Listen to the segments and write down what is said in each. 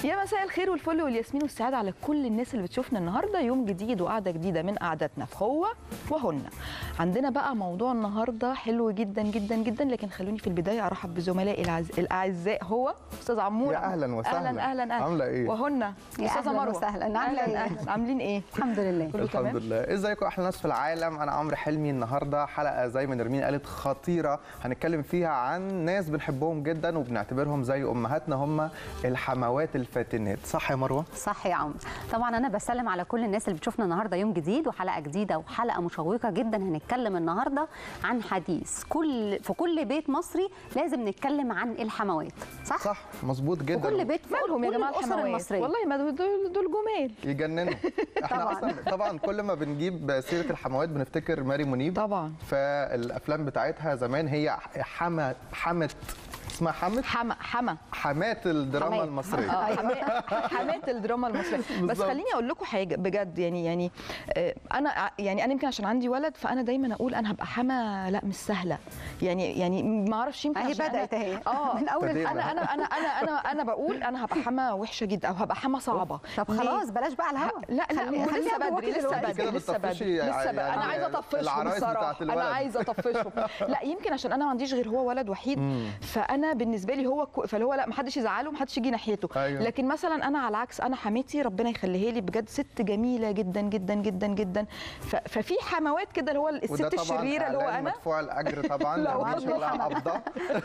يا مساء الخير والفل والياسمين والسعاده على كل الناس اللي بتشوفنا النهارده يوم جديد وقعده جديده من قعداتنا في هو وهن عندنا بقى موضوع النهارده حلو جدا جدا جدا لكن خلوني في البدايه ارحب بزملائي العز... الاعزاء هو استاذ عمور يا أهلاً وسهلاً. اهلا اهلا اهلا عاملة إيه؟ وهن يا استاذه أهلاً مروه وسهلاً. عاملة أهلاً إيه؟ أهلاً. عاملين ايه الحمد لله كله الحمد تمام؟ لله ازيكم احلى ناس في العالم انا عمرو حلمي النهارده حلقه زي ما نرمين قالت خطيره هنتكلم فيها عن ناس بنحبهم جدا وبنعتبرهم زي امهاتنا هم الحموات الفاتنات صح يا مروه صح يا عمرو طبعا انا بسلم على كل الناس اللي بتشوفنا النهارده يوم جديد وحلقه جديده وحلقه مشوقه جدا هنتكلم النهارده عن حديث كل في كل بيت مصري لازم نتكلم عن الحموات صح صح مظبوط في جدا كل بيت في مالهم يا كل جماعه الاسر الحموات المصريه والله ما دول دول جمال يجننوا احنا طبعاً. اصلا طبعا كل ما بنجيب سيره الحموات بنفتكر ماري منيب طبعا فالافلام بتاعتها زمان هي حما حمت اسمها حمت حما حما حمات الدراما حمات. المصريه اه حما- حمات الدراما المصريه بس بالظبط. خليني اقول لكم حاجه بجد يعني يعني آه، انا ع- يعني انا يمكن عشان عندي ولد فانا دايما اقول انا هبقى حما لا مش سهله يعني يعني ما اعرفش يمكن اهي عشان أنا- بدات اهي اه من اول ابتدينا. انا انا انا انا انا انا بقول انا هبقى حما وحشه جدا او هبقى حما صعبه طب ليه؟ خلاص بلاش بقى على الهوا لا لا خلي- هو خليها لسه جواكي بدري لسه دلوقتي. بدري كده لسه بتطفشي بدري لسه يعني بدري انا يعني عايزه اطفشهم العرايس بتاعت بصراحه انا الولد. عايزه اطفشهم لا يمكن عشان انا ما عنديش غير هو ولد وحيد فانا بالنسبه لي هو كو... فاللي هو لا ما حدش يزعله ما حدش يجي ناحيته أيوة. لكن مثلا انا على العكس انا حماتي ربنا يخليها لي بجد ست جميله جدا جدا جدا جدا ف... ففي حموات كده اللي هو وده الست طبعا الشريره اللي هو إعلان انا مدفوع الاجر طبعا لا، لو والله مش لها حمد. قبضه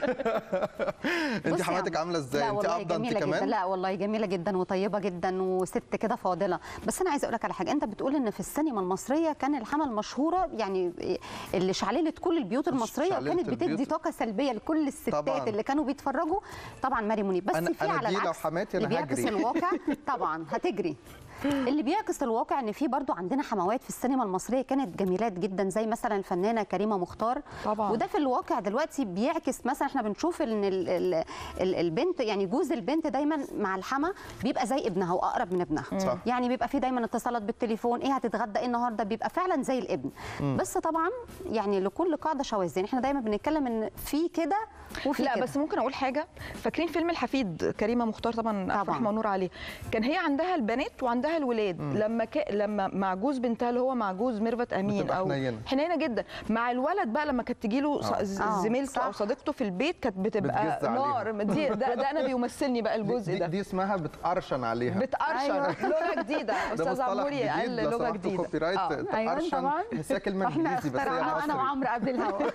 بص انت يا حماتك عم. عامله ازاي لا انت والله قبضه انت جميلة جدا كمان لا والله جميله جدا وطيبه جدا وست كده فاضله بس انا عايزه اقول لك على حاجه انت بتقول ان في السينما المصريه كان الحمل المشهوره يعني اللي شعللت كل البيوت المصريه شعللت وكانت بتدي البيوت. طاقه سلبيه لكل الستات طبعاً. اللي كانوا بيتفرجوا طبعا ماري منيب بس أنا- في أنا على دي لو العكس حماتي اللي أنا بيعكس هجري. الواقع طبعا هتجري اللي بيعكس الواقع ان في برضو عندنا حموات في السينما المصريه كانت جميلات جدا زي مثلا الفنانه كريمه مختار طبعاً. وده في الواقع دلوقتي بيعكس مثلا احنا بنشوف ان ال ال ال البنت يعني جوز البنت دايما مع الحما بيبقى زي ابنها واقرب من ابنها صح. يعني بيبقى في دايما اتصالات بالتليفون ايه هتتغدى ايه النهارده بيبقى فعلا زي الابن بس طبعا يعني لكل قاعده شواذ يعني احنا دايما بنتكلم ان في كده وفي لا كده بس ممكن اقول حاجه فاكرين فيلم الحفيد كريمه مختار طبعا طبعاً. رحمه ونور عليه كان هي عندها البنات وعندها الولاد لما ك... لما مع جوز بنتها اللي هو مع جوز ميرفت امين بتبقى او حنينة. حنينه جدا مع الولد بقى لما كانت تجي له آه. آه، زميلته او صح. صديقته في البيت كانت بتبقى بتجز عليها. نار دي ده, ده انا بيمثلني بقى دي, الجزء دي, ده دي اسمها بتقرشن عليها بتقرشن أيوة. لغه جديده ده استاذ مصطلح عموري جديد قال لو لغه سمحتوا جديده كوبي رايت آه. أيوة، تقرشن طبعاً. تحسيها كلمه احنا انجليزي بس هي اخترعناه انا مصري وعمرو قبل الهوا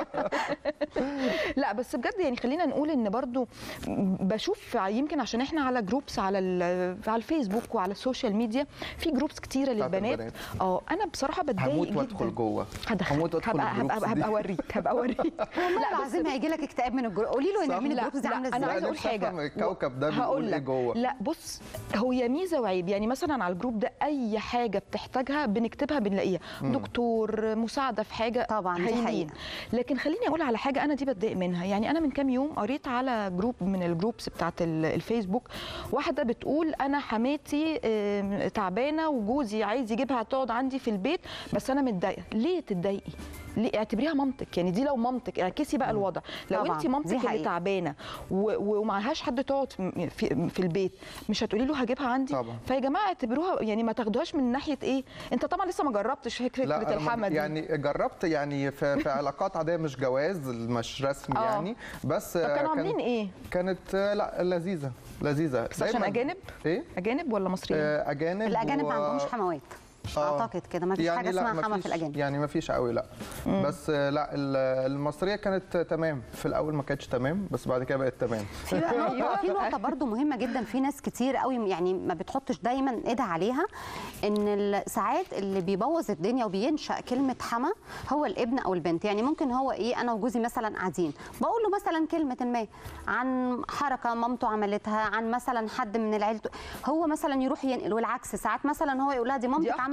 لا بس بجد يعني خلينا نقول ان برضو بشوف يمكن عشان احنا على جروبس على ال- على الفيسبوك وعلى السوشيال ميديا في جروبس كتيره بتاعت للبنات البنات. اه انا بصراحه بتضايق هموت جدا وادخل جوه هدخل هموت وادخل هبقى هبقى, الجروبس دي. هبقى اوريك هبقى اوريك والله العظيم هيجي لك اكتئاب من الجروب قولي له صح. ان من لا الجروبس دي لا عامله انا ازاي عايزه اقول نفسي حاجه أفهم الكوكب ده هقول بيقول إيه لك. جوه. لا بص هو يا ميزه وعيب يعني مثلا على الجروب ده اي حاجه بتحتاجها بنكتبها بنلاقيها دكتور مساعده في حاجه طبعاً، دي هايلين. حقيقة. لكن خليني اقول على حاجه انا دي بتضايق منها يعني انا من كام يوم قريت على جروب من الجروبس بتاعت ال- الفيسبوك واحده بتقول انا حماتي آم، تعبانه وجوزي عايز يجيبها تقعد عندي في البيت بس انا متضايقه ليه تتضايقي ليه اعتبريها مامتك يعني دي لو مامتك اعكسي بقى الوضع لو طبعاً، انت دي مامتك اللي حقيقة. تعبانه و- ومعهاش حد تقعد في, في, في البيت مش هتقولي له هجيبها عندي طبعاً. فيا جماعه اعتبروها يعني ما تاخدوهاش من ناحيه ايه انت طبعا لسه ما جربتش فكره لا أنا ما- الحما دي يعني جربت يعني في, في علاقات عاديه مش جواز مش رسمي آه. يعني بس طب كانوا كان- عاملين ايه كانت آه، لا لذيذه لذيذه بس عشان دايماً- اجانب ايه اجانب ولا مصريين آه، اجانب الاجانب و- ما عندهمش حموات آه. اعتقد كده ما فيش يعني حاجه لا، اسمها ما حما في فيش- الاجانب يعني ما فيش قوي لا بس آه، لا ال- المصريه كانت تمام في الاول ما كانتش تمام بس بعد كده بقت تمام في بقى نقطة أيوة. في نقطة برضو مهمة جدا في ناس كتير قوي يعني ما بتحطش دايما ايدها عليها ان ال- ساعات اللي بيبوظ الدنيا وبينشأ كلمة حما هو الابن او البنت يعني ممكن هو ايه انا وجوزي مثلا قاعدين بقول له مثلا كلمة ما عن حركة مامته عملتها عن مثلا حد من العيلة هو مثلا يروح ينقل والعكس ساعات مثلا هو يقول لها دي دي مامتك أخطر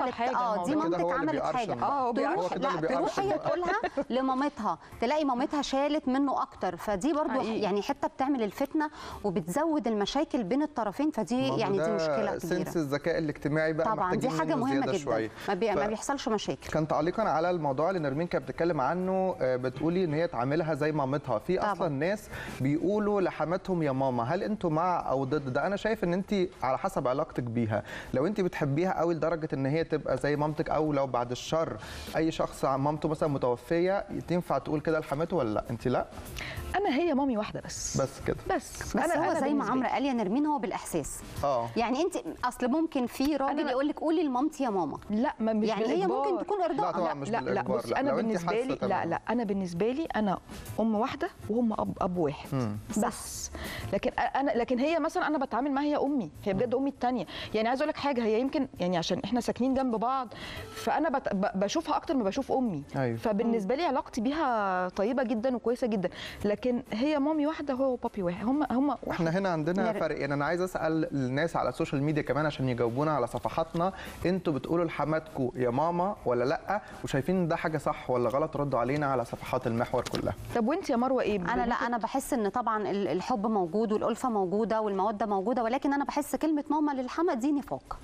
عملت حاجة اه ما دي هو ده كده مامتك هو اللي عملت بيقرشن حاجه بقى. آه، هو تروح هو كده لا اللي تروح بيقرشن هي بقى. تقولها لمامتها تلاقي مامتها شالت منه اكتر فدي برضو حقيقي. يعني حته بتعمل الفتنه وبتزود المشاكل بين الطرفين فدي ما هو يعني دي ده مشكله سنس كبيره الذكاء الاجتماعي بقى طبعا دي محتاجين حاجه منه مهمه زيادة جدا شوية. ما, بي... ف- ما بيحصلش مشاكل كان تعليقا على الموضوع اللي نرمين كانت بتتكلم عنه آه، بتقولي ان هي تعاملها زي مامتها في طبعاً. اصلا ناس بيقولوا لحماتهم يا ماما هل انتوا مع او ضد ده انا شايف ان انت على حسب علاقتك بيها لو انت بتحبيها قوي لدرجه ان هي تبقى زي مامتك او لو بعد الشر اي شخص مامته مثلا متوفيه تنفع تقول كده لحماته ولا لا انت لا انا هي مامي واحده بس بس كده بس بس أنا هو أنا زي ما بالنسبة عمرو لي. قال يا نرمين هو بالاحساس اه يعني انت اصل ممكن في راجل أنا- يقول لك قولي لمامتي يا ماما لا ما مش يعني هي بالإجبار. ممكن تكون لا ارضاء طبعا مش لا لا بالإجبار. بصي لا، انا لو أنت بالنسبه حاسة لي لا تمام. لا انا بالنسبه لي انا ام واحده وهم اب اب واحد مم. بس لكن انا لكن هي مثلا انا بتعامل معاها هي امي هي بجد امي الثانيه يعني عايزه اقول لك حاجه هي يمكن يعني عشان احنا ساكنين جنب بعض فانا بت... ب- بشوفها اكتر ما بشوف امي أيوة. فبالنسبه لي علاقتي بيها طيبه جدا وكويسه جدا لكن هي مامي واحده هو بابي واحد هم هم احنا هنا عندنا يا ر- فرق يعني انا عايز اسال الناس على السوشيال ميديا كمان عشان يجاوبونا على صفحاتنا انتوا بتقولوا لحماتكم يا ماما ولا لا وشايفين ان ده حاجه صح ولا غلط ردوا علينا على صفحات المحور كلها طب وانت يا مروه ايه انا لا انا بحس ان طبعا ال- الحب موجود والالفه موجوده والموده موجوده ولكن انا بحس كلمه ماما للحما دي نفاق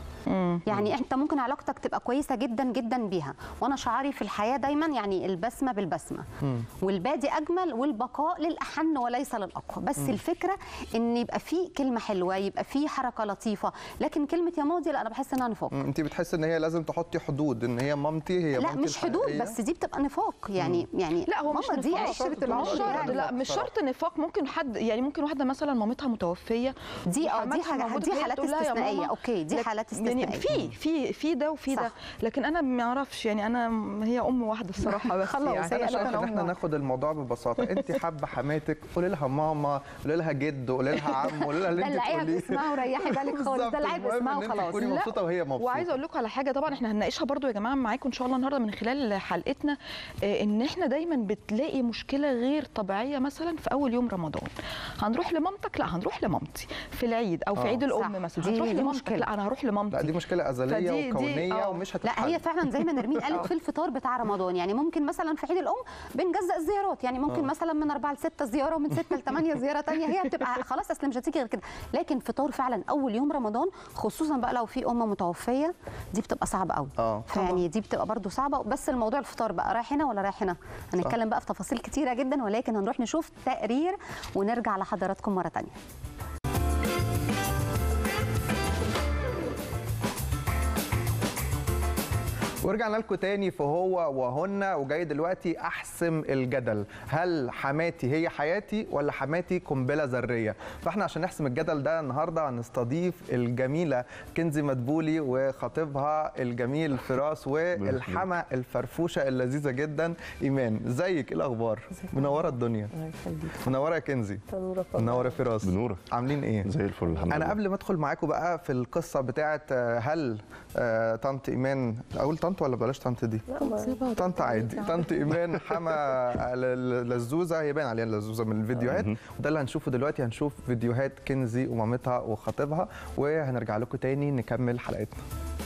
يعني انت ممكن علاقتك تبقى كويسه جدا جدا بيها وانا شعاري في الحياه دايما يعني البسمه بالبسمه والبادي اجمل والبقاء للاحن وليس للاقوى بس الفكره ان يبقى في كلمه حلوه يبقى في حركه لطيفه لكن كلمه يا ماضي لا انا بحس انها نفاق انت بتحس ان هي لازم تحطي حدود ان هي مامتي هي لا مامتي مش حدود الحقيقية؟ بس دي بتبقى نفاق يعني يعني لا هو مش ماما دي نفاق. عشره مش العمر مش شرط، شرط يعني. لا مش شرط نفاق ممكن حد يعني ممكن واحده مثلا مامتها متوفيه دي اه دي وحماتها حاجه موجودة، دي فهي حالات تقول لها يا استثنائيه ماما. اوكي دي لك- حالات يعني استثنائيه في في في ده وفي ده صح. لكن انا ما اعرفش يعني انا هي ام واحده الصراحه بس خلاص، يعني هي انا شايف أنا ان احنا أم. ناخد الموضوع ببساطه انت حابه حماتك قولي لها ماما قولي لها جد قولي لها عم قولي لها اللي انت دلعيها تقوليه باسمها وريحي بالك خالص بالظبط، دلعيها المهم باسمها إن أنت وخلاص تكوني لا، مبسوطه وهي مبسوطه وعايزه اقول لكم على حاجه طبعا احنا هنناقشها برضو يا جماعه معاكم ان شاء الله النهارده من خلال حلقتنا آه، ان احنا دايما بتلاقي مشكله غير طبيعيه مثلا في اول يوم رمضان هنروح لمامتك لا هنروح لمامتي في العيد او في آه. عيد صح. الام مثلا دي- هنروح دي لمامتك مشكلة. لا انا هروح لمامتي لا دي مشكله ازليه فدي- دي- وكونيه آه. ومش هتتحل لا هي فعلا زي ما نرمين قالت في الفطار بتاع رمضان يعني ممكن مثلا في عيد الام بنجزأ الزيارات يعني ممكن آه. مثلا من 4 ل 6 زياره ومن 6 ل 8 زياره ثانيه هي بتبقى خلاص اصل مش هتيجي غير كده لكن فطار فعلا اول يوم رمضان خصوصا بقى لو في ام متوفيه دي بتبقى صعبه قوي اه فيعني دي بتبقى برضو صعبه بس الموضوع الفطار بقى رايح هنا ولا رايح هنا هنتكلم بقى في تفاصيل كتيره جدا ولكن هنروح نشوف تقرير ونرجع لحضراتكم مره ثانيه ورجعنا لكم تاني في هو وهن وجاي دلوقتي احسم الجدل هل حماتي هي حياتي ولا حماتي قنبله ذريه فاحنا عشان نحسم الجدل ده النهارده هنستضيف الجميله كنزي مدبولي وخطيبها الجميل فراس والحما الفرفوشه اللذيذه جدا ايمان ازيك ايه الاخبار منوره الدنيا منوره يا كنزي منوره يا فراس بنورك. عاملين ايه زي الفل الحمد انا لله قبل ما ادخل معاكم بقى في القصه بتاعه آه، هل آه، طنط ايمان اقول طنط ولا بلاش طنط دي طنط عادي طنط ايمان حما ل- لزوزه هي باين عليها لزوزه من الفيديوهات وده اللي هنشوفه دلوقتي هنشوف فيديوهات كنزي ومامتها وخطيبها وهنرجع لكم تاني نكمل حلقتنا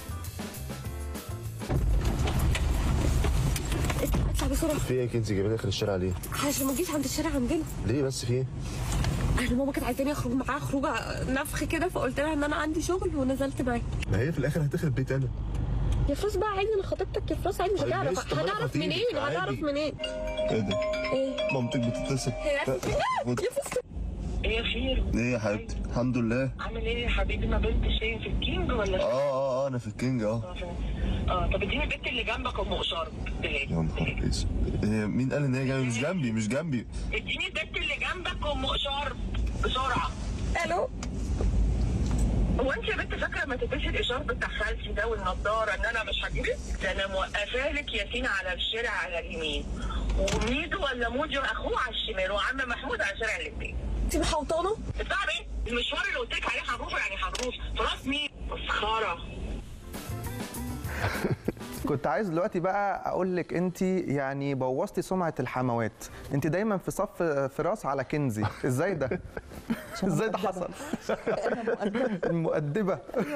اطلع بسرعه في ايه كنتي جايبين اخر الشارع ليه؟ عشان ما تجيش عند الشارع عندنا ليه بس في ايه؟ انا ماما كانت عايزاني اخرج معاها خروجه نفخ كده فقلت لها ان انا عندي شغل ونزلت معاها ما هي في الاخر هتخرب بيت انا يا فلوس بقى عادي انا خطيبتك يا فلوس عادي مش طيب هتعرف ماشي، طب أنا هتعرف خطيبك، منين عادي. هتعرف منين ايه ده؟ ايه مامتك بتتصل هي لا، خد. يا فلوس ايه خير ايه يا حبيبتي؟ الحمد لله عامل ايه يا حبيبي ما بنت شيء في الكينج ولا اه اه اه انا في الكينج اه اه طب اديني البنت اللي جنبك ام قشار يا نهار اسود إيه، مين قال ان هي جايه مش جنبي مش جنبي اديني البنت اللي جنبك ام قشار بسرعه الو هو انت يا بنت فاكره ما تلبسي الاشار بتاع خالتي ده والنضاره ان انا مش هجيبك ده انا موقفه لك ياسين على الشارع على اليمين وميدو ولا مودي اخوه على الشمال وعم محمود على شارع الاثنين انت محوطانه بتاع ايه المشوار اللي قلت لك عليه هنروحه يعني هنروح في راس مين مسخره كنت عايز دلوقتي بقى اقول لك انت يعني بوظتي سمعه الحموات انت دايما في صف فراس على كنزي ازاي ده ازاي ده حصل المؤدبه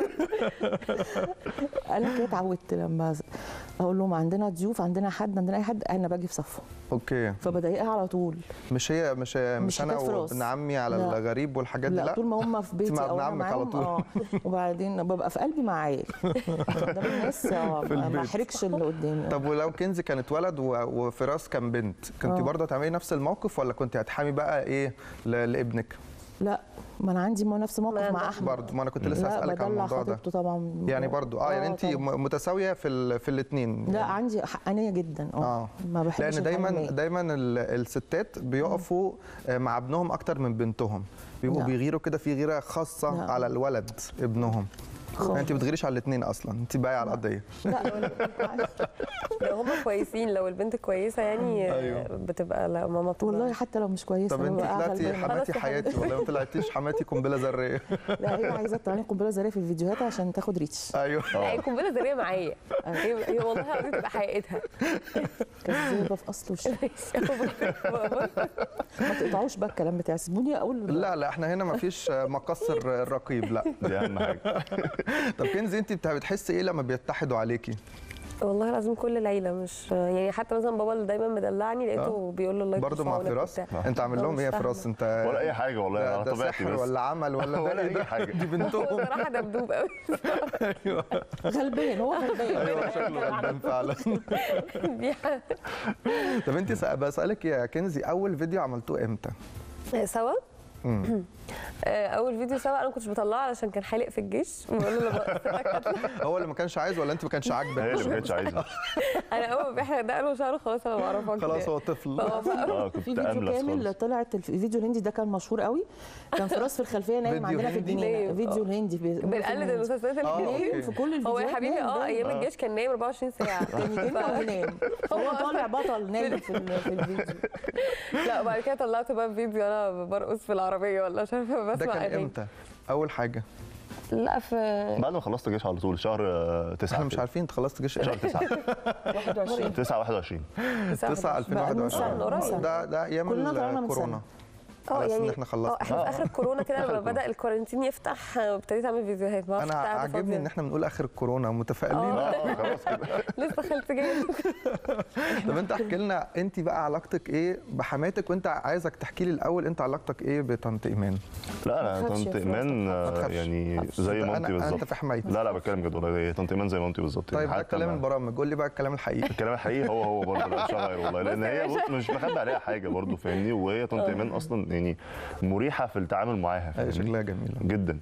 انا كده اتعودت لما اقول لهم عندنا ضيوف عندنا حد عندنا اي حد انا باجي في صفه اوكي فبضايقها على طول مش هي مش مش, مش انا حكاية فراس. وابن عمي على لا. الغريب والحاجات دي لا, لا طول ما هم في بيتي مع او ابن انا عمك على معاهم طول. اه وبعدين ببقى في قلبي معاه قدام الناس اه في ما ما البيت. احرجش اللي قدامي طب ولو كنزي كانت ولد و- وفراس كان بنت كنت آه. برضه هتعملي نفس الموقف ولا كنت هتحامي بقى ايه ل- لابنك لا ما انا عندي ما نفس موقف ما مع أنا احمد برضه ما انا كنت لسه لا هسالك عن بدلع الموضوع ده خطيبته طبعا يعني برضه اه يعني انت طبعاً. م- متساويه في ال... في الاثنين لا عندي حقانيه جدا اه اه ما بحبش لان دايما الحرمية. دايما ال- الستات بيقفوا آه، مع ابنهم اكتر من بنتهم بيبقوا لا. بيغيروا كده في غيره خاصه لا. على الولد ابنهم خالص. يعني انت بتغيريش على الاثنين اصلا انت بايعه على القضيه لا لو هم كويسين لو البنت كويسه يعني أيوه. بتبقى لا ماما بتبقى والله حتى لو مش كويسه طب أنا انت ببقى طلعتي غلبانة. حماتي خلاص يا حياتي والله ما طلعتيش حماتي قنبله ذريه لا هي عايزه تطلعني قنبله ذريه في الفيديوهات عشان تاخد ريتش ايوه لا هي قنبله ذريه معايا هي هي والله العظيم تبقى حقيقتها كذابه في اصل وش ما تقطعوش بقى الكلام بتاعي سيبوني اقول لا لا احنا هنا ما فيش مقصر الرقيب لا دي اهم حاجه طب كنزي انت بت- بتحسي ايه لما بيتحدوا عليكي والله العظيم كل ليله مش يعني حتى مثلا بابا اللي دايما مدلعني لقيته بيقول له الله يكون برضه في مع عونك فراس وبتاع. انت عامل لهم مش ايه يا فاهمة. فراس انت ولا اي حاجه والله ده, على ده طبيعتي سحر بس ولا عمل ولا ولا ده ايه أي ده حاجة. دي هو بنتهم بصراحه دبدوب قوي غلبان هو غلبان ايوه شكله غلبان فعلا دي حاجة. طب انت سأ- بسالك يا كنزي اول فيديو عملتوه امتى؟ سوا مم. آه، اول فيديو سوا انا ما كنتش بطلعه علشان كان حالق في الجيش بقول له لما هو اللي ما كانش عايز ولا انت ما كانش هي عاجبك؟ اللي ما كانتش عايزه انا اول ما بيحرق دقنه وشعره خلاص انا بعرفه خلاص هو طفل اه بقى اه في كنت فيديو املس كامل خالص طلعت الف- الفيديو الهندي ده كان مشهور قوي كان فراس في الخلفيه نايم فيديو عندنا في هندي؟ الجنينه نايم، فيديو آه. الهندي بي- بنقلد الهندي. المسلسلات آه، اللي أوكي. نايم في كل الفيديوهات هو يا حبيبي نايم اه دايما. ايام الجيش كان نايم 24 ساعه كان يجي لنا وينام هو طالع بطل نايم في ال- في الفيديو لا وبعد كده طلعت بقى فيديو انا برقص في العربيه ولا مش عارفه ده بسمع كان اغاني امتى؟ اول حاجه لا في بعد ما خلصت الجيش على طول شهر آه، تسعة احنا مش كده. عارفين انت خلصت جيش شهر تسعة 21 9 21 9 بقى من سنة 2021 قريب. ده ده ايام كلنا طلعنا من الكورونا اه على أساس إن يعني إحنا خلصنا. اه احنا في آه. اخر الكورونا كده آخر لما الكورونا. بدا الكورنتين يفتح آه، ابتديت اعمل فيديوهات ما اعرفش انا كنت قاعدة عاجبني فاضية. ان احنا بنقول اخر الكورونا متفائلين اه خلاص كده لسه خلت جاي طب انت احكي لنا انت بقى علاقتك ايه بحماتك وانت عايزك تحكي لي الاول انت علاقتك ايه بطنط ايمان لا انا ما تخافش طنط يا فراس، ايمان ما آه، تخافش. يعني زي أنت- مامتي أنا- بالظبط انت في حمايتي لا لا بتكلم بجد والله هي طنط ايمان زي مامتي بالظبط طيب يعني ده حتى كلام ما- البرامج قول لي بقى الكلام الحقيقي الكلام الحقيقي هو هو برضه لا مش هغير والله لان بص يا هي باشا. بص مش مخبي عليها حاجه برضه فاهمني وهي طنط ايمان اصلا يعني مريحه في التعامل معاها أيوة، فاهمني؟ شكلها جميله جدا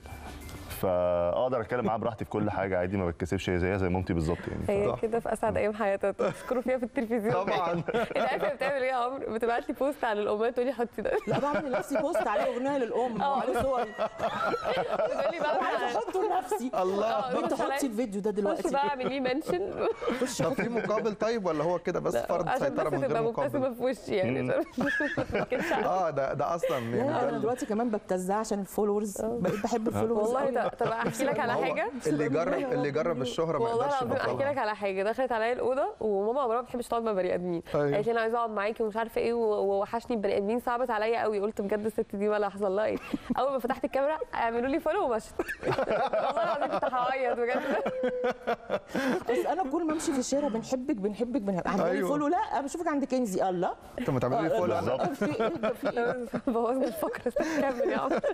فاقدر اتكلم معاها براحتي في كل حاجه عادي ما بتكسفش هي زيها زي مامتي بالظبط يعني هي كده في اسعد ايام حياتها تشكروا فيها في التلفزيون طبعا انت عارفه هي بتعمل ايه يا عمرو بتبعت لي بوست على الامهات تقول لي حطي ده لا بعمل لنفسي بوست عليه اغنيه للام وعليه صور بتقول لي بقى عايزه احطه لنفسي الله بنت حطي الفيديو ده خش دلوقتي بقى اعمل لي منشن طب في مقابل طيب ولا هو كده بس فرض عشان سيطره بس من تبقى غير مبتسمه مقابل في وشي يعني عشان ما تكونش عارفة. اه ده ده اصلا يعني لا ده انا ال- دلوقتي كمان ببتزها عشان الفولورز بقيت بحب الفولورز والله قوي. ده طب احكي لك على هو حاجه اللي يجرب اللي يجرب الشهره ما والله يقدرش العظيم احكي يبطلها لك على حاجه دخلت عليا الاوضه وماما عمرها ما بتحبش تقعد مع بني ادمين أيوة. قالت لي انا عايزه اقعد معاكي ومش عارفه ايه و- ووحشني البني ادمين صعبت عليا قوي قلت بجد الست دي ولا حصل لها ايه اول ما فتحت الكاميرا اعملوا لي فولو ومشت والله العظيم كنت هعيط بجد بس انا كل ما امشي في الشارع بنحبك بنحبك بنحبك عند أيوة. أيوة. فولو لا بشوفك عند كنزي الله انت ما تعملي لي فولو انا بالظبط في ايه ده في ايه بوظنا الفقره كمل يا عمرو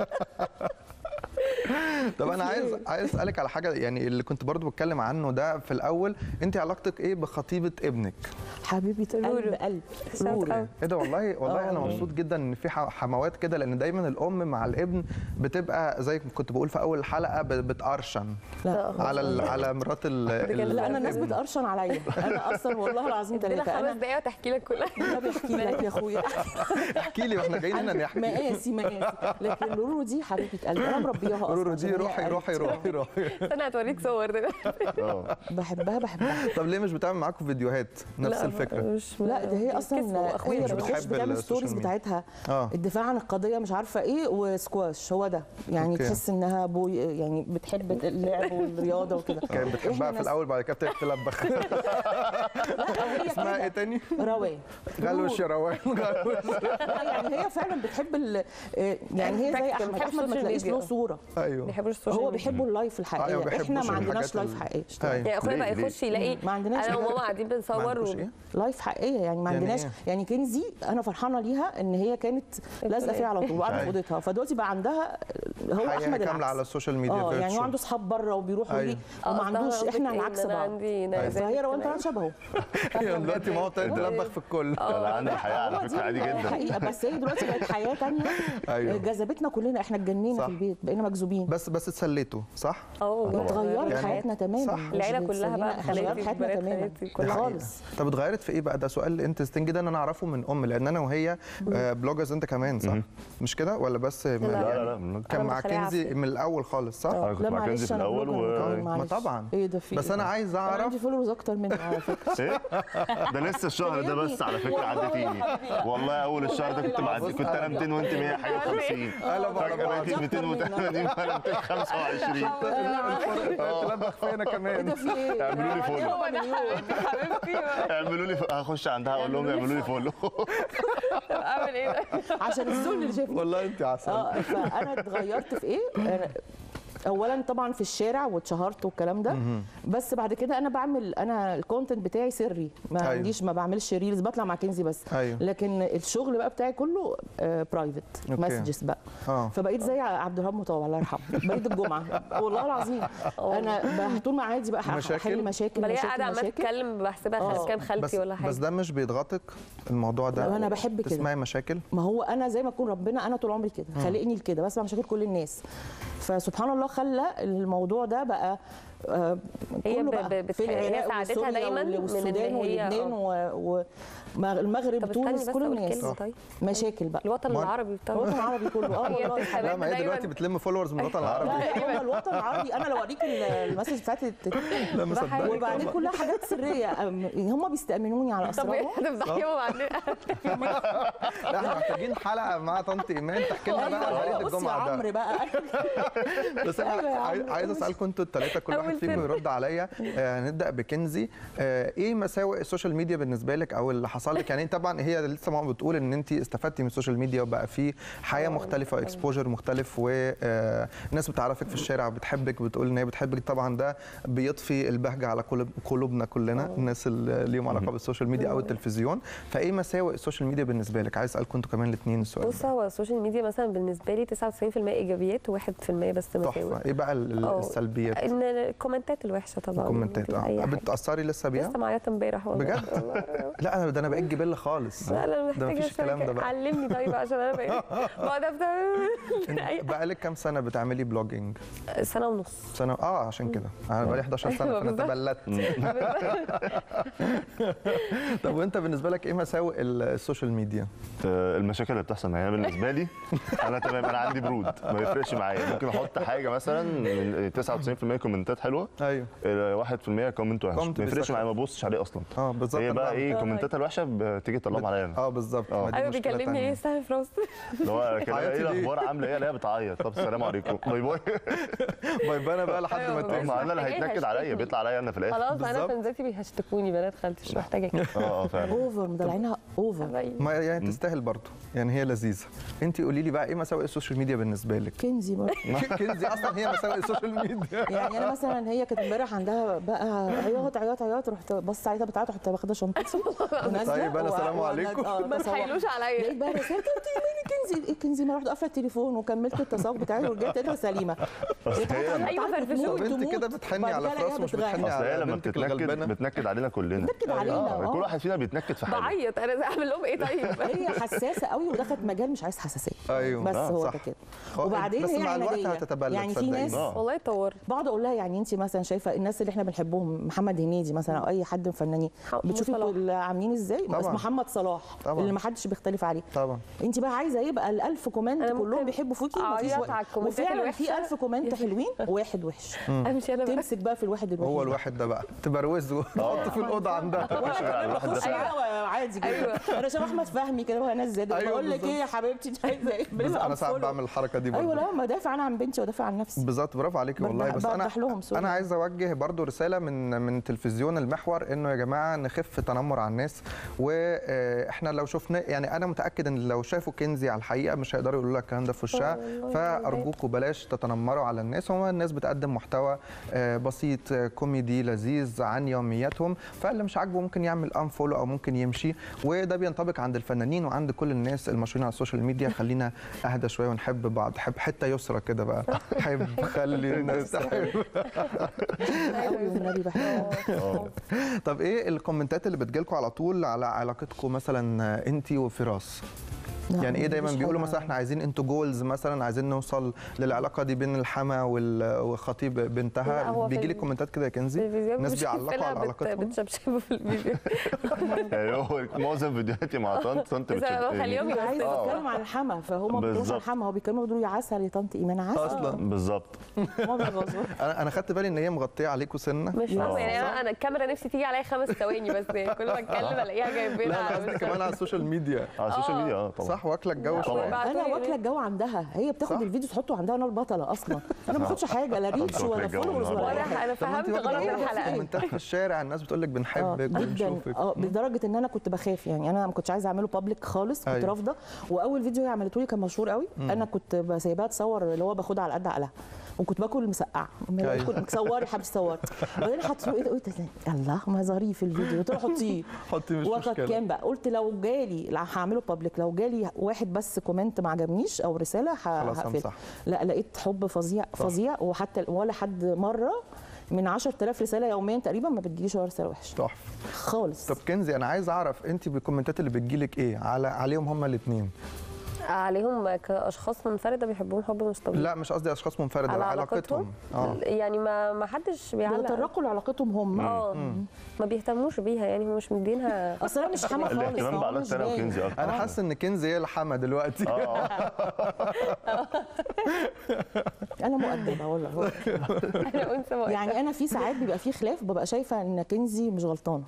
طب انا عايز عايز اسالك على حاجه يعني اللي كنت برضو بتكلم عنه ده في الاول انت علاقتك ايه بخطيبه ابنك حبيبه قلب رورو. قلب Shout رورو out. ايه ده والله والله انا آه. مبسوط جدا ان في ح- حموات كده لان دايما الام مع الابن بتبقى زي ما كنت بقول في اول الحلقه ب- بتقرشن لا على ال- على مرات ال ال- لا انا الناس الابن. بتقرشن عليا انا اصلا والله العظيم ادينا ثلاثه خمس انا دقايق وتحكي لك كلها انا بحكي لك يا اخويا احكي لي واحنا جايين هنا نحكي مقاسي مقاسي لكن رورو دي حبيبه قلبي انا مربيها اصلا رورو دي عشان روحي روحي روحي روحي استنى هتوريك صور دلوقتي اه بحبها بحبها طب ليه مش بتعمل معاكم فيديوهات نفس لا، الفكره مش لا ده هي بيتكسفوا. اصلا اخويا هي مش كده. بتخش بتحب بتعمل السوشيال ستوريز ميديا. بتاعتها اه الدفاع عن القضيه مش عارفه ايه وسكواش هو ده يعني أوكي. تحس انها بو يعني بتحب اللعب والرياضه وكده كانت بتحبها إحنا في ناس- الاول بعد كده ابتدت تلبخ لا هي اسمها ايه كده تاني؟ روان غلوش يا روان غلوش لا، يعني هي فعلا بتحب ال يعني هي زي Practical، احمد بتحب احمد ما السوشيال تلاقيش له ميديا. صوره ايوه بيحبوا السوشيال هو ميديا. بيحبوا اللايف أيوة، الحقيقيه بيحبوا احنا ما الحاجات عندناش لايف ال- حقيقيه أيوة. يعني اخويا ليه- بقى ليه؟ يخش يلاقي ما عندناش انا كده. وماما قاعدين ما بنصور عندكوش و... ايه؟ لايف حقيقيه يعني ما يعني عندناش إيه؟ يعني كنزي انا فرحانه ليها ان هي كانت لازقه فيها على طول وقاعده في أيوة. اوضتها فدلوقتي بقى عندها هو حياه احمد كامله العكس على السوشيال ميديا اه يعني virtual. هو عنده اصحاب بره وبيروح ويجي أيوة. وما قصدها عندوش قصدك احنا إيه؟ العكس إن أنا بعض عندي نيزك فهي روان كمان. طلعت شبهه ايوه دلوقتي ماما ابتدت تلبخ في الكل انا عندي حياه على هو دي فكره عادي جدا الحقيقه بس هي دلوقتي بقت حياه تانية أيوة. جذبتنا كلنا احنا اتجنينا صح. في البيت بقينا مجذوبين بس بس اتسليتوا صح؟ اه والله. اتغيرت يعني- حياتنا تماما صح. مش العيله كلها بتسلينا، بقى احنا غيرت خالاتي حياتنا بنات تماما خالاتي دي كلها حقيقة. خالص طب اتغيرت في ايه بقى ده سؤال انترستنج جدا انا اعرفه من ام لان انا وهي آه، بلوجرز انت كمان صح مش كده ولا بس من- لا، لا لا لا من- كان أنا مع مدخليها كنزي عافية. من الاول خالص صح انا كنت لا مع كنزي معلش في انا الاول بلوجر و كمان، معلش. ما طبعا. ايه ده في بس إيه؟ أنا عايز أنا أعرف- عندي فولورز اكتر منك على فكره ايه ده لسه الشهر ده بس على فكره عديتيني والله اول الشهر ده كنت معدي كنت انا 200 وانت 100 حاجه 50 قلب على فجاه بعض. بقيتي 280 وانا 225 تلبخ فينا ايه كمان ده في ايه؟ اعملوا لي فولو. هو ده حبيبتي حبيبتي اعملوا لي هخش عندها اقول لهم يعملوا لي فولو اعمل ايه ده؟ عشان الذل اللي شايفه والله انت عسل اه فانا اتغيرت في ايه أنا اولا طبعا في الشارع واتشهرت والكلام ده بس بعد كده انا بعمل انا الكونتنت بتاعي سري ما أيوة. عنديش ما بعملش ريلز بطلع مع كنزي بس أيوة. لكن الشغل بقى بتاعي كله برايفت أوكي. مسجز بقى اه فبقيت زي عبد الوهاب مطوع الله يرحمه بقيت الجمعه والله العظيم انا بقى طول ما عادي بقى مشاكل؟ احل مشاكل بلاقيها مشاكل قاعده عماله مشاكل تتكلم بحسبها آه. خ- كام بس خالتي ولا حاجه بس ده مش بيضغطك الموضوع ده لا، أنا بحب كده. تسمعي مشاكل ما هو انا زي ما اكون ربنا انا طول عمري كده خلقني لكده بسمع مشاكل كل الناس فسبحان الله خلى الموضوع ده بقى آه، هي كله ب- بقى ب- في بتح- هي العراق سعادتها وسوريا دايماً من إن والسودان هي- ولبنان آه. والمغرب طب استني تونس بس كل أقول الناس كلمة طيب مشاكل بقى الوطن ما- العربي بتاع الوطن العربي كله اه هي والله بتتكلم لا ما هي دايماً- دلوقتي بتلم فولورز من الوطن العربي لا هم الوطن العربي انا لو اوريك ال- المسج بتاعتي لا مصدقك وبعدين كلها حاجات سريه أم- هم بيستأمنوني على طب ايه اسرارهم هتفضحيهم عندنا لا احنا محتاجين حلقه مع طنط ايمان تحكي لنا بقى أيوة، بريد بص يا الجمعه ده عمرو بقى بس أيوة يا انا عايز- عم. عايز اسالكم انتوا الثلاثه كل واحد أول فيكم سر. يرد عليا آه، هنبدا بكنزي آه، ايه مساوئ السوشيال ميديا بالنسبه لك او اللي حصل لك يعني طبعا هي لسه ما بتقول ان انت استفدتي من السوشيال ميديا وبقى في حياه مختلفه واكسبوجر مختلف والناس بتعرفك في الشارع بتحبك بتقول ان هي بتحبك طبعا ده بيطفي البهجه على قلوب- قلوبنا كلنا الناس اللي ليهم علاقه بالسوشيال ميديا او التلفزيون فايه مساوئ السوشيال ميديا بالنسبه لك عايز اسالكم انتوا كمان الاثنين السؤال بص ده. هو السوشيال ميديا مثلا بالنسبه لي 99% ايجابيات و1% بس مساوئ تحفه ايه بقى ال- أه. السلبيات ان الكومنتات الوحشه طبعا الكومنتات ممكن أي اه حاجة. بتاثري لسه بيها لسه معيطه امبارح والله بجد؟ والله. لا انا ده انا بقيت جبله خالص لا لا ده محتاجه مفيش الكلام ده شوية. بقى علمني طيب عشان انا بقيت بقعد افتح أي- بقالك كام سنه بتعملي بلوجينج سنه ونص سنه اه عشان كده انا بقالي 11 سنه أيوة فانا بالظبط. تبلدت طب وانت بالنسبه لك ايه مساوئ السوشيال ميديا المشاكل اللي بتحصل معايا بالنسبه لي انا تمام انا عندي برود ما يفرقش معايا ممكن احط حاجه مثلا من 99% كومنتات حلوه ايوه ال 1% كومنت وحش كومنت ما يفرقش بيسخن. معايا ما ببصش عليه اصلا اه بالظبط هي أنا بقى بعمل ايه كده. كومنتاتها الوحشه بتيجي تطلعهم عليا انا اه بالظبط آه. ما دي ايوه مشكلة بيكلمني ايه تانية. استنى في راسي اللي هو كان بتعيطي ايه ليه؟ الاخبار عامله ايه الاقيها بتعيط طب السلام عليكم باي باي باي انا بقى لحد ما أيوة، تنسى ما انا اللي محتاجين هيتنكد عليا هاشتاج. بيطلع عليا انا في الاخر خلاص انا بالظبط. فنزاتي بيهشتكوني بنات خالتي مش محتاجه كده اه اه فعلا اوفر مدلعينها اوفر باين. ما يعني تستاهل برضه يعني هي لذيذه انت قولي لي بقى ايه مساوئ السوشيال ميديا بالنسبه لك كنزي برضه كنزي اصلا هي مساوئ السوشيال ميديا يعني انا مثلا هي كانت امبارح عندها بقى عياط عياط عياط رحت بص عليها بتعيط رحت واخده شنطتي ونازلة طيب، أنا و- سلام و- عليكم. آه، ما بصور. تحايلوش عليا لقيت بقى رسالة قلت يا مين كنزي ايه كنزي ما رحت قافله التليفون وكملت التسوق بتاعي ورجعت لقيتها سليمه أيوة، فرفشوا. طب انت كده بتحني على فراس مش بتحني اصل هي على لما بنتك بتتنكد الغلبانه بتنكد علينا كلنا بتنكد علينا، آه، آه. كل واحد فينا بيتنكد في حاجه بعيط انا اعمل لهم ايه طيب هي حساسه قوي ودخلت مجال مش عايز حساسيه ايوه بس آه، هو صح. ده كده هو- وبعدين بس هي مع الوقت عنادية. هتتبلد يعني في صدقيني. ناس آه. والله اتطورت بقعد اقول لها يعني انت مثلا شايفه الناس اللي احنا بنحبهم محمد هنيدي مثلا او اي حد من الفنانين محمد بتشوفي صلاح. دول عاملين ازاي طبعاً. بس محمد صلاح طبعاً. اللي ما حدش بيختلف عليه طبعا انت بقى عايزه ايه يبقى ال 1000 كومنت أنا كلهم ممكن بيحبوا فيكي مفيش أعيط واحد- على الكومنتات وفعلا في الوحشة. 1000 كومنت حلوين واحد وحش امشي انا بقى تمسك بقى في الواحد الوحش هو ده. الواحد ده بقى تبروزه تحطه في الاوضه عندها وانا كمان الواحد بخش ده. معاه عادي جدا أيوة. انا شبه احمد فهمي كده وهنا زاد أيوة بقول لك بالظبط. ايه يا حبيبتي انت عايزه ايه بس انا ساعات unfollow. بعمل الحركه دي برضه ايوه لا ما دافع انا عن بنتي ودافع عن نفسي بالظبط برافو عليكي والله برضح- بس انا برضح لهم، سوري. انا عايز اوجه برضو رساله من من تلفزيون المحور انه يا جماعه نخف تنمر على الناس واحنا لو شفنا يعني انا متاكد ان لو شافوا كنزي على الحقيقه مش هيقدروا يقولوا لك الكلام ده في وشها والله فارجوكوا بلاش تتنمروا على الناس هو الناس بتقدم محتوى آه، بسيط آه، كوميدي لذيذ عن يومياتهم فاللي مش عاجبه ممكن يعمل انفولو او ممكن يمشي وده بينطبق عند الفنانين وعند كل الناس المشهورين على السوشيال ميديا خلينا اهدى شويه ونحب بعض حب حته يسرى كده بقى حب خلي الناس تحب قوي والنبي بحبها طب ايه الكومنتات اللي بتجيلكوا على طول على علاقتكم مثلا انت وفراس لا، يعني ايه دايما مفيش بيقولوا حاجة. مثلا احنا عايزين انتوا جولز مثلا عايزين نوصل للعلاقه دي بين الحما وال- وخطيب لا، بنتها هو في بيجي لك ال- كومنتات كده يا كنزي الفيديوهات ناس مش بيعلقوا على شايفينها بت- علاقتهم بتشبشبوا في الفيديو يعني هو معظم فيديوهاتي مع طنط طنط بس أنا بتشوف- بخليهم عايز يمثلوا اتكلم عن الحما فهم ما بيتكلموش عن بالظبط. الحما هو بيتكلموا بيقولوا يا عسل يا طنط ايمان عسل اصلا بالظبط ما بيغصبوا انا انا خدت بالي ان هي مغطيه عليكم سنه مش فاهمه آه. يعني أنا- انا الكاميرا نفسي تيجي عليا خمس ثواني بس يعني كل ما اتكلم الاقيها جايبينها لا انا قصدي كمان على السوشيال ميديا على السوشيال ميديا اه طبعا صح واكله الجو شويه بعتولي انا ليه؟ واكله الجو عندها هي بتاخد صح. الفيديو تحطه عندها انا البطله اصلا انا ما باخدش حاجه لا ريتش واكلة ولا الجو فولورز ولا النهاردة. اي حاجه وانا انا طب ما فهمت انت واخدة غلط بالك الحلقه كومنتات في الشارع الناس بتقول لك اه بنحبك جدا وبنشوفك اه لدرجه ان انا كنت بخاف يعني انا ما كنتش عايزه اعمله بابليك خالص كنت أيوة. رافضه واول فيديو هي عملته لي كان مشهور قوي انا كنت سايباها تصور اللي هو باخدها على قد عقلها وكنت باكل مسقعه أيوة. أيوة. صوري حبيبتي صوري بعدين حطيته ايه ده قلت الله ما ظريف في الفيديو قلت له حطيه حطي مش وقد مشكله كان بقى قلت لو جالي لا هعمله بابليك لو جالي واحد بس كومنت ما عجبنيش او رساله ه- خلاص هقفل همسح. لا لقيت حب فظيع فظيع وحتى ولا حد مره من 10000 رساله يوميا تقريبا ما بتجيليش ولا رساله وحشه تحفه خالص طب كنزي انا عايز اعرف انت بالكومنتات اللي بتجيلك ايه على عليهم هما الاثنين عليهم كاشخاص منفرده بيحبوهم حب مش طبيعي لا مش قصدي اشخاص منفرده على علاقتهم اه يعني ما ما حدش بيعلق بيتطرقوا لعلاقتهم هم اه ما بيهتموش بيها يعني هم مش مدينها اصل انا مش حما خالص الاهتمام فهو بعلاقتي مش انا باين. وكنزي اكتر انا حاسس ان كنزي هي الحما دلوقتي اه انا مؤدبه والله انا انثى وقتها. يعني انا في ساعات بيبقى في خلاف ببقى شايفه ان كنزي مش غلطانه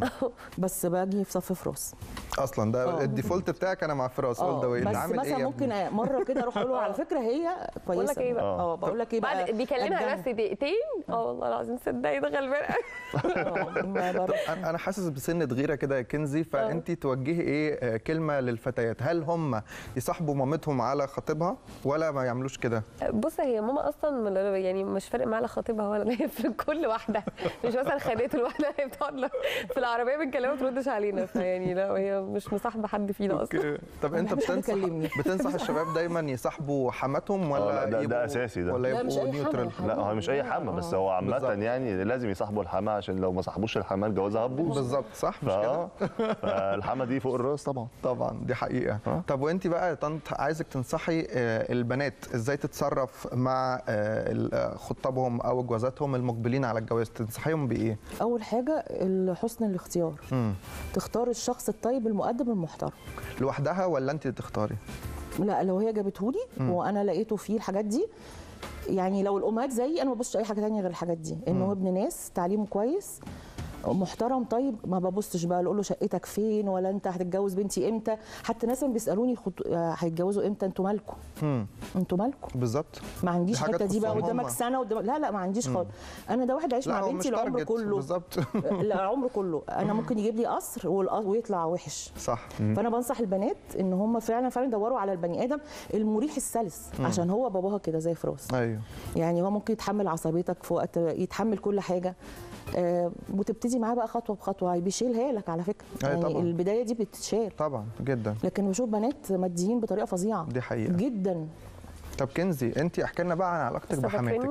بس باجي في صف فراس اصلا ده آه. الديفولت بتاعك انا مع فراس اول ذا واي بس عامل مثلا ايه يا ممكن ابني؟ مره كده اروح اقول له على فكره هي كويسه لك إيه بقى؟ اه بقول لك ايه بقى بعد بيكلمها قدها. بس دقيقتين اه والله العظيم صدقي ده غلبان آه، ما بروح. انا أنا حاسس بسنه غيره كده يا كنزي فانت توجهي ايه آه، كلمه للفتيات هل هم يصاحبوا مامتهم على خطيبها ولا ما يعملوش كده بص هي ماما اصلا من- يعني مش فارق معاها لا خطيبها ولا هي في كل واحده مش مثلا خدته الواحده هي بتقعد له في العربيه بنكلمها ما تردش علينا فيعني لا هي مش مصاحبه حد فينا اصلا اوكي طب انت بحبش حد بتنصح يكلمني. بتنصح الشباب دايما يصاحبوا حماتهم آه، ولا لا، ده- ده يبقوا أساسي ده. ولا لا، مش يبقوا أي حما، نيوترال حما. لا هو مش اي حما بس هو عامه بالظبط. يعني لازم يصاحبوا الحما عشان لو ما صاحبوش الحما الجوازه هتبوظ بالظبط صح مش كده فاه فالحما دي فوق الراس طبعا طبعا دي حقيقه آه. طب وانت بقى يا طنط عايزك تنصحي آه، البنات ازاي تتصرف مع آه، ال- آه، خطابهم او جوازاتهم المقبلين على الجواز تنصحيهم بايه اول حاجه حسن الاختيار مم. تختار الشخص الطيب المؤدب المحترم لوحدها ولا انت اللي تختاري لا لو هي جابته لي وانا لقيته فيه الحاجات دي يعني لو الامهات زيي انا ما ببصش اي حاجه تانية غير الحاجات دي انه ابن ناس تعليمه كويس محترم طيب ما ببصش بقى اقول له شقتك فين ولا انت هتتجوز بنتي امتى حتى ناس بيسالوني خط... آه، هيتجوزوا امتى انتوا مالكم مم. انتوا مالكم بالظبط ما عنديش دي حاجات الحته دي بقى خصوصهم قدامك هم. سنه قدامك لا لا ما عنديش خالص انا ده واحد عايش لا مع هو مش بنتي العمر تارجت كله بالظبط لا عمره كله انا ممكن يجيب لي قصر والق- ويطلع وحش صح فانا بنصح البنات ان هم فعلا فعلا يدوروا على البني ادم المريح السلس عشان هو باباها كده زي فراس ايوه يعني هو ممكن يتحمل عصبيتك في وقت يتحمل كل حاجه آه وتبتدي معاه بقى خطوه بخطوه بيشيلها لك على فكره أي يعني طبعاً. البدايه دي بتتشال طبعا جدا لكن بشوف بنات ماديين بطريقه فظيعه دي حقيقه جدا طب كنزي انت احكي لنا بقى عن علاقتك لسه فاكريني؟ بحماتك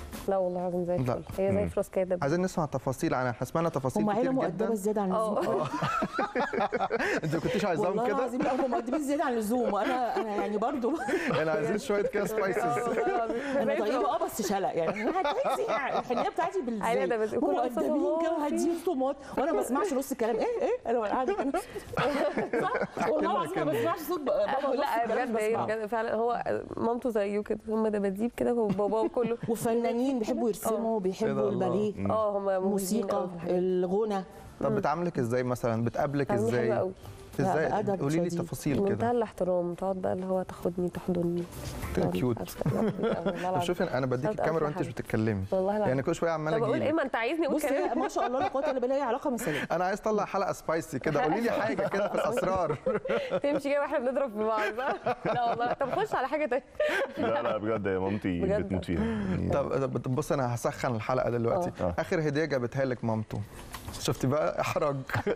لا والله العظيم زي لا. الفل هي زي فراس كده عايزين نسمع تفاصيل عنها احنا سمعنا تفاصيل هم عيله كتير مؤدبه جدا زياده عن اللزوم اه انت ما كنتيش عايزاهم والله كده العظيم لا هم مؤدبين زياده عن اللزوم وانا انا يعني برضو احنا عايزين شويه كده سبايسز انا طيبه اه بس شلق يعني انا هتحسي الحنيه بتاعتي أيوة ده بس بالزيت كل هم أصلاً مؤدبين هو كده وهادين صوت وانا ما بسمعش نص الكلام ايه ايه انا قاعده كده صح والله العظيم ما بسمعش صوت بابا ونص لا الكلام بجد هي بسمعه. بجد فعلا هو مامته زيه كده هم دباديب كده وباباه وكله وفنانين بيحبوا يرسموا إيه ده بيحبوا الله. الباليه اه هم موسيقى الغنى طب بتعاملك ازاي مثلا بتقابلك حلوه ازاي قوي لا، ازاي بأدب قولي لي شديد. تفاصيل منتهى كده الاحترام تقعد بقى اللي هو تاخدني تحضني كيوت. والله طب شوفي انا بديك شاطرة الكاميرا أوي وانت مش بتتكلمي والله العظيم. يعني كل شويه طب عماله اقول ايه اجيب ما انت عايزني اقول بص كلام هي ما شاء الله لا قوه الا بالله هي علاقه مثاليه انا عايز اطلع حلقه سبايسي كده قولي لي حاجه كده في الاسرار تمشي كده واحنا بنضرب في بعض صح؟ لا والله طب خش على حاجه تانية لا لا بجد هي مامتي بجد؟ بتموت فيها يعني طب طب بص انا هسخن الحلقه دلوقتي آه. اخر هديه جابتها لك مامته شفتي بقى احرج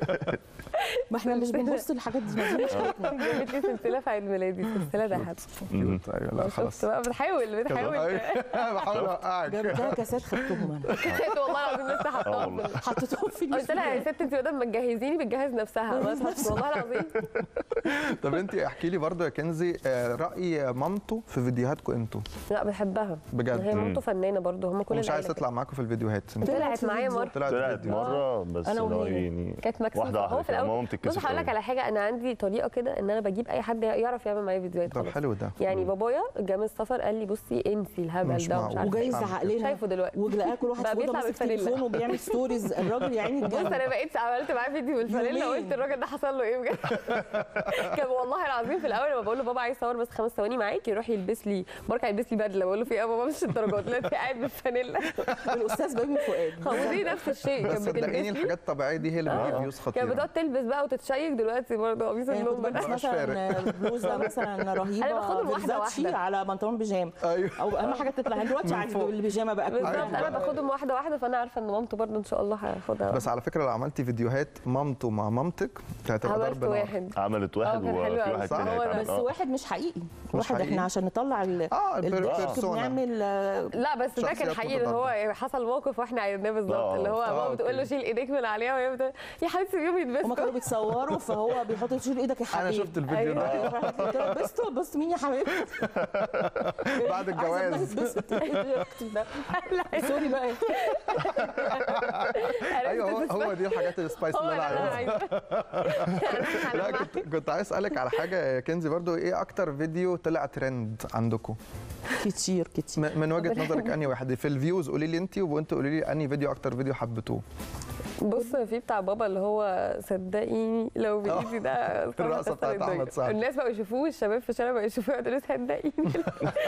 ما احنا مش بنبص للحاجات دي ما دي مشكلتنا جابت لي سلسله في عيد ميلادي سلسله ذهب كيوت ايوه لا خلاص شفت بقى بتحاول بتحاول أيوة. بحاول اوقعك جبتها كاسات خدتهم انا كانت والله العظيم لسه اه حاطاها والله حطيتهم في قلت لها يا النسبة. ست انت بدل ما تجهزيني بتجهز نفسها ما تحطش والله العظيم طب انت احكي لي برضو يا كنزي آه، راي مامته في فيديوهاتكم انتوا لا بحبها بجد؟ هي مامته فنانه برضو هم كل ومش عايز العيلة تطلع معاكم في الفيديوهات انت كده. طلعت في معايا الفيديو. مره طلعت طلعت فيديو. مره بس أنا اللي هو وهي. يعني كانت مكسوفه واحده واحده هو في كده الاول ماما بص بتتكسف هقول لك قوي. على حاجه انا عندي طريقه كده ان انا بجيب اي حد يعرف يعمل معايا فيديوهات طب خلاص حلو ده يعني بابايا جه من السفر قال لي بصي انسي الهبل مش ده ومش معقول. عارفه وجاي إيه. يزعق لنا شايفه دلوقتي وجلاقاه كل واحد بقى في اوضه بيطلع ماسك بالفانيلا. تليفون وبيعمل ستوريز الراجل يعني بص اتجنن. انا بقيت عملت معاه فيديو بالفانيلا يومين. قلت الراجل ده حصل له ايه بجد كان والله العظيم في الاول لما بقول له بابا عايز اصور بس خمس ثواني معاك يروح يلبس لي بركع يلبس لي بدله بقول له في ايه يا بابا مش الدرجات دلوقتي قاعد بالفانيلا الاستاذ بيومي فؤاد خلاص نفس الشيء بس كانت بتلبس صدقيني لي الحاجات الطبيعيه دي هي اللي بتجيب فيوز كانت خطيره بتقعد تلبس بقى وتتشيك دلوقتي برضه قميص يعني كنت النوم بلبس ده مش فارق. مثلا بلوزه مثلا رهيبه أنا باخدهم واحدة فيرزاتشي واحدة. على بنطلون بيجام ايوه او اهم حاجه تطلع يعني دلوقتي من عادي فوق. بالبيجامه بقى كله. بالظبط أيوة. انا باخدهم واحده واحده فانا عارفه ان مامته برضه ان شاء الله هاخدها بس على فكره لو عملتي فيديوهات مامته مع مامتك هتبقى عملت ضرب نار واحد عملت واحد كان حلو وفي أوي. واحد صح؟ تاني هو ده. هيتعمل. بس آه. واحد مش حقيقي واحد حقيقي؟ احنا عشان نطلع ال اه البيت بيرسونا بنعمل آه، لا بس ده كان شخصيات حقيقي اللي هو متضادة. حصل موقف واحنا عيدناه بالظبط آه. اللي هو آه، ماما بتقول له أوكي. شيل ايديك من عليها وهي بتقول يا حبيبتي اليوم هما يتبسطوا كانوا بيتصوروا فهو بيحط تشيل ايدك يا حبيبي انا شفت الفيديو ده أيوة، راحت قلت له بسطوا بس مين يا حبيبي بعد الجواز سوري بقى ايوه هو, هو دي الحاجات السبايس هو اللي انا اللي انا عايزها عايزاه لا كنت كنت عايز اسالك على حاجه يا كنزي برضو ايه اكتر فيديو طلع ترند عندكم كتير كتير م- من وجهه نظرك انهي واحد في الفيوز قولي لي انت وانت قولي لي انهي فيديو اكتر فيديو حبيتوه بص في بتاع بابا اللي هو صدقيني لو بايدي ده الرقصة بتاعت الدنيا. أحمد سعد. الناس بقوا يشوفوه الشباب في الشارع بقوا يشوفوه يقعدوا يقولوا صدقيني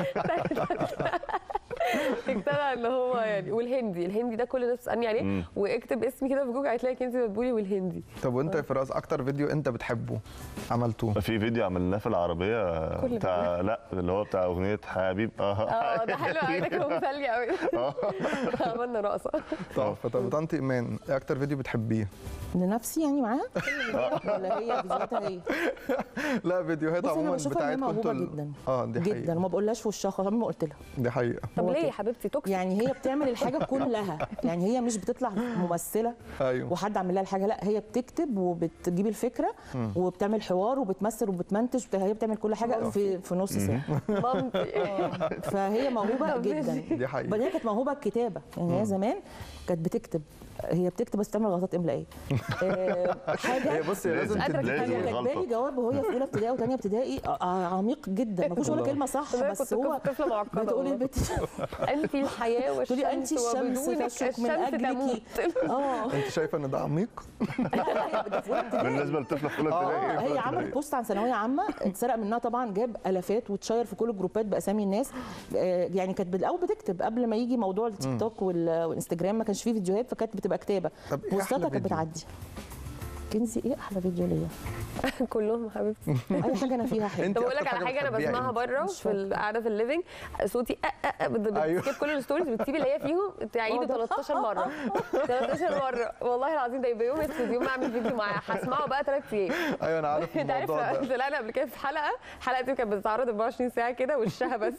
اقتنع ان هو يعني والهندي الهندي ده كل الناس بتسالني عليه مم. واكتب اسمي كده في جوجل هتلاقي كنزي مدبولي والهندي طب وانت يا فراس اكتر فيديو انت بتحبه عملتوه في فيديو عملناه في العربيه كل بتاع لا اللي هو بتاع اغنيه حبيب اه اه ده حلو قوي ده كان مسلي قوي عملنا رقصه تحفه طب طنط ايمان ايه اكتر فيديو بتحبيه لنفسي يعني معاها ولا هي فيديوهاتها هي لا فيديوهات بص انا عموما بشوفها ان هي بتاعتكم موهوبه انتوا ال- جدا اه دي جدا حقيقه وما بقولهاش في وشها خالص ما قلت لها دي حقيقه طب هو ليه كده. يا حبيبتي توكسي يعني هي بتعمل الحاجه كلها يعني هي مش بتطلع ممثله ايوه وحد عامل لها الحاجه لا هي بتكتب وبتجيب الفكره وبتعمل حوار وبتمثل وبتمنتج هي بتعمل كل حاجه في في نص ساعه مامتي فهي موهوبه طب جدا دي حقيقه بعدين هي كانت موهوبه الكتابه يعني هي زمان كانت بتكتب هي بتكتب بس بتعمل غلطات املائيه آه، هي حاجه بصي لازم قادرة تدي لازم كان الغلطة. كاتبالي جواب وهي في اولى ابتدائي وثانيه ابتدائي آه، عميق جدا ما فيهوش ولا الله. كلمه صح أنا بس كنت هو طفله معقده بتقولي والله. البت انت الحياه والشمس تقولي انت الشمس وبدونك فاشرق من الشمس اجلك تموت اه انت شايفه ان ده عميق لا، لا، ده في أولى ابتدائي. بالنسبه لطفله في اولى آه. ابتدائي هي عملت بوست عن ثانويه عامه اتسرق منها طبعا جاب الافات واتشير في كل الجروبات باسامي الناس آه، يعني كانت بالاول بتكتب قبل ما يجي موضوع التيك توك وال- والانستجرام ما كانش فيه فيديوهات فكانت بتبقى كتابه طب إيه أحلى بوستاتها كانت فيديو؟ بتعدي كنزي ايه احلى فيديو ليا كلهم حبيبتي اي حاجه انا فيها حلو انت طب اقول لك أكتر على حاجة حاجه انا بتحبيها بسمعها إيه؟ بره مش في القعده في الليفنج صوتي أه أه أه بت- أيوه. بتسكيب كل الستوريز بتسيب اللي هي فيهم تعيده 13 مره 13 مره والله العظيم ده يبقى يوم اسود يوم اعمل فيديو معاه هسمعه بقى ثلاث ايام ايوه انا عارف انت عارف الموضوع ده طلعنا قبل كده في حلقه الحلقه دي كانت بتتعرض 24 ساعه كده وشها بس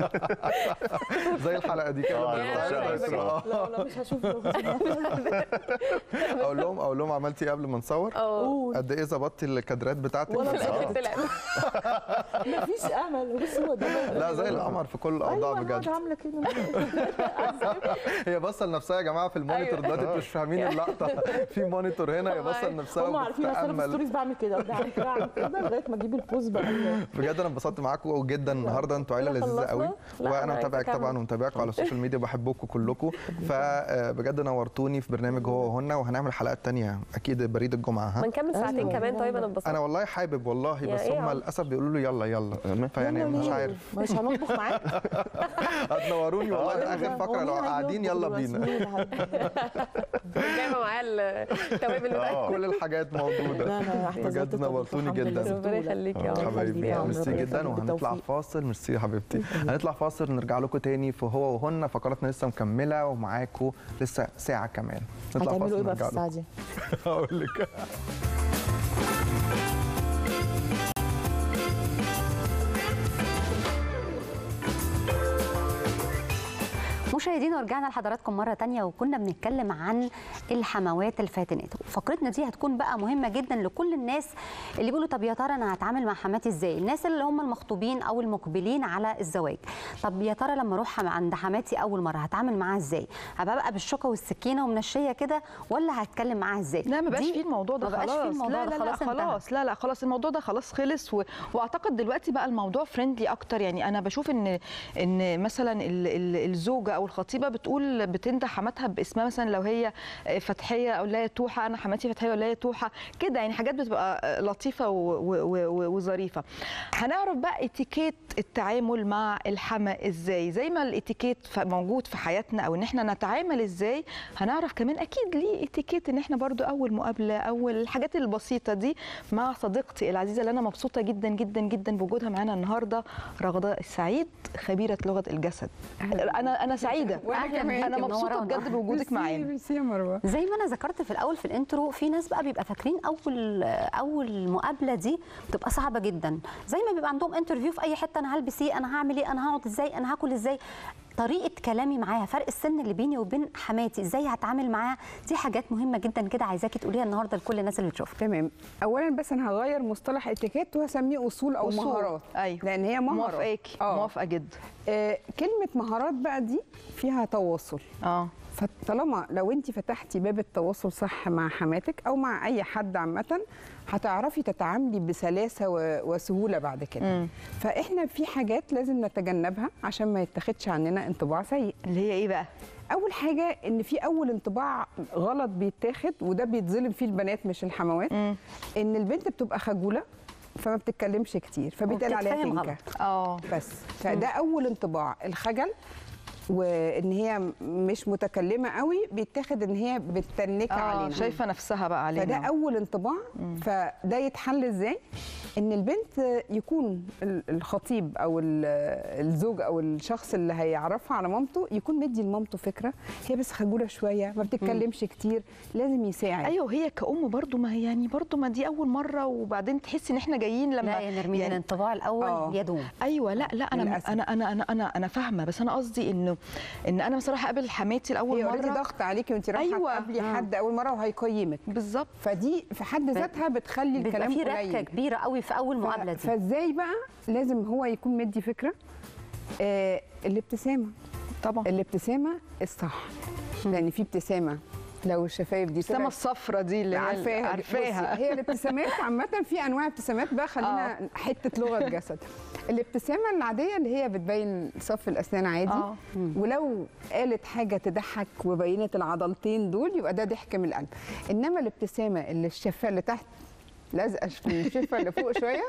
زي الحلقه دي كده آه، بالظبط. أنا بس، سايبة آه. كده. لا لا مش هشوفه اقول لهم اقول لهم عملتي ايه قبل ما نصور اه قد ايه ظبطتي الكادرات بتاعتك ولا في الاخر طلع مفيش امل بص هو ده لا زي القمر في كل الاوضاع ايوه بجد بجد عامله كده هي باصه لنفسها يا جماعه في المونيتور أيوة. دلوقتي انتوا مش فاهمين اللقطه في مونيتور هنا هي باصه لنفسها هم عارفين اصل انا في وبتتامل الستوريز بعمل كده بعمل كده بعمل كده لغايه ما اجيب البوز بقى بجد انا انبسطت معاكم جدا النهارده انتوا عيله كده لذيذه خلصنا؟ قوي لا، وانا أنا عايزة متابعك أكمل. طبعا ومتابعكم على السوشيال ميديا وبحبكم كلكم فبجد نورتوني في برنامج هو وهنا وهنعمل حلقات تانية اكيد بريد الجمعه ما ها نكمل ساعتين أيوة. كمان طيب انا اتبسطت انا والله حابب والله يا بس إيه يا هم عم؟ للاسف بيقولوا لي يلا يلا فيعني يلا مش ليه؟ عارف مش هنطبخ معاك هتنوروني والله ده اخر فقره لو قاعدين يلا بينا جايبه معايا التوابل بتاعتي آه. كل الحاجات موجوده لا انا اعتذرت بجد نورتوني الحمد لله جدا. زي ربنا البطولة. يخليك يا عمر. حبايبي يا عمر، ميرسي ربنا جدا يخليك وهنطلع بالتوفيق. فاصل ميرسي يا حبيبتي هنطلع فاصل نرجع لكم تاني في هو وهن فقراتنا لسه مكمله ومعاكم لسه ساعه كمان نطلع هتعملوا ايه بقى في ونرجع الساعه لكم. دي؟ هقول لك مشاهدينا ورجعنا لحضراتكم مرة تانية وكنا بنتكلم عن الحموات الفاتنات فقرتنا دي هتكون بقى مهمة جدا لكل الناس اللي بيقولوا طب يا ترى أنا هتعامل مع حماتي إزاي الناس اللي هم المخطوبين أو المقبلين على الزواج طب يا ترى لما أروح عند حماتي أول مرة هتعامل معاها إزاي هبقى بقى بالشوكة والسكينة ومنشية كده ولا هتكلم معاها إزاي لا ما بقاش دي- فيه الموضوع ده ما بقاش خلاص فيه الموضوع لا ده لا لا خلاص انتهى. خلاص لا لا خلاص الموضوع ده خلاص خلص و... واعتقد دلوقتي بقى الموضوع فريندلي اكتر يعني انا بشوف ان ان مثلا ال... ال... الزوجه او الخطيبه بتقول بتنده حماتها باسمها مثلا لو هي فتحيه او لا هي توحه انا حماتي فتحيه ولا هي توحه كده يعني حاجات بتبقى لطيفه و... و... و... وظريفه هنعرف بقى اتيكيت التعامل مع الحما ازاي زي ما الاتيكيت ف- موجود في حياتنا او ان احنا نتعامل ازاي هنعرف كمان اكيد ليه اتيكيت ان احنا برضو اول مقابله اول الحاجات البسيطه دي مع صديقتي العزيزه اللي انا مبسوطه جدا جدا جدا بوجودها معانا النهارده رغداء السعيد خبيره لغه الجسد انا انا سعيده وأنا أهلاً كمان. بيكي، انا مبسوطه منورانا. بجد بوجودك معانا ميرسي يا مروه زي ما انا ذكرت في الاول في الانترو في ناس بقى بيبقى فاكرين اول اول مقابله دي بتبقى صعبه جدا زي ما بيبقى عندهم انترفيو في اي حته انا هلبس ايه انا هعمل ايه انا هقعد ازاي انا هاكل ازاي طريقه كلامي معاها فرق السن اللي بيني وبين حماتي ازاي هتعامل معاها دي حاجات مهمه جدا كده عايزاكي تقوليها النهارده لكل الناس اللي بتشوفنا تمام اولا بس انا هغير مصطلح اتيكيت وهسميه اصول او أصول. مهارات ايوه لان هي مهارات موافقاكي آه. موافقه جدا آه كلمه مهارات بقى دي فيها تواصل اه فطالما لو انت فتحتي باب التواصل صح مع حماتك او مع اي حد عامه هتعرفي تتعاملي بسلاسه و- وسهوله بعد كده مم. فاحنا في حاجات لازم نتجنبها عشان ما يتاخدش عننا انطباع سيء اللي هي ايه بقى اول حاجه ان في اول انطباع غلط بيتاخد وده بيتظلم فيه البنات مش الحموات مم. ان البنت بتبقى خجوله فما بتتكلمش كتير فبيتقال عليها وبتتفهم تنكه غلط. اه بس فده اول انطباع الخجل وان هي مش متكلمه قوي بيتاخد ان هي بتتنك اه علينا شايفه نفسها بقى علينا فده اول انطباع فده يتحل ازاي ان البنت يكون ال- الخطيب او ال- الزوج او الشخص اللي هيعرفها على مامته يكون مدي لمامته فكره هي بس خجوله شويه ما بتتكلمش كتير لازم يساعد ايوه هي كأم برضو ما هي يعني برضو ما دي اول مره وبعدين تحسي ان احنا جايين لما لا يا نرمين يعني الانطباع الاول آه. يدوم ايوه لا لا انا للأسف. انا انا انا انا انا فاهمه بس انا قصدي انه ان انا بصراحه اقابل حماتي لاول هي اوريدي مره ضغط عليكي وانت رايحه أيوة. تقابلي آه. حد اول مره وهيقيمك بالظبط فدي في حد ذاتها بتخلي بيبقى الكلام في ركه قليل كبيره قوي في اول ف- مقابله دي فازاي بقى لازم هو يكون مدي فكره آه الابتسامه طبعا الابتسامه الصح لان في ابتسامه لو الشفايف دي السما طلعت- الصفرة دي اللي هي عارفاها عارفاها بصي، هي الابتسامات عامة في انواع ابتسامات بقى خلينا حتة لغة جسد الابتسامة العادية اللي هي بتبين صف الأسنان عادي آه. ولو قالت حاجة تضحك وبينت العضلتين دول يبقى ده ضحك من القلب إنما الابتسامة اللي الشفة اللي تحت لازقة في الشفة اللي فوق شوية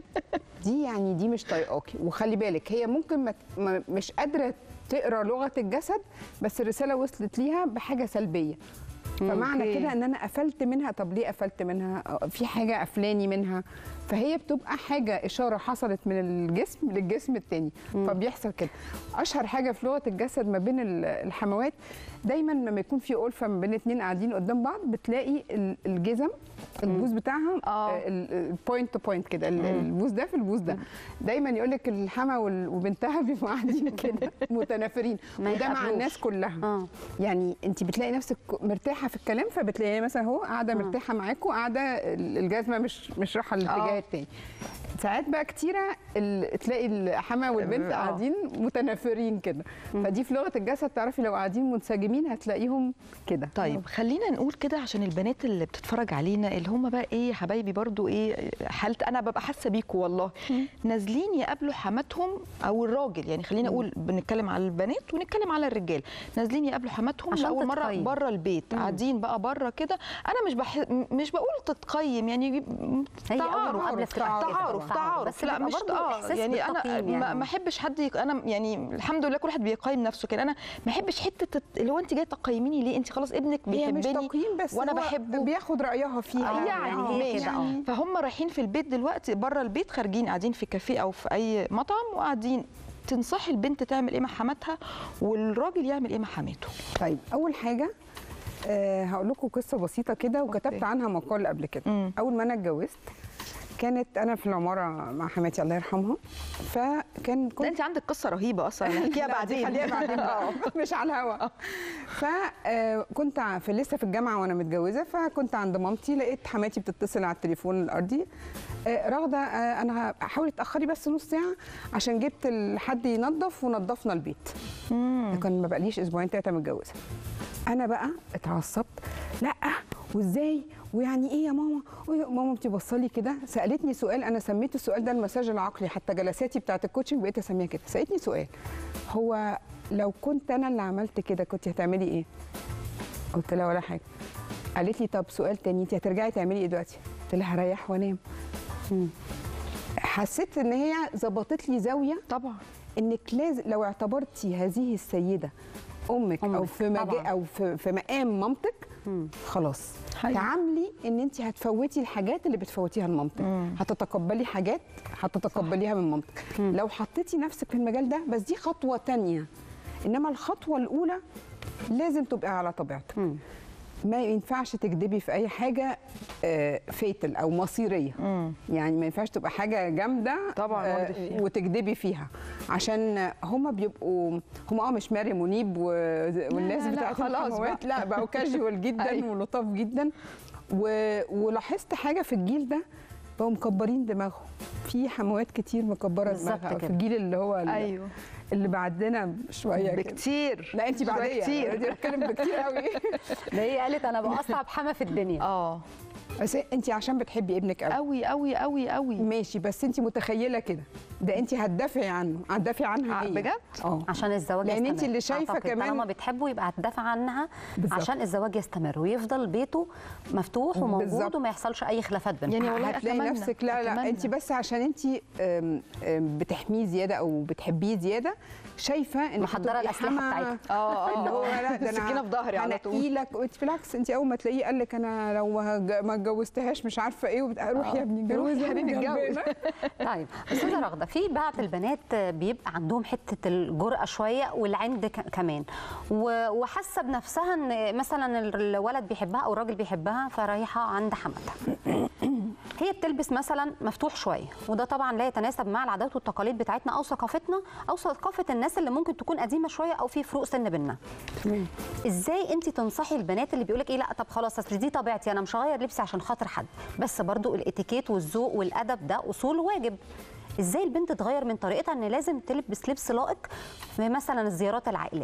دي يعني دي مش طايقاكي وخلي بالك هي ممكن ما ما- مش قادرة تقرا لغة الجسد بس الرسالة وصلت ليها بحاجة سلبية فمعنى أوكي. كده ان انا قفلت منها طب ليه قفلت منها آه، في حاجه قفلاني منها فهي بتبقى حاجه اشاره حصلت من الجسم للجسم التاني فبيحصل كده اشهر حاجه في لغه الجسد ما بين ال- الحموات دايما لما يكون في ألفة ما بين اتنين قاعدين قدام بعض بتلاقي ال- الجزم البوز بتاعها آه. البوينت تو بوينت كده ال- البوز ده في البوز ده دايما يقول لك الحما وال- وبنتها بيبقوا قاعدين كده متنافرين ما وده مع يتقابلوش. الناس كلها اه يعني انت بتلاقي نفسك مرتاحه في الكلام فبتلاقي مثلا هو قاعده مرتاحه معاكم قاعده الجزمه مش مش رايحه الاتجاه آه. التاني ساعات بقى كتيره ال- تلاقي الحما والبنت آه. قاعدين متنافرين كده فدي في لغه الجسد تعرفي لو قاعدين منسجمين هتلاقيهم كده طيب خلينا نقول كده عشان البنات اللي بتتفرج علينا اللي هم بقى ايه يا حبايبي برضو ايه حالة انا ببقى حاسه بيكوا والله نازلين يقابلوا حماتهم او الراجل يعني خلينا اقول بنتكلم على البنات ونتكلم على الرجال نازلين يقابلوا حماتهم عشان لاول مره تتقيم. بره البيت قاعدين بقى بره كده انا مش بح... مش بقول تتقيم يعني هي اول تعارف مقابله بتبقى كده. تعارف تعارف بس لا بيبقى مش برضه اه إحساس يعني انا بالتقييم ما- يعني. ما احبش حد يق... انا يعني الحمد لله كل واحد بيقيم نفسه كده انا ما احبش حته الت- اللي هو انت جايه تقيميني ليه انت خلاص ابنك هي مش بيحبني تقييم بس وانا هو بحبه بياخد رايها فيها يعني يعني هي ماشي كده، آه. فهم رايحين في البيت دلوقتي بره البيت خارجين قاعدين في كافيه او في اي مطعم وقاعدين تنصحي البنت تعمل ايه مع حماتها والراجل يعمل ايه مع حماته طيب اول حاجه أه هقول لكم قصه بسيطه كده وكتبت أوكي. عنها مقال قبل كده مم. اول ما انا اتجوزت كانت انا في العماره مع حماتي الله يرحمها فكان ده انت عندك قصه رهيبه اصلا نحكيها لا، دي بعدين خليها بعدين بقى. مش على الهوا فكنت في لسه في الجامعه وانا متجوزه فكنت عند مامتي لقيت حماتي بتتصل على التليفون الارضي آه، راغده آه، انا حاولي تاخري بس نص ساعه عشان جبت ال- حد ينظف ونظفنا البيت ده كان ما بقاليش اسبوعين ثلاثه متجوزه انا بقى اتعصبت لا وازاي ويعني ايه يا ماما ويا- ماما بتبص لي كده سالتني سؤال انا سميت السؤال ده المساج العقلي حتى جلساتي بتاعت الكوتشنج بقيت اسميها كده سالتني سؤال هو لو كنت انا اللي عملت كده كنت هتعملي ايه قلت لها ولا حاجه قالت لي طب سؤال تاني انت هترجعي تعملي ايه دلوقتي قلت لها هريح وانام حسيت ان هي ظبطت لي زاويه طبعا انك لازم لو اعتبرتي هذه السيده امك, او أمك، في مجا طبعاً. او في, في مقام مامتك خلاص حقيقي. تعاملي ان انت هتفوتي الحاجات اللي بتفوتيها لمامتك هتتقبلي حاجات هتتقبليها من مامتك لو حطيتي نفسك في المجال ده بس دي خطوه تانية انما الخطوه الاولى لازم تبقى على طبيعتك ما ينفعش تكذبي في اي حاجه فيتل او مصيريه يعني ما ينفعش تبقى حاجه جامده طبعاً، آه، واخدة فيها. وتكذبي فيها عشان هم بيبقوا هم اه مش ماري منيب و- والناس لا، لا، بتاعت خلاص الحموات بقى. لا بقوا كاجوال جدا أيوة. ولطاف جدا و... ولاحظت حاجه في الجيل ده بقوا مكبرين دماغهم في حموات كتير مكبره بالظبط دماغها في كده. الجيل اللي هو ال- ايوه اللي بعدنا شويه كده. بكتير لا انت شوية بعديه كتير. دي بتكلم بكتير قوي ده هي قالت انا بقى اصعب حما في الدنيا اه بس انت عشان بتحبي ابنك قوي قوي قوي قوي قوي ماشي بس انت متخيله كده ده انت هتدافعي عنه هتدافعي عنها آه، هي بجد؟ اه عشان الزواج لأن يستمر أنت اللي شايفة أعتقد كمان- طالما بتحبه يبقى هتدافع عنها بالظبط. عشان الزواج يستمر ويفضل بيته مفتوح وموجود بالظبط. وما يحصلش اي خلافات بينهم يعني والله هتلاقي أتمنى. نفسك لا لا أتمنى. انت بس عشان انت أم، أم، بتحميه زياده او بتحبيه زياده شايفه ان محضرة هتبقي الأسلحة حما- بتاعتها. اه اللي هو لا ده انا السكينة في ظهري على طول. هنقي لك وانت بالعكس انت اول ما تلاقيه قال لك انا لو هج- ما اتجوزتهاش مش عارفه ايه وبت... روح يا ابني روح يا اتجوزها حبيبي من اتجوز. جنبنا. طيب استاذه رغده في بعض البنات بيبقى عندهم حته الجرأه شويه والعند ك- كمان و- وحاسه بنفسها ان مثلا الولد بيحبها او الراجل بيحبها فرايحه عند حماتها هي بتلبس مثلا مفتوح شويه وده طبعا لا يتناسب مع العادات والتقاليد بتاعتنا او ثقافتنا او ثقافه الناس اللي ممكن تكون قديمه شويه او في فروق سن بيننا ازاي انت تنصحي البنات اللي بيقولك ايه لا طب خلاص اصل دي طبيعتي انا مش هغير لبسي عشان خاطر حد بس برضو الاتيكيت والذوق والادب ده اصول واجب ازاي البنت تغير من طريقتها ان لازم تلبس لبس لائق في مثلا الزيارات العائليه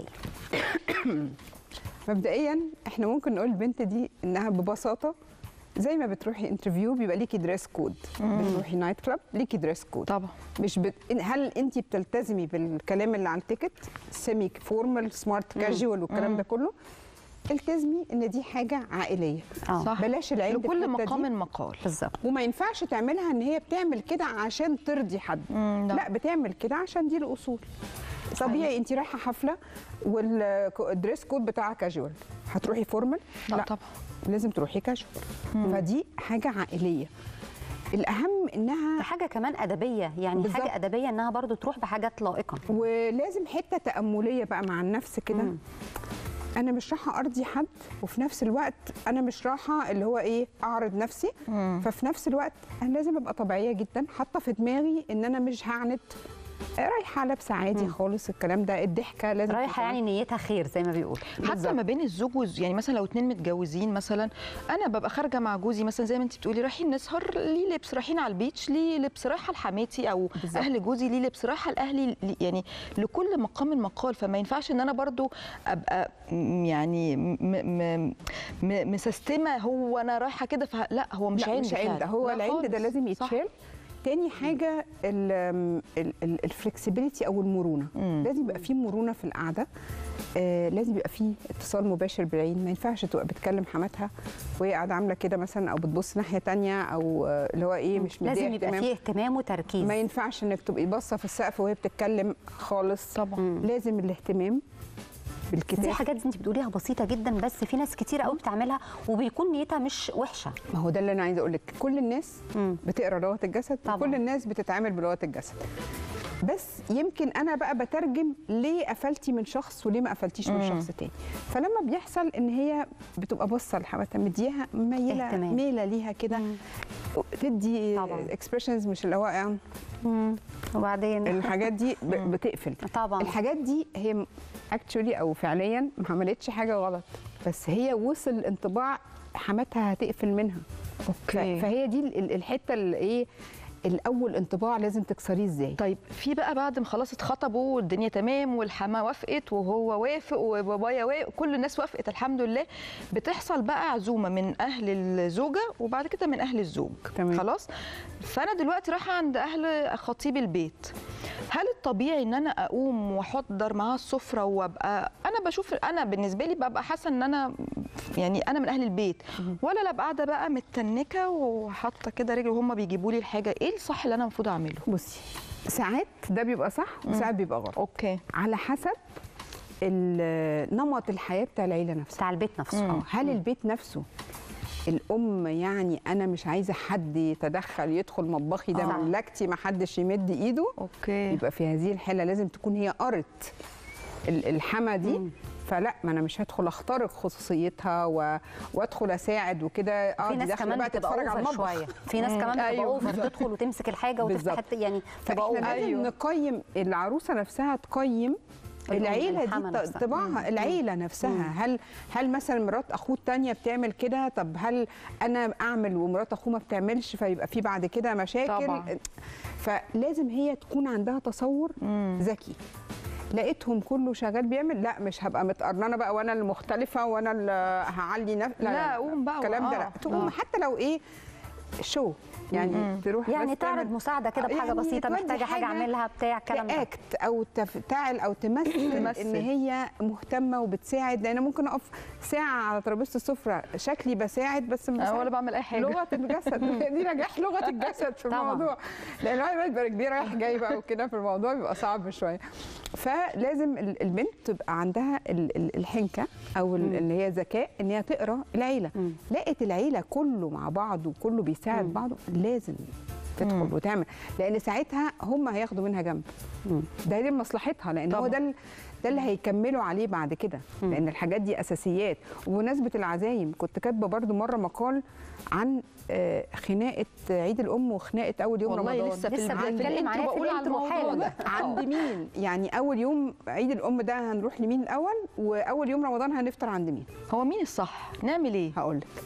مبدئيا احنا ممكن نقول البنت دي انها ببساطه زي ما بتروحي انترفيو بيبقى ليكي دريس كود بتروحي نايت كلاب ليكي دريس كود طبعا مش بت... إن- هل انت بتلتزمي بالكلام اللي على التيكت سيمي فورمال سمارت كاجوال والكلام ده كله التزمي ان دي حاجه عائليه اه صح بلاش العند في لكل الحتة دي. مقام مقال بالظبط وما ينفعش تعملها ان هي بتعمل كده عشان ترضي حد مم، لا. لا بتعمل كده عشان دي الاصول طبيعي انت رايحه حفله والدريس كود بتاعها كاجوال هتروحي فورمال لا طبعا لازم تروحي كاجوال فدي حاجه عائليه الاهم انها حاجه كمان ادبيه يعني بالظبط. حاجه ادبيه انها برضو تروح بحاجات لائقه ولازم حته تامليه بقى مع النفس كده مم. انا مش رايحه ارضي حد وفي نفس الوقت انا مش رايحه اللي هو ايه اعرض نفسي ففي نفس الوقت انا لازم ابقى طبيعيه جدا حاطه في دماغي ان انا مش هعند رايحه لابسه عادي خالص الكلام ده الضحكه لازم رايحه تكون- يعني نيتها خير زي ما بيقول حتى ما بين الزوج والز... يعني مثلا لو اتنين متجوزين مثلا انا ببقى خارجه مع جوزي مثلا زي ما انت بتقولي رايحين نسهر ليه لبس رايحين على البيتش ليه لبس رايحه لحماتي او بالظبط. اهل جوزي ليه لبس رايحه لاهلي لي- يعني لكل مقام مقال فما ينفعش ان انا برضو ابقى م- يعني م... م... م... مسستمه هو انا رايحه كده فه... لا هو مش لا عند مش عند فعلا. هو لا العند ده خالص. لازم صح. يتشال تاني حاجه الفلكسبيليتي او المرونه مم. لازم يبقى في مرونه في القعده آه لازم يبقى في اتصال مباشر بالعين ما ينفعش تبقى بتكلم حماتها وهي قاعده عامله كده مثلا او بتبص ناحيه تانية او آه، اللي هو ايه مش مديها لازم يبقى اهتمام. فيه اهتمام وتركيز ما ينفعش انك تبقي باصه في السقف وهي بتتكلم خالص طبعا لازم الاهتمام دي بالكتاب حاجات انت بتقوليها بسيطه جدا بس في ناس كتير قوي بتعملها وبيكون نيتها مش وحشه ما هو ده اللي انا عايزه اقول لك كل الناس مم. بتقرا لغه الجسد طبعاً. وكل الناس بتتعامل بلغه الجسد بس يمكن انا بقى بترجم ليه قفلتي من شخص وليه ما قفلتيش من شخص تاني فلما بيحصل ان هي بتبقى باصه لحماتها مديها ميله اهتمام. ميله ليها كده تدي طبعاً. اكسبريشنز مش اللي هو يعني وبعدين الحاجات دي ب- بتقفل طبعا الحاجات دي هي اكشولي او فعليا ما عملتش حاجه غلط بس هي وصل انطباع حماتها هتقفل منها اوكي ف- فهي دي ال- ال- الحته اللي ايه الاول انطباع لازم تكسريه ازاي طيب في بقى بعد ما خلاص اتخطبوا والدنيا تمام والحما وافقت وهو وافق وبابايا وافق كل الناس وافقت الحمد لله بتحصل بقى عزومه من اهل الزوجه وبعد كده من اهل الزوج تمام. خلاص فانا دلوقتي رايحه عند اهل خطيب البيت هل الطبيعي ان انا اقوم واحضر معاها السفره وابقى انا بشوف انا بالنسبه لي ببقى حاسه ان انا يعني انا من اهل البيت ولا لا أبقى قاعده بقى متنكه وحاطه كده رجلي وهم بيجيبوا لي الحاجه ايه الصح اللي انا المفروض اعمله بصي ساعات ده بيبقى صح وساعات بيبقى غلط اوكي على حسب ال- نمط الحياه بتاع العيله نفسها بتاع البيت نفسه اه هل البيت نفسه الام يعني انا مش عايزه حد يتدخل يدخل مطبخي ده آه. مملكتي ما حدش يمد ايده اوكي يبقى في هذه الحاله لازم تكون هي قرت ال- الحما دي فلا ما انا مش هدخل اخترق خصوصيتها و... وادخل اساعد وكده اه في دي ناس داخله كمان بقى بتبقى تتفرج على اوفر المطبخ شويه في ناس كمان بتبقى أيوة. اوفر تدخل وتمسك الحاجه وتفتح بالظبط. حتة- يعني تبقى فاحنا اوفر لازم نقيم العروسه نفسها تقيم الأم، العيله الحما دي نفسها. طباعها العيله نفسها هل هل مثلا مرات اخوه الثانيه بتعمل كده طب هل انا اعمل ومرات اخوه ما بتعملش فيبقى في بعد كده مشاكل طبعاً. فلازم هي تكون عندها تصور ذكي لقيتهم كله شغال بيعمل لا مش هبقى متقرننه بقى وانا المختلفه وانا اللي هعلي نفسي لا، قوم بقى الكلام ده آه، لا تقوم آه. حتى لو ايه شو يعني تروح يعني بس تعرض تعمل- مساعده كده بحاجه يعني بسيطه تودي محتاجه حاجه اعملها بتاع الكلام ده تاكت او تفتعل او تمثل, تمثل. ان هي مهتمه وبتساعد لان ممكن اقف ساعه على ترابيزه السفره شكلي بساعد بس أنا بساعد ولا بعمل اي حاجه لغه الجسد هي دي نجاح لغه الجسد في طبعاً. الموضوع لان الواحد بقى كبير رايح جاي بقى وكده في الموضوع بيبقى صعب شويه فلازم ال- البنت تبقى عندها ال- ال- الحنكه او ال- اللي هي ذكاء ان هي تقرا العيله مم. لقت العيله كله مع بعض وكله بيساعد بعضه لازم تدخل وتعمل لان ساعتها هم هياخدوا منها جنب ده دي مصلحتها لان هو طبعاً. ده ال- ده اللي هيكملوا عليه بعد كده لان الحاجات دي اساسيات وبمناسبه العزايم كنت كاتبه برضو مره مقال عن آه، خناقه عيد الام وخناقه اول يوم والله رمضان لسه في لسه الب- في بنتكلم الانترو عليها في بقول على الانترو الموضوع حالا. ده عند مين يعني اول يوم عيد الام ده هنروح لمين الاول واول يوم رمضان هنفطر عند مين هو مين الصح نعمل ايه هقول لك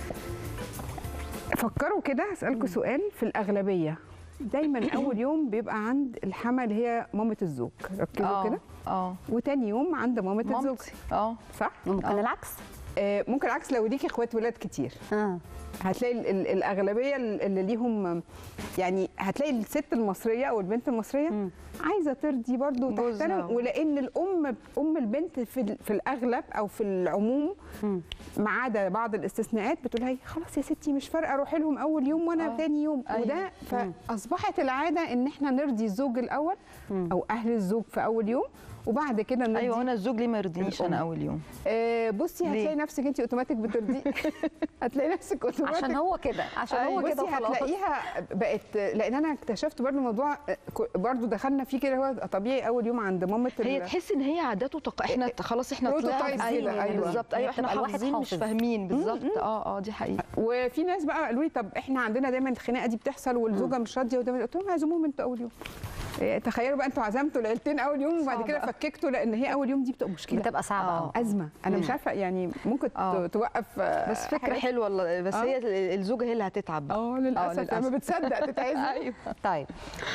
فكروا كده اسالكم سؤال في الاغلبيه دايما اول يوم بيبقى عند الحما اللي هي مامه الزوج ركزوا اه كده اه وتاني يوم عند مامه الزوج مامتي اه صح ممكن العكس آه، ممكن عكس لو ليكي اخوات ولاد كتير آه. هتلاقي ال- ال- الاغلبيه اللي ليهم يعني هتلاقي الست المصريه او البنت المصريه عايزه ترضي برضو جوزها. وتحترم ولان الام ام البنت في ال- في الاغلب او في العموم ما عدا بعض الاستثناءات بتقول هي خلاص يا ستي مش فارقه روحي لهم اول يوم وانا آه. تاني يوم أيوة. وده فاصبحت العاده ان احنا نرضي الزوج الاول او اهل الزوج في اول يوم وبعد كده نرضي ايوه انا الزوج ليه ما يرضينيش الأم. انا اول يوم آه بصي ليه؟ هتلاقي نفسك انت اوتوماتيك بترضي هتلاقي نفسك اوتوماتيك عشان هو كده عشان هو بصي كده وخلاص هتلاقيها بقت لان انا اكتشفت برضو موضوع برضو دخلنا فيه كده هو طبيعي اول يوم عند مامه هي ال- تحس ان هي عادات وتق... احنا خلاص احنا Prototypes طلعنا كده، ايوه أيوة. بالظبط هي ايوه احنا بتبقى الواحد حافظين مش حافظ. فاهمين بالظبط اه اه دي حقيقه وفي ناس بقى قالوا لي طب احنا عندنا دايما الخناقه دي بتحصل والزوجه مش راضيه وده قلت لهم عزموهم انتوا اول يوم إيه، تخيلوا بقى انتوا عزمتوا العيلتين اول يوم وبعد صعب كده أوي. فككتوا لان هي اول يوم دي بتبقى مشكله بتبقى صعبه آه. قوي ازمه انا مش عارفه يعني ممكن آه. ت- توقف آه، بس فكره حاجات. حلوه والله، بس آه. هي الزوجه هي اللي هتتعب بقى. اه للاسف لما للأسف. بتصدق تتعزم ايوه طيب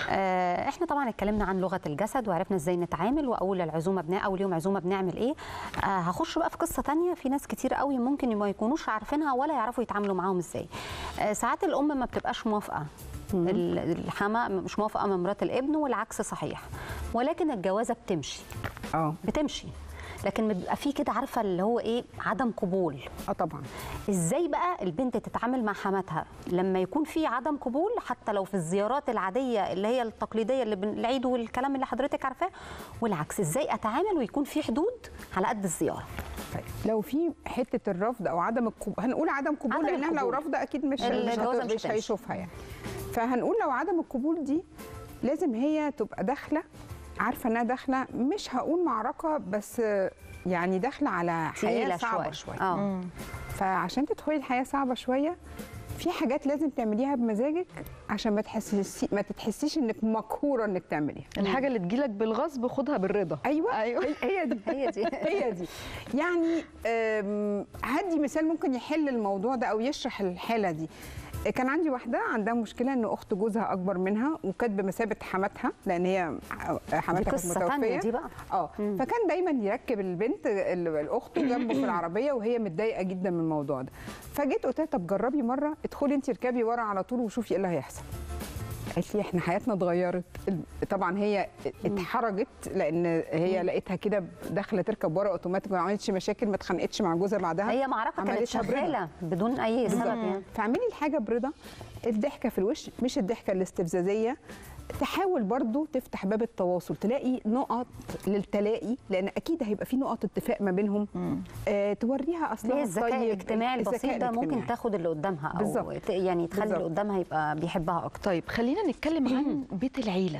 آه احنا طبعا اتكلمنا عن لغه الجسد وعرفنا ازاي نتعامل واول العزومه بنا اول يوم عزومه بنعمل ايه آه هخش بقى في قصه تانية في ناس كتير قوي ممكن ما يكونوش عارفينها ولا يعرفوا يتعاملوا معاهم ازاي آه ساعات الام ما بتبقاش موافقه ال- الحما مش موافقه من مرات الابن والعكس صحيح ولكن الجوازه بتمشي اه بتمشي لكن بيبقى في كده عارفه اللي هو ايه عدم قبول اه طبعا ازاي بقى البنت تتعامل مع حماتها لما يكون في عدم قبول حتى لو في الزيارات العاديه اللي هي التقليديه اللي بن- العيد والكلام اللي حضرتك عارفاه والعكس ازاي اتعامل ويكون في حدود على قد الزياره طيب لو في حته الرفض او عدم القبول هنقول عدم قبول عدم لانها لو القبول. رافضه اكيد مش الجوازة مش, مش مش هتمشي. هيشوفها يعني فهنقول لو عدم القبول دي لازم هي تبقى داخله عارفه انها داخله مش هقول معركه بس يعني داخله على حياه تقيله صعبه شويه شويه اه فعشان تدخلي الحياه صعبه شويه في حاجات لازم تعمليها بمزاجك عشان ما تحسسي ما تتحسيش انك مقهوره انك تعمليها الحاجه اللي تجيلك بالغصب خدها بالرضا ايوه أيوة. هي- هي دي هي دي هي دي يعني أم، هدي مثال ممكن يحل الموضوع ده او يشرح الحاله دي كان عندي واحده عندها مشكله ان اخت جوزها اكبر منها وكانت بمثابه حماتها لان هي دي حماتها كانت قصه ثانيه متوفيه دي بقى اه فكان دايما يركب البنت ال- الاخت جنبه في العربيه وهي متضايقه جدا من الموضوع ده فجيت قلت لها طب جربي مره ادخلي انت اركبي ورا على طول وشوفي ايه اللي هيحصل قالت لي احنا حياتنا اتغيرت طبعا هي اتحرجت لان هي لقيتها كده داخله تركب ورا اوتوماتيك ما عملتش مشاكل ما اتخانقتش مع جوزها بعدها هي معركه كانت عملتها برضا. شغاله بدون اي سبب يعني فاعملي الحاجه برضا الضحكه في الوش مش الضحكه الاستفزازيه تحاول برضو تفتح باب التواصل تلاقي نقط للتلاقي لان اكيد هيبقى في نقط اتفاق ما بينهم آه توريها اصلها هي الذكاء الطيب، الاجتماعي الذكاء البسيط ده ممكن الاجتماعي. تاخد اللي قدامها او بالظبط. ت- يعني تخلي اللي بالظبط. قدامها يبقى بيحبها اكتر طيب خلينا نتكلم عن بيت العيله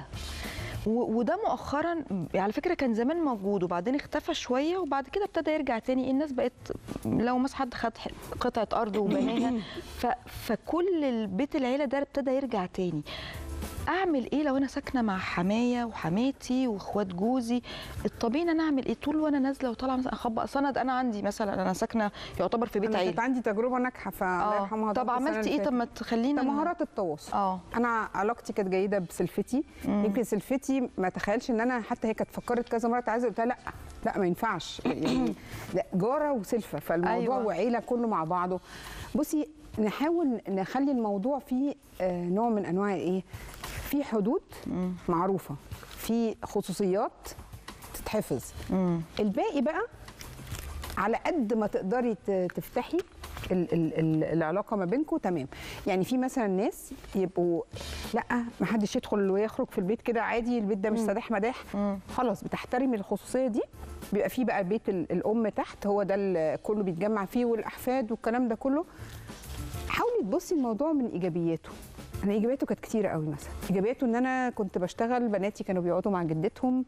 و- وده مؤخرا على فكره كان زمان موجود وبعدين اختفى شويه وبعد كده ابتدى يرجع تاني الناس بقت لو مثلا حد خد ح- قطعه ارض وبناها ف- فكل البيت العيله ده ابتدى يرجع تاني اعمل ايه لو انا ساكنه مع حمايه وحماتي واخوات جوزي الطبيعي ان انا اعمل ايه طول وانا نازله وطالعه مثلا اخبط اصل انا انا عندي مثلا انا ساكنه يعتبر في بيت انا عيله كانت عندي تجربه ناجحه فالله اه يرحمها طب ضربت السنة عملتي اللي ايه طب ما فاتت. تخلينا ده مهارات التواصل اه انا علاقتي كانت جيده بسلفتي يمكن سلفتي ما تخيلش ان انا حتى هي كانت فكرت كذا مره عايزه قلت لها لا لا ما ينفعش يعني لا جاره وسلفه فالموضوع أيوة. أيوة. وعيله كله مع بعضه بصي نحاول نخلي الموضوع فيه آه، نوع من انواع ايه في حدود معروفه في خصوصيات تتحفظ الباقي بقى على قد ما تقدري ت- تفتحي ال ال ال العلاقه ما بينكم تمام يعني في مثلا ناس يبقوا لا ما حدش يدخل ويخرج في البيت كده عادي البيت ده مش سداح مداح خلاص بتحترمي الخصوصيه دي بيبقى في بقى بيت ال- الام تحت هو ده اللي كله بيتجمع فيه والاحفاد والكلام ده كله حاولي تبصي الموضوع من ايجابياته انا ايجابياته كانت كتيره قوي مثلا ايجابياته ان انا كنت بشتغل بناتي كانوا بيقعدوا مع جدتهم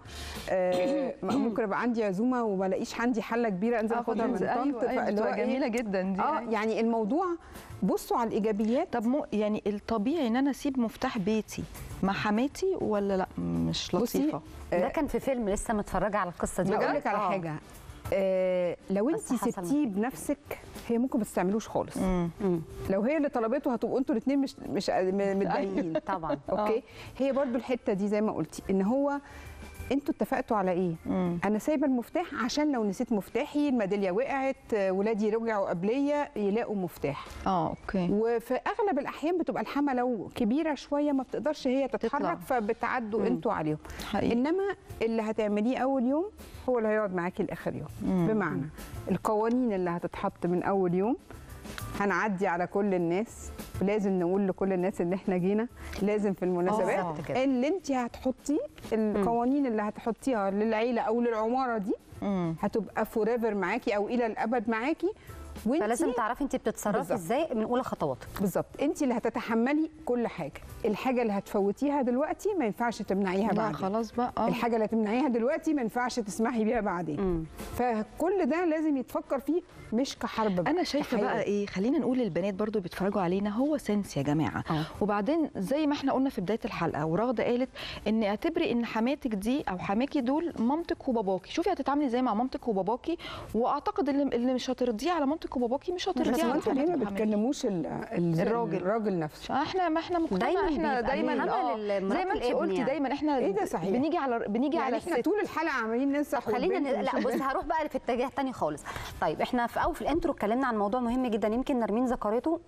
آه ممكن ابقى عندي عزومه وما الاقيش عندي حله كبيره انزل اخدها من طنط ايوه, أيوة فاللي هو بتبقى إيه؟ جميله جدا دي اه يعني الموضوع بصوا على الايجابيات طب مو يعني الطبيعي ان انا اسيب مفتاح بيتي مع حماتي ولا لا مش بصي، لطيفه ده كان في فيلم لسه متفرجه على القصه دي بقول لك على آه. حاجه آه لو انت بس حصل سبتيه بنفسك هي ممكن ما تستعملوش خالص لو هي اللي طلبته هتبقوا انتوا الاثنين مش مش م- متضايقين طبعا اوكي هي برضو الحته دي زي ما قلتي ان هو انتوا اتفقتوا على ايه مم. انا سايبه المفتاح عشان لو نسيت مفتاحي الميداليه وقعت آه، ولادي رجعوا قبليه يلاقوا مفتاح اه اوكي وفي اغلب الاحيان بتبقى الحما لو كبيره شويه ما بتقدرش هي تطلع. تتحرك فبتعدوا مم. انتوا عليهم حقيقي انما اللي هتعمليه اول يوم هو اللي هيقعد معاكي لاخر يوم مم. بمعنى القوانين اللي هتتحط من اول يوم هنعدي على كل الناس ولازم نقول لكل الناس ان احنا جينا لازم في المناسبات بالظبط كده. اللي انت هتحطي القوانين اللي هتحطيها للعيله او للعماره دي مم. هتبقى فور ايفر معاكي او الى الابد معاكي وانت فلازم تعرفي انت بتتصرفي بالظبط. ازاي من اولى خطواتك بالظبط انت اللي هتتحملي كل حاجه الحاجه اللي هتفوتيها دلوقتي ما ينفعش تمنعيها لا بعدين خلاص بقى اه الحاجه اللي هتمنعيها دلوقتي ما ينفعش تسمحي بيها بعدين فكل ده لازم يتفكر فيه مش كحرب بقى. انا شايفه كحقيقة. بقى ايه خلينا نقول للبنات برضو بيتفرجوا علينا هو سنس يا جماعه آه. وبعدين زي ما احنا قلنا في بدايه الحلقه ورغده قالت ان اعتبري ان حماتك دي او حماكي دول مامتك وباباكي شوفي هتتعاملي ازاي مع مامتك وباباكي واعتقد اللي, اللي مش هترضيه على مامتك وباباكي مش هترضيه بس على هو انتوا ليه ما حماتك وحماتك. بتكلموش ال- ال- الراجل. الراجل نفسه احنا ما احنا مجتمع دايماً احنا بيبقى دايما الحمل اه لمرات زي ما انت الابن قلتي يعني. دايما احنا ايه ده صحيح؟ بنيجي على بنيجي يعني على احنا الست طول الحلقه عمالين ننسخ خلينا والبنت ن... مش لا بص البنت. هروح بقى في اتجاه تاني خالص طيب احنا في اول في الانترو اتكلمنا عن موضوع مهم جدا يمكن نرمين ذكرته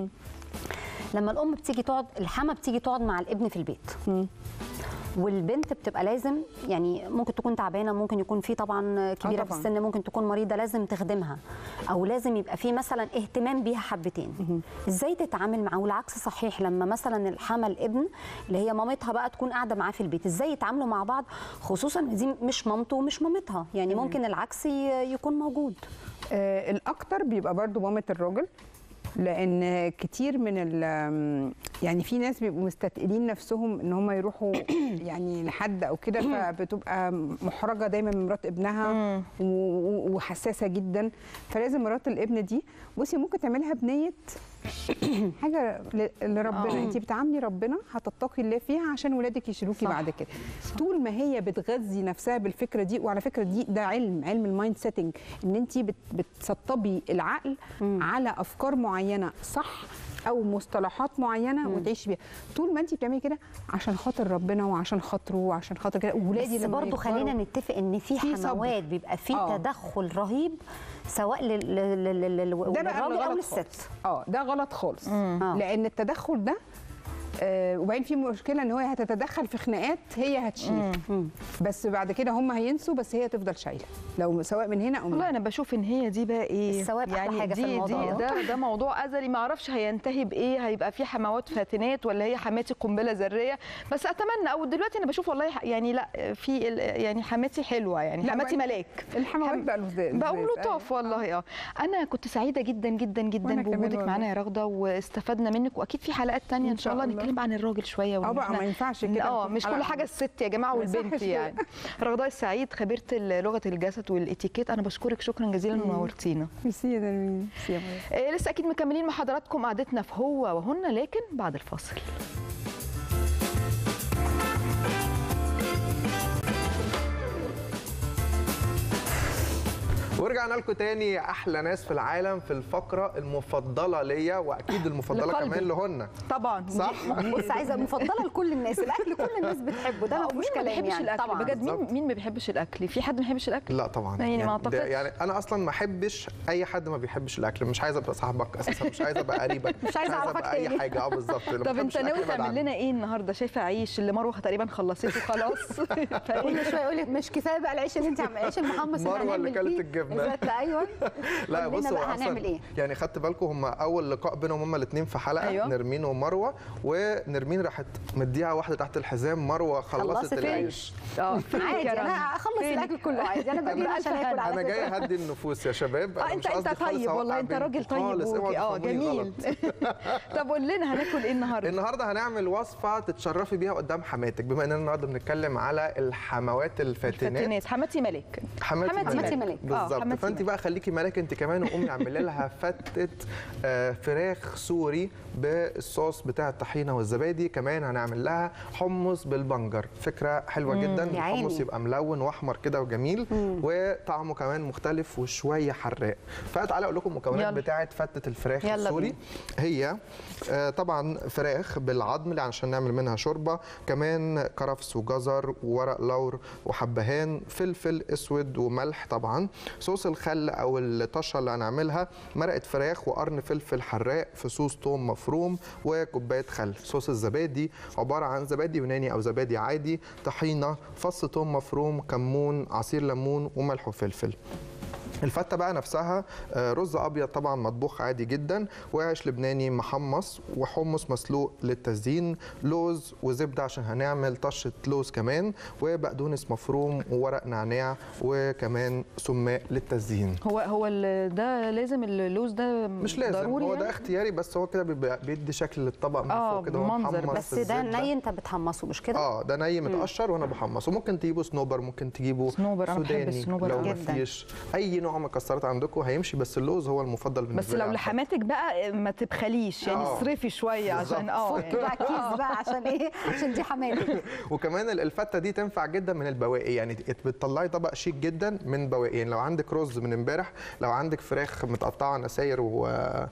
لما الام بتيجي تقعد الحما بتيجي تقعد مع الابن في البيت والبنت بتبقى لازم يعني ممكن تكون تعبانه ممكن يكون في طبعا كبيره في طبعاً. السن ممكن تكون مريضه لازم تخدمها او لازم يبقى في مثلا اهتمام بيها حبتين ازاي تتعامل معاه والعكس صحيح لما مثلا الحما الابن اللي هي مامتها بقى تكون قاعده معاه في البيت ازاي يتعاملوا مع بعض خصوصا ان دي مش مامته ومش مامتها يعني ممكن العكس ي- يكون موجود آه الاكتر بيبقى برضو مامه الراجل لان كتير من ال يعني في ناس بيبقوا مستثقلين نفسهم ان هم يروحوا يعني لحد او كده فبتبقى محرجه دايما من مرات ابنها و- و- وحساسه جدا فلازم مرات الابن دي بصي ممكن تعملها بنيه حاجه ل- لربنا آه. انت بتعاملي ربنا هتتقي الله فيها عشان ولادك يشيلوكي صح. بعد كده طول ما هي بتغذي نفسها بالفكره دي وعلى فكره دي ده علم علم المايند سيتنج ان انت بت بتسطبي العقل على افكار معينه صح او مصطلحات معينه وتعيشي بيها طول ما انت بتعملي كده عشان خاطر ربنا وعشان خاطره وعشان خاطر كده ولادي بس لما برضو يكبروا- خلينا نتفق ان في في صبر. حموات بيبقى في آه. تدخل رهيب سواء لل- لل- لل- لل- ده بقى للراجل اللي او غلط للست خالص. اه ده غلط خالص آه. لان التدخل ده آه وبعدين في مشكله ان هو هتتدخل في خناقات هي هتشيل بس بعد كده هم هينسوا بس هي تفضل شايله لو سواء من هنا او من والله هنا انا بشوف ان هي دي بقى ايه الثواب أحلى حاجة في دي الموضوع. دي ده ده موضوع ازلي ما اعرفش هينتهي بايه هيبقى في حموات فاتنات ولا هي حماتي قنبله ذريه بس اتمنى او دلوقتي انا بشوف والله ح- يعني لا في ال- يعني حماتي حلوه يعني لا، حماتي بقى- ملاك الحموات حم- بقى لزاز بقوا لزاز. لطاف والله اه انا كنت سعيده جدا جدا جدا وأنا كمان بوجودك والله. معانا يا رغده واستفدنا منك واكيد في حلقات تانية ان إن شاء شاء الله الله. نتكلم عن الراجل شويه وإن اه بقى إحنا- ما ينفعش كده اه نكون مش كل حلقة حاجه الست يا جماعه ما يصحش والبنت كده. يعني رغداء السعيد خبيره لغه الجسد والاتيكيت انا بشكرك شكرا جزيلا ونورتينا ميرسي يا نرمين ميرسي يا مريم. آه، لسه اكيد مكملين مع حضراتكم قعدتنا في هو وهن لكن بعد الفاصل ورجعنا لكم تاني يا احلى ناس في العالم في الفقره المفضله ليا واكيد المفضله لقلبي. كمان لهن طبعا صح بص عايزه مفضله لكل الناس الاكل كل الناس بتحبه ده ما مين فيهوش ما كلام بيحبش يعني الاكل طبعا بجد مين بالظبط. مين ما بيحبش الاكل في حد ما بيحبش الاكل لا طبعا يعني ما ده- أعتقدش. يعني انا اصلا ما احبش اي حد ما بيحبش الاكل مش عايزه ابقى صاحبك اساسا مش عايزه ابقى قريبك مش عايزة أعرفك ابقى اي تاني. حاجه اه بالظبط اللي ما طب بيحبش انت ناوي الأكل يبعد تعمل عني. لنا ايه النهارده شايفه عيش اللي مروه تقريبا خلصته خلاص فإيه؟ كل شويه يقول لك مش كفايه بقى العيش اللي انت عم العيش المحمص مروة اللي هنعمل كلت فيه. الجبنة. بالظبط، ايوه لا قول لنا بصوا بقى اصلا هنعمل ايه يعني خدت بالكم هم اول لقاء بينهم هم الاثنين في حلقه أيوة. أيوة. نرمين ومروه ونرمين راحت مديها واحده تحت الحزام مروه خلصت خلصت العيش اه عادي انا اخلص فينك؟ الاكل كله عادي انا باجي عشان اكل على انا فكرة. جاي اهدي النفوس يا شباب اه أنا انت مش انت قصدي خالص طيب والله أوقع انت بينكم راجل طيب خالص، اوعوا وكي- اه تفهموني جميل غلط. طب قول لنا هناكل ايه النهارده النهارده هنعمل وصفه تتشرفي بيها قدام حماتك بما اننا النهارده بنتكلم على الحموات الفاتنات الفاتنات حماتي ملك حماتي حماتي ملك ملك. اه بالظبط حماتي فانت بقى خليكي ملاك انت كمان وقومي اعملي لها فتة آه، فراخ سوري بالصوص بتاع الطحينه والزبادي كمان هنعمل لها حمص بالبنجر فكره حلوه جدا يا عيني. الحمص يبقى ملون واحمر كده وجميل وطعمه كمان مختلف وشويه حراق فتعالى اقول لكم المكونات يلا. بتاعه فتة الفراخ يلا السوري بينا. هي آه، طبعا فراخ بالعظم اللي عشان نعمل منها شوربه كمان كرفس وجزر وورق لور وحبهان فلفل اسود وملح طبعا صوص الخل او الطشه اللي هنعملها مرقه فراخ وقرن فلفل حراق في صوص توم مفروم وكوبايه خل صوص الزبادي عباره عن زبادي يوناني او زبادي عادي طحينه فص توم مفروم كمون عصير ليمون وملح وفلفل الفته بقى نفسها آه، رز ابيض طبعا مطبوخ عادي جدا وعيش لبناني محمص وحمص مسلوق للتزيين لوز وزبده عشان هنعمل طشه لوز كمان وبقدونس مفروم وورق نعناع وكمان سماق للتزيين هو هو ال- ده لازم اللوز ده مش لازم ضروري هو يعني؟ ده اختياري بس هو كده بيبقى- بيدي شكل للطبق من آه، فوق كده هو منظر محمص بس في ده الزبدة. ني انت بتحمصه مش كده اه ده ني متقشر وانا بحمصه ممكن تجيبوا صنوبر ممكن تجيبوا صنوبر، أنا بحب سوداني الصنوبر لو أوي. ما جداً. فيش اي نوع مكسرات عندكم هيمشي بس اللوز هو المفضل بالنسبه بس لي لو على لحماتك بقى ما تبخليش يعني آه. اصرفي شويه عشان اه فك يعني. بقى كيس بقى عشان ايه عشان دي حماتك وكمان ال- الفته دي تنفع جدا من البواقي يعني ت- بتطلعي طبق شيك جدا من بواقي يعني لو عندك رز من امبارح لو عندك فراخ متقطعه نساير و...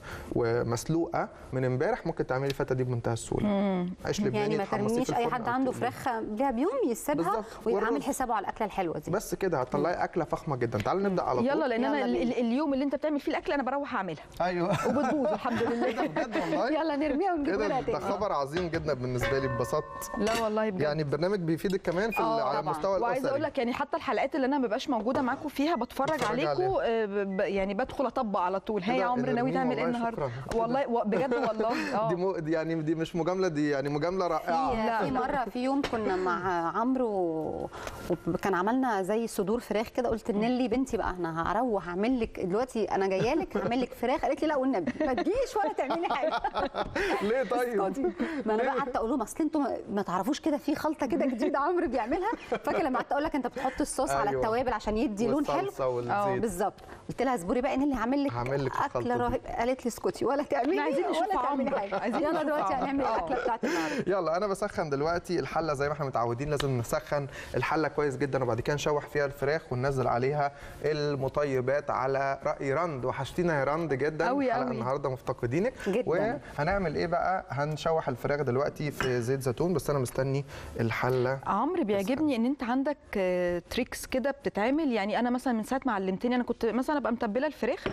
ومسلوقه من امبارح ممكن تعملي الفته دي بمنتهى السهوله عيش لبناني يعني ما تحمصيه ترميش في اي الفرن حد أو عنده تقليه. فراخ ليها بيوم يسيبها بالظبط. ويبقى والرز. عامل حسابه على الاكله الحلوه دي بس كده هتطلعي اكله فخمه جدا تعالوا نبدا على طول يلا لان انا يلا ال- بينا. ال- اليوم اللي انت بتعمل فيه الاكل انا بروح اعملها ايوه وبتبوظ الحمد لله بجد والله يلا نرميها ونجيب كده لها ده تاني خبر عظيم جدا بالنسبه لي اتبسطت لا والله بجد يعني البرنامج بيفيدك كمان في ال- آه، على طبعاً. المستوى وعايزه اقول الاسري لك يعني حتى الحلقات اللي انا ما ببقاش موجوده معاكم فيها بتفرج بتفرج عليكم آه، ب- ب- يعني بدخل اطبق على طول هي إيه يا ده؟ عمرو إيه ده؟ ناوي مين تعمل ايه والله النهارده شكراً. والله و- بجد والله دي اه مو دي يعني دي مش مجامله دي يعني مجامله رائعه في, لا، في لا. مره في يوم كنا مع عمرو و- وكان عملنا زي صدور فراخ كده قلت لنيلي بنتي بقى انا هروح اعمل لك دلوقتي انا جايه لك هعمل لك فراخ قالت لي لا والنبي ما تجيش ولا تعملي حاجه ليه طيب اسكتي. ما انا بقى قعدت اقول لهم اصل انتوا ما- ما تعرفوش كده في خلطه كده جديده عمرو بيعملها فاكر لما قعدت اقول لك انت بتحط الصوص على أيوة. التوابل عشان يدي لون حلو والصلصة والزيت. اه بالظبط قلت لها اصبري بقى نيلي هعمل لك هعمل لك الخلطة اكله دي. رهيب قالت لي اسكتي ولا تعملي إحنا عايزين نشوف ولا تعملي عمرو. حاجه عايزين يلا نشوف دلوقتي عمرو. هنعمل آه. الاكله بتاعت النهارده يلا انا بسخن دلوقتي الحله زي ما احنا متعودين لازم نسخن الحله كويس جدا وبعد كده نشوح فيها الفراخ وننزل عليها المطيبات على راي رند وحشتينا يا رند جدا أوي الحلقة أوي. النهارده مفتقدينك جداً. وهنعمل ايه بقى هنشوح الفراخ دلوقتي في زيت زيتون بس انا مستني الحله عمرو بيعجبني ان انت عندك آه، تريكس كده بتتعمل يعني انا مثلا من ساعه ما علمتني انا كنت مثلا ابقى متبله الفراخ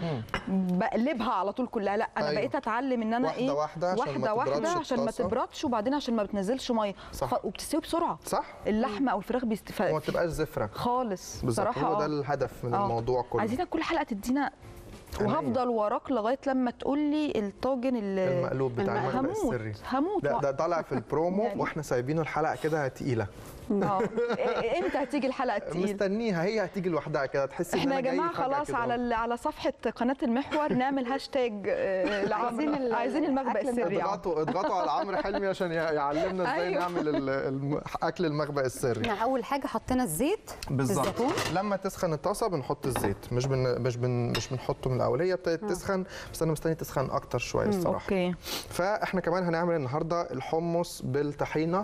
بقلبها على طول كلها لا انا أيوة. بقيت اتعلم ان انا واحدة ايه واحدة عشان ما واحده واحده تبردش عشان ما الطاسة. تبردش وبعدين عشان ما بتنزلش ميه صح. خ- وبتستوي بسرعه صح اللحمه او الفراخ بيست... وما تبقاش زفره خالص بالظبط بصراحه هو ده آه. الهدف من آه. الموضوع كله عايزينك كل حلقه تدينا عينيا. وهفضل وراك لغايه لما تقول لي الطاجن ال- المقلوب بتاع المقلوب. المخبأ هموت السري هموت لا ده طالع في البرومو يعني. واحنا سايبينه الحلقه كده تقيله اه إيه- امتى هتيجي الحلقه التقيله مستنيها هي هتيجي لوحدها كده تحسي ان احنا يا أنا جاي جماعه فجأة خلاص كده. على ال- على صفحه قناه المحور نعمل هاشتاج آه، لعمرو. عايزين ال- عايزين المخبأ أكل السري يا عمرو. اضغطوا اضغطوا على عمرو حلمي عشان يعلمنا ازاي أيوه. نعمل ال- الم- اكل المخبأ السري احنا اول حاجه حطينا الزيت الزيتون لما تسخن الطاسه بنحط الزيت مش بن مش بن مش بنحطه من الاول هي ابتدت تسخن بس انا مستني تسخن اكتر شويه الصراحه اوكي فاحنا كمان هنعمل النهارده الحمص بالطحينه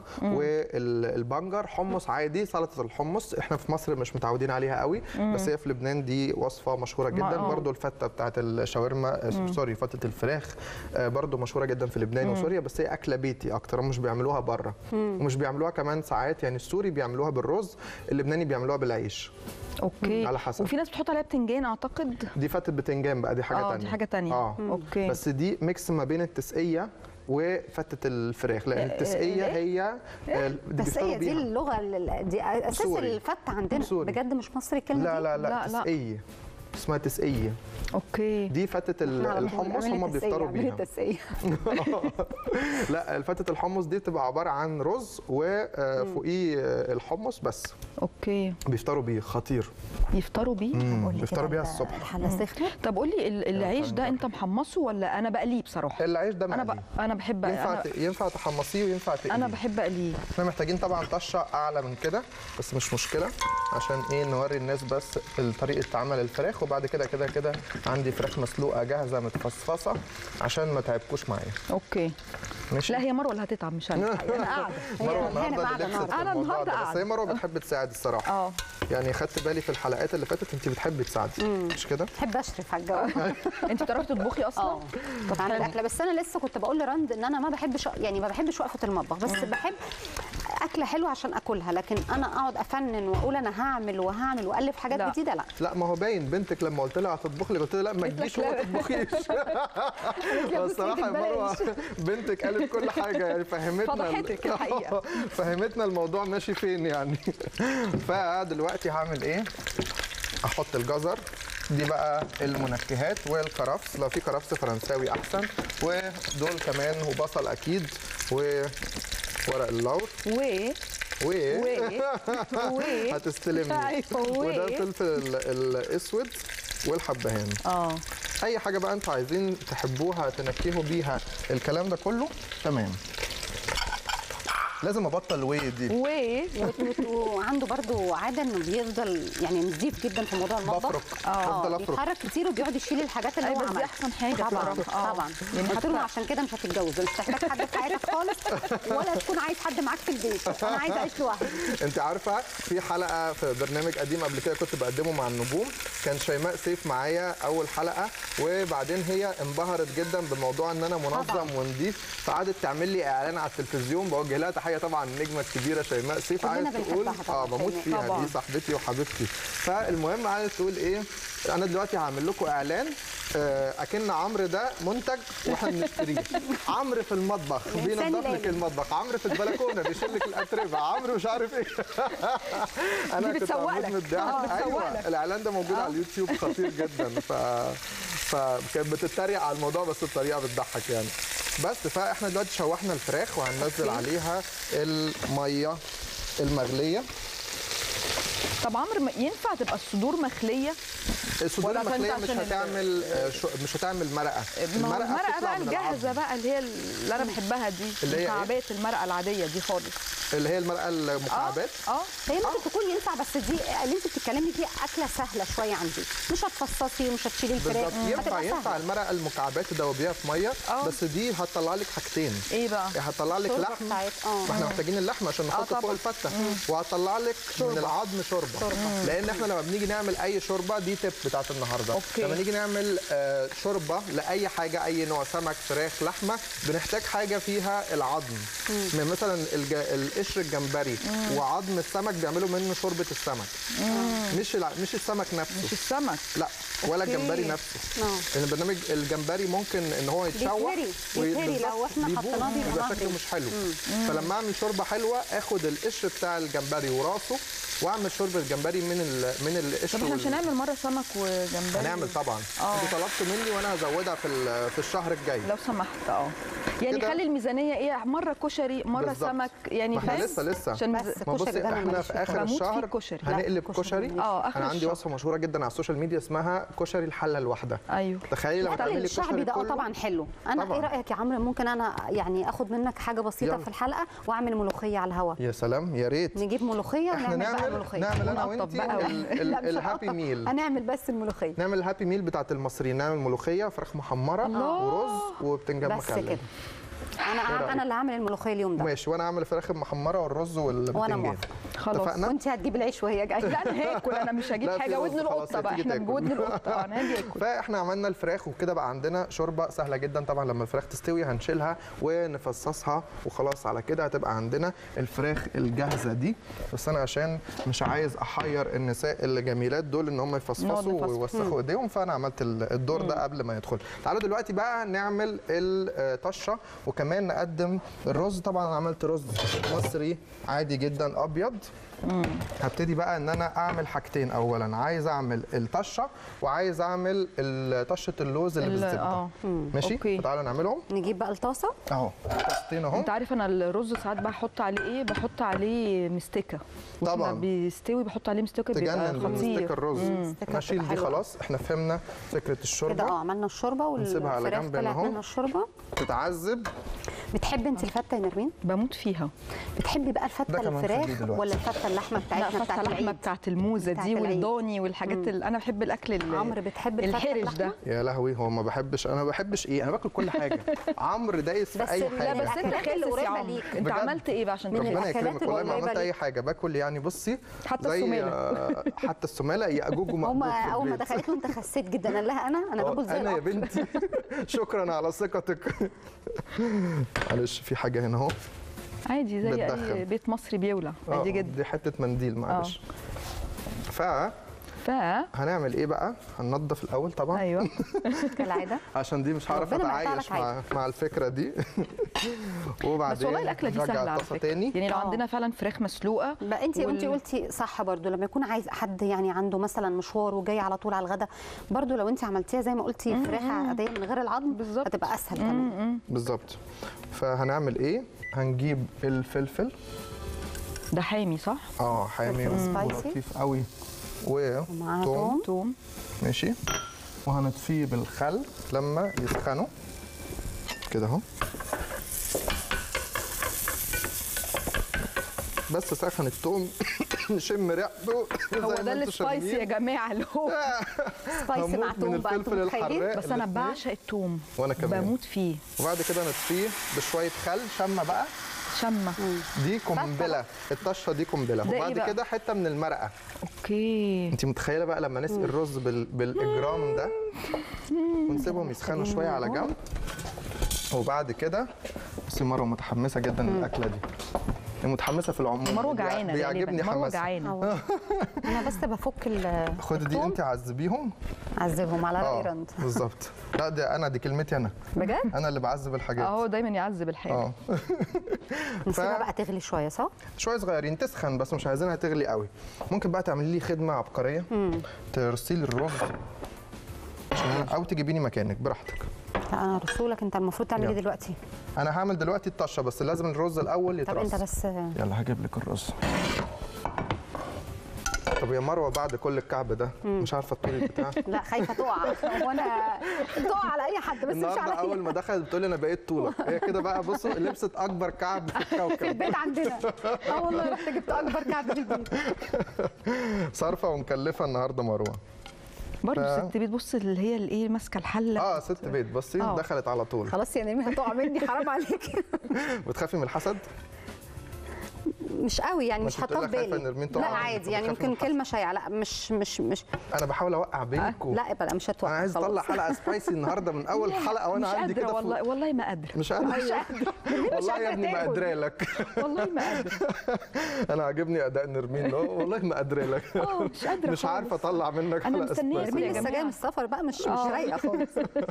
والبنجر حمص عادي سلطه الحمص احنا في مصر مش متعودين عليها قوي بس هي في لبنان دي وصفه مشهوره ما- جدا آه. برضو الفته بتاعت الشاورما آه، سوري فته الفراخ آه، برضو مشهوره جدا في لبنان وسوريا بس هي اكله بيتي اكتر هم مش بيعملوها بره ومش بيعملوها كمان ساعات يعني السوري بيعملوها بالرز اللبناني بيعملوها بالعيش اوكي على حسب. وفي ناس بتحط عليها بتنجان اعتقد دي فتة بتنجان بقى دي حاجه اه تانية دي حاجه تانية اه اوكي بس دي ميكس ما بين التسقيه وفتة الفراخ لان التسقيه هي آه، دي بس بيفطروا هي دي بيها. اللغه ال- دي اساس سوري. الفت عندنا سوري. بجد مش مصري الكلمه لا دي لا لا, لا، لا. تسقيه اسمها تسقيه اوكي دي فتة ال- إحنا على طول الحمص اعملي هم تسقية، بيفطروا اعملي بيها تسقية. لا فتة الحمص دي بتبقى عباره عن رز وفوقيه الحمص بس اوكي بيفطروا بيه خطير يفطروا بيه مم، قولي بيفطروا كده بيها ال- الصبح الحله سخنه طب قول لي ال- العيش ده تعالي انت محمصه ولا انا بقليه بصراحه العيش ده انا مقلي ب... انا بحب ينفع انا, ت- ينفع تحمصيه وينفع تقليه أنا بحب اقليه احنا محتاجين طبعا طشه اعلى من كده بس مش مشكله عشان ايه نوري الناس بس طريقه عمل الفراخ وبعد كده كده كده عندي فراخ مسلوقه جاهزه متفصفصه عشان ما تعبكوش معايا اوكي ماشي لا هي مروه اللي هتتعب مش انا انا قاعده مروه هي النهارده قاعدة اللي لبست في أنا الموضوع النهاردة ده بس قاعدة. هي مروه بتحب تساعد الصراحه اه يعني خدت بالي في الحلقات اللي فاتت انت بتحبي تساعدي مش كده بحب اشرف على الجو انت بتعرفي تطبخي اصلا اه بعمل اكله بس انا لسه كنت بقول لرند ان انا ما بحبش يعني ما بحبش وقفه المطبخ بس بحب اكله حلوه عشان اكلها لكن انا اقعد افنن واقول انا هعمل وهعمل والف حاجات لا. جديده لا لا ما هو باين بنتك لما قلت لها هتطبخ لي قلت لها لا ما تجيش وما تطبخيش الصراحه يا مروه بنتك قالت كل حاجه يعني فهمتنا فضحتك الحقيقة. فهمتنا الموضوع ماشي فين يعني فدلوقتي هعمل ايه احط الجزر دي بقى المنكهات والكرفس لو في كرفس فرنساوي احسن ودول كمان وبصل اكيد وورق اللور و و و هتستلمني أيوة، وده و. الفلفل ال- الاسود والحبهان اه اي حاجه بقى انتوا عايزين تحبوها تنكهوا بيها الكلام ده كله تمام لازم ابطل وي دي و وت- وت- وعنده برضو عاده انه بيفضل يعني نظيف جدا في موضوع المطبخ بفرك اه بفضل افرك بيتحرك كتير وبيقعد يشيل الحاجات اللي أيوة، هو بس دي عملها أحسن حاجة طبعا بصراحة. آه. طبعا يعني يعني قلت له حتى- عشان كده مش هتتجوز مش هتحتاج حد في حياتك خالص ولا تكون عايز حد معاك في البيت انا عايزه اعيش لوحدي انت عارفه في حلقه في برنامج قديم قبل كده كنت بقدمه مع النجوم كان شيماء سيف معايا اول حلقه وبعدين هي انبهرت جدا بموضوع ان انا منظم طبعاً. ونضيف فقعدت تعمل لي اعلان على التلفزيون بوجه لها تحيه طبعا النجمه الكبيره شيماء سيف كلنا عايز تقول بنحبها طبعاً اه بموت شيماء. فيها طبعاً. دي صاحبتي وحبيبتي فالمهم عايز تقول ايه انا دلوقتي هعمل لكم اعلان آه، اكن عمرو ده منتج واحنا بنشتريه عمرو في المطبخ الإنسان بينظف لك الآلي. المطبخ عمرو في البلكونه بيشيل لك الاتربه عمرو مش عارف ايه انا دي كنت بتسوق هموت لك. من الضحك آه، بتسوق ايوه لك. الاعلان ده موجود على اليوتيوب خطير جدا ف فكانت بتتريق على الموضوع بس بطريقه بتضحك يعني بس فاحنا دلوقتي شوحنا الفراخ وهننزل عليها الميه المغليه طب عمرو م- ينفع تبقى الصدور مخليه الصدور ولا عشان المخليه انت مش عشان ال- هتعمل آه، شو- مش هتعمل مرقه ما هو المرقه بتطلع بقى من الجاهزه العظم. بقى اللي هي اللي انا بحبها دي اللي هي إيه؟ مكعبات المرقه العاديه دي خالص اللي هي المرقه المكعبات اه هي ممكن تكون ينفع بس دي اللي انت بتتكلمي فيها اكله سهله شويه عندي مش هتفصصي ومش هتشيلي الفراخ بالظبط ينفع هتبقى ينفع سهلة. المرقه المكعبات تدوبيها في ميه آه. بس دي هتطلع لك حاجتين ايه بقى هتطلع لك الشوربة لحم بتاعت- اه. ما احنا محتاجين اللحم عشان نحط طبعا. فوق الفته وهتطلع لك من العظم شوربه لان احنا لما بنيجي نعمل اي شوربه دي تip بتاعت النهارده أوكي. لما نيجي نعمل آه، شوربه لاي حاجه اي نوع سمك فراخ لحمه بنحتاج حاجه فيها العظم من مثلا الج- القشر الجمبري وعظم السمك بيعملوا منه شوربه السمك مش الع- مش السمك مش نفسه السمك لا ولا أوكي. الجمبري نفسه اه. لان البرنامج الجمبري ممكن ان هو يتشوح بيتهري- بيتهري بالظبط، لو احنا بيبوظ، حطيناه بيبقى بيبقى مهري. شكله مش حلو فلما اعمل شوربه حلوه اخد القشر بتاع الجمبري وراسه واعمل شوربه الجمبري من ال... من القشر طب احنا مش وال- هنعمل مره سمك وجمبري هنعمل طبعا آه. انت طلبت مني وانا هزودها في ال- في الشهر الجاي لو سمحت اه يعني كده؟ خلي الميزانيه ايه مره كشري مره بالظبط. سمك يعني ما احنا فاهم؟ لسه لسه عشان بس ما كشري بصي ده أنا احنا ماليش في فيه. اخر بموت فيه الشهر الكشري. لا، هنقلب كشري كشري ماليش اه اخر انا عندي الشهر. وصفه مشهوره جدا على السوشيال ميديا اسمها كشري الحله الواحده ايوه تخيلي لما الطبق تعملي الشعبي كشري ده اه كله طبعا حلو انا طبعاً. ايه رايك يا عمرو ممكن انا يعني اخد منك حاجه بسيطه يلا. في الحلقه واعمل ملوخيه على الهواء يا سلام يا ريت نجيب ملوخيه احنا ونعمل بقى نعمل ملوخيه نعمل انا ونقطب وانتي بقى. ال- ال- لا، مش الهابي هنقطع. ميل هنعمل بس الملوخيه نعمل الهابي ميل بتاعت المصريين نعمل ملوخيه فراخ محمره ورز وبتنجان بس مخلل كده انا انا اللي هعمل الملوخيه اليوم ده ماشي وانا اعمل الفراخ المحمره والرز والبتنجان موافقة. خلاص اتفقنا وانت هتجيب العيش وهي جايه لا انا هاكل انا مش هجيب لا، في حاجه رز ودن خلاص، القطه بقى هتيجي احنا تاكل. بودن القطه آه، انا هاجي اكل فاحنا عملنا الفراخ وكده بقى عندنا شوربه سهله جدا طبعا لما الفراخ تستوي هنشيلها ونفصصها وخلاص على كده هتبقى عندنا الفراخ الجاهزه دي بس انا عشان مش عايز احير النساء الجميلات دول ان هم نقعد يفصفصوا نفصفص. ويوسخوا ايديهم فانا عملت ال- الدور ده قبل ما يدخل تعالوا دلوقتي بقى نعمل الطشه وكمان نقدم الرز طبعا أنا عملت رز مصري عادي جدا ابيض هبتدي بقى ان انا اعمل حاجتين اولا عايز اعمل الطشه وعايز اعمل ال- طشه اللوز اللي ال- بالزبده اه ماشي أوكي. تعالوا نعملهم نجيب بقى الطاسه اهو طاستين اهو انت عارف انا الرز ساعات بحط عليه ايه بحط عليه مستكه وإحنا طبعاً. بيستوي بحط عليه مستكه بيبقى تجنن بمستيك خطير الرز مستكة نشيل بتبقى دي حلوة. خلاص احنا فهمنا فكره كده اه الشوربه عملنا الشوربه نسيبها على والفراخ جنب هنا طلعت أهو. منها الشوربه تتعذب بتحبي انت الفته يا نرمين بموت فيها بتحبي بقى ده الفته كمان خليه الفراخ دلوقتي. ولا الفته اللحمه لا بتاعتنا فتة بتاعت اللحمه العيد بتاعت الموزه بتاعت دي العيد. والضاني والحاجات اللي انا بحب الاكل ال- عمرو بتحب الفتة الحرش ده اللحمة؟ يا لهوي هو ما بحبش انا ما بحبش ايه انا باكل كل حاجه عمرو دايس في بس اي لا، لا حاجه بس انت الأكلات خلص يا القريبة عمرو ليك. انت بجد. عملت ايه بقى عشان من تاكل ربنا الأكلات يكرمك والله ما القريبة عملت اي ليك. حاجه باكل يعني بصي حتى زي السمالة. آه، حتى السماله ياجوج هم ومأجوج في اول ما البيت. دخلت له انت خسيت جدا قال لها انا انا آه، باكل زي انا يا القطر. بنتي شكرا على ثقتك معلش في حاجه هنا اهو عادي زي اي بتدخن. بيت مصري بيولع آه، عادي جدا دي حته منديل معلش فهنعمل ف ايه بقى هننضف الاول طبعا ايوه كالعاده عشان دي مش هعرف ربنا ما اتعايش يقطعلك مع مع الفكره دي وبعدين بس والله الاكله دي نرجع سهله على الطاسة فكره تاني يعني لو آه. عندنا فعلا فراخ مسلوقه بقى انت وال- انت قلتي صح برضو لما يكون عايز حد يعني عنده مثلا مشوار وجاي على طول على الغدا برضو لو انت عملتيها زي ما قلتي فراخ عاديه من غير العظم بالظبط. هتبقى اسهل كمان بالظبط فهنعمل ايه هنجيب الفلفل ده حامي صح؟ اه حامي فلفل سبايسي. ولطيف قوي ومعاها وتوم توم. توم ماشي وهنطفيه بالخل لما يسخنوا كده اهو بس سخن التوم نشم ريحته هو زي ما ده انتوا السبايسي يا شامين. جماعه اللي هو سبايسي مع هموت من توم بقى الفلفل انتوا متخيلين الحراق بس انا الاتنين. بعشق التوم وانا كمان. بموت فيه وبعد كده نطفيه بشويه خل شمه بقى شمه دي قنبله الطشه دي قنبله ده إيه وبعد بقى؟ كده حته من المرقه اوكي انت متخيله بقى لما نسقي الرز بال... بالاجرام ده ونسيبهم يسخنوا شويه على جنب وبعد كده بصي مروه متحمسه جدا للاكله دي هي متحمسه في العموم مروه بيع- جعانه بيعجبني غالباً. مروه حماسها جعانه انا بس بفك ال خدي دي انت عذبيهم عذبهم على اه الايرند بالظبط لا دي انا دي كلمتي انا بجد انا اللي بعذب الحاجات اهو دايما يعذب الحاجه اه نسيبها بقى تغلي شويه صح شويه صغيرين تسخن بس مش عايزينها تغلي قوي ممكن بقى تعملي لي خدمه عبقريه ترسي لي الرز عشان- او تجيبيني مكانك براحتك لا انا رسولك انت المفروض تعمل ايه يلا. دلوقتي انا هعمل دلوقتي الطشه بس لازم الرز الاول طب يترص انت بس يلا هجيب لك الرز طب يا مروه بعد كل الكعب ده مش عارفه الطول بتاع لا خايفه تقع وانا تقع على اي حد بس مش النهارده على اول ما دخلت بتقول لي انا بقيت طولك هي كده بقى بصوا لبست اكبر كعب في الكوكب البيت عندنا اه والله رحت جبت اكبر كعب في البيت صارفه ومكلفه النهارده مروه برضه ف- ست بيت بص اللي هي الايه ماسكه الحله اه ست بيت بصي آه. دخلت على طول خلاص يا نيمي هتقع مني حرام عليك بتخافي من الحسد مش قوي يعني ما مش انت بتقولي حاطاه في خايفة إن بالي نرمين تقع لا منك، عادي يعني فبتخافي من يمكن كلمه شايعه لا مش مش مش انا بحاول اوقع بينكم لا بقى مش هتوقع انا عايز خلاص. اطلع حلقه سبايسي النهارده من اول حلقه وانا مش عندي قادره كده فوق. والله والله ما قادره مش قادره مش قادره والله يا ابني ما تاكل. قادره لك والله ما قادره انا عاجبني اداء نرمين ده والله ما قادره لك اه مش قادره مش خالص. عارفه اطلع منك أنا حلقه مستنية سبايسي. أرمين يا لسه جماعة. جايه من السفر بقى مش مش آه. رايقه خالص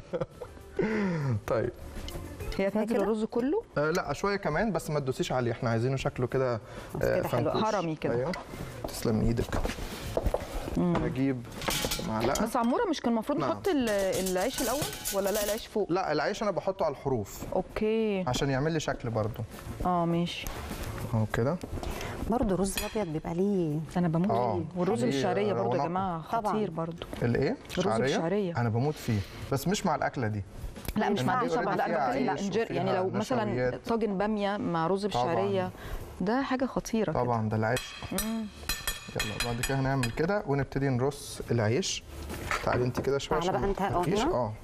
طيب هي تنزل كده؟ الرز كله آه لا شويه كمان بس ما تدوسيش عليه احنا عايزينه شكله كده آه، كده حلو. فنكوش. هرمي كده. ايوه تسلم ايدك هجيب معلقه بس عموره مش كان المفروض نعم. نحط ال- العيش الاول ولا لا العيش فوق لا العيش انا بحطه على الحروف اوكي عشان يعمل لي شكل برضو اه ماشي اهو كده برضه رز الابيض بيبقى ليه انا بموت آه. فيه والرز دي بالشعريه برضو يا رونق. جماعه طبعاً. خطير برضو الايه الرز بالشعرية. انا بموت فيه بس مش مع الاكله دي لا مش ينفعش. مع دي طبعا لا انا فيها بتكلم عيش انجر يعني وفيها لو مثلا نشويات. طاجن باميه مع رز بالشعريه ده حاجه خطيره كده. طبعا ده العيش يلا بعد كده هنعمل كده ونبتدي نرص العيش تعالي انت كده شويه تعالى عشان بقى انت ما تفكيش. هنا. اه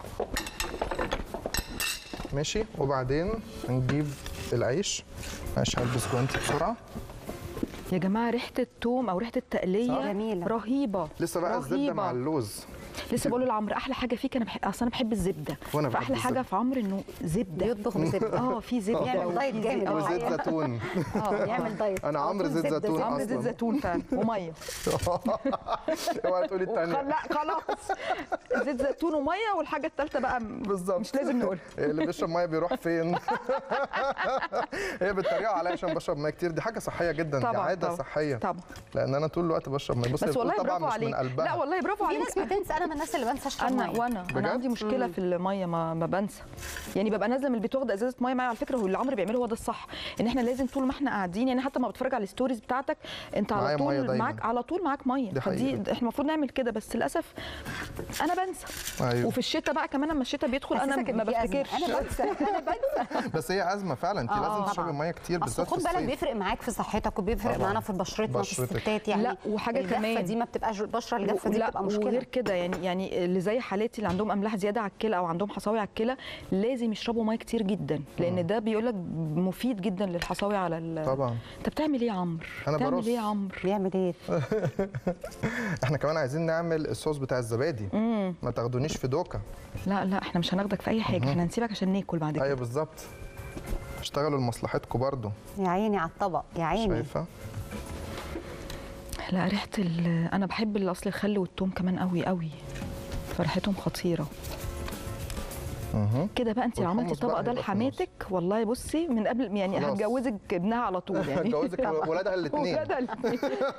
ماشي وبعدين هنجيب العيش ماشي هلبس جوانتي بسرعه يا جماعه ريحه التوم او ريحه التقليه صح. جميلة. رهيبه لسه بقى الزبده رهيبة. مع اللوز لسه بقول لعمرو احلى حاجه فيك انا بحب اصل انا بحب الزبده وأنا بحب فاحلى حاجه الزبدة. في عمرو انه زبده بيطبخ بزبده اه في زبده يعمل وفي دايت زي- جامد آه. وزيت زيتون اه يعمل دايت انا عمرو زيت زيتون عمرو زيت اصلا زيتون فعلا وميه اوعي تقولي الثانيه لا خلاص زيت زيتون وميه والحاجه الثالثه بقى م- بالظبط مش لازم نقولها اللي بيشرب ميه بيروح فين هي بتتريقوا عليا عشان بشرب ميه كتير دي حاجه صحيه جدا دي طبعا عاده طبعا صحيه طبعا لان انا طول الوقت بشرب ميه بص هي بس بتقول والله طبعا برافو مش عليك من قلبها لا والله برافو في عليك ناس بتنسى انا من الناس اللي بنسى اشرب انا ميه وانا بجد؟ انا عندي مشكله في الميه ما, ما بنسى يعني ببقى نازله من البيت واخده ازازه ميه معايا على فكره هو اللي عمرو بيعمله هو ده الصح ان احنا لازم طول ما احنا قاعدين يعني حتى ما بتفرج على الستوريز بتاعتك انت معايا على مية طول دايماً. معاك على طول معاك ميه دي فدي حقيقة. احنا المفروض نعمل كده بس للاسف انا بنسى أيوة. وفي الشتاء بقى كمان لما الشتاء بيدخل انا حسسك إن ما في أزمة. بفتكرش انا بنسى انا بنسى بس هي ازمه فعلا انت آه، لازم طبعاً. تشربي ميه كتير اصل بالذات في خد بالك الصيف بيفرق معاك في صحتك وبيفرق طبعاً. معانا في بشرتنا في بشرتك. الستات يعني لا، وحاجة الجافة كمان. دي ما بتبقاش البشره الجافه دي لا بتبقى وغير مشكله كده يعني يعني اللي زي حالاتي اللي عندهم املاح زياده على الكلى او عندهم حصاوي على الكلى لازم يشربوا ميه كتير جدا لان ده بيقول لك مفيد جدا للحصاوي على ال- طبعا انت بتعمل ايه يا عمرو أنا بتعمل برص. ايه يا عمرو بيعمل ايه احنا كمان عايزين نعمل الصوص بتاع الزبادي ما تاخدونيش في دوكا لا لا احنا مش هناخدك في اي حاجه احنا هنسيبك عشان ناكل بعد كده ايوه بالظبط اشتغلوا لمصلحتكم برضو يا عيني على الطبق يا عيني شايفه لا ريحه ال- انا بحب الاصل الخل والثوم كمان قوي قوي فريحتهم خطيره مهم. كده بقى انت لو عملتي والحمص الطبق بقى ده هيبقى في النص. لحماتك والله بصي من قبل يعني خلاص. هتجوزك ابنها على طول يعني هتجوزك ولادها الاثنين ولادها الاتنين.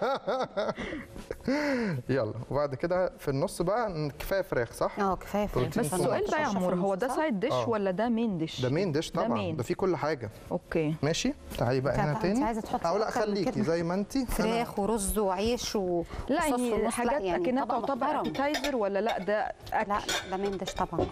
يلا وبعد كده في النص بقى كفايه فراخ صح اه كفايه فراخ بروتين بس طبعاً. السؤال بقى يا عمور هو ده سايد ديش آه. ولا ده مين ديش ده مين ديش ده طبعا مين. ده فيه كل حاجه اوكي ماشي تعالي بقى انت- هنا انت تاني عايزة تحطي او لا أكتر من خليكي كده؟ زي ما انت فراخ ورز وعيش و لا وصوص في يعني النص. لا، حاجات يعني اكنها طبق تعتبر محترم. ابيتايزر ولا لا ده اكل لا لا ده مندش طبعا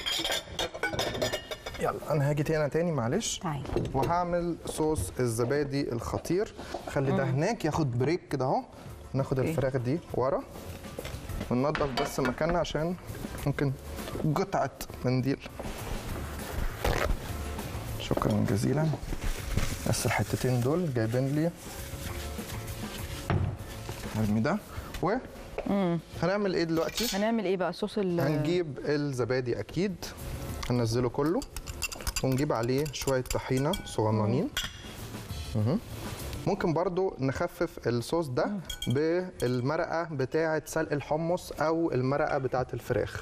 يلا انا هاجي هنا تاني معلش تعالي وهعمل صوص الزبادي الخطير خلي ده هناك ياخد بريك كده اهو ناخد أوكي. الفراخ دي ورا وننضف بس مكاننا عشان ممكن قطعة منديل شكرا جزيلا بس الحتتين دول جايبين لي ارمي ده و هنعمل ايه دلوقتي؟ هنعمل ايه بقى صوص ال هنجيب الزبادي اكيد هننزله كله ونجيب عليه شويه طحينه صغننين مهم. ممكن برضو نخفف الصوص ده بالمرقه بتاعه سلق الحمص او المرقه بتاعه الفراخ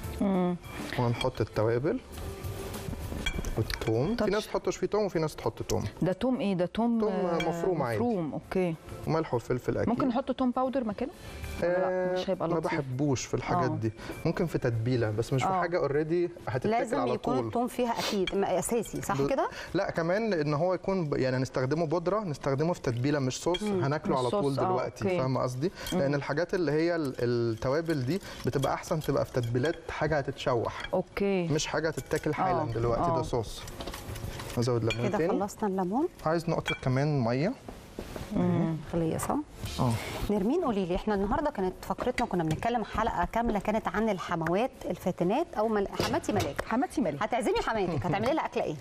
وهنحط التوابل والثوم في تاتش. ناس تحطش فيه توم وفي ناس تحط توم ده توم ايه ده توم توم آه، مفروم عادي. مفروم اوكي وملح وفلفل اكيد ممكن نحط توم باودر مكانه ولا لا آه، مش هيبقى ما لطيف بحبوش في الحاجات آه. دي ممكن في تتبيله بس مش في آه. حاجه اوريدي هتتاكل لازم على يكون طول الثوم فيها اكيد ما- اساسي صح ب- كده لا كمان ان هو يكون ب- يعني هنستخدمه بودره نستخدمه في تتبيله مش صوص هناكله مش على صوص، طول آه، دلوقتي أوكي. فاهمه قصدي لان الحاجات اللي هي ال- التوابل دي بتبقى احسن تبقى في تتبيلات حاجه هتتشوح اوكي مش حاجه هتتاكل حالا آه، دلوقتي آه. ده صوص ازود ليمون كده تاني خلصنا الليمون عايز نقطه كمان ميه خليه صح اه نرمين قولي لي احنا النهارده كانت فقرتنا كنا بنتكلم حلقه كامله كانت عن الحموات الفاتنات او مل... حماتي ملاك حماتي مالك هتعزمي حماتك هتعملي لها اكله ايه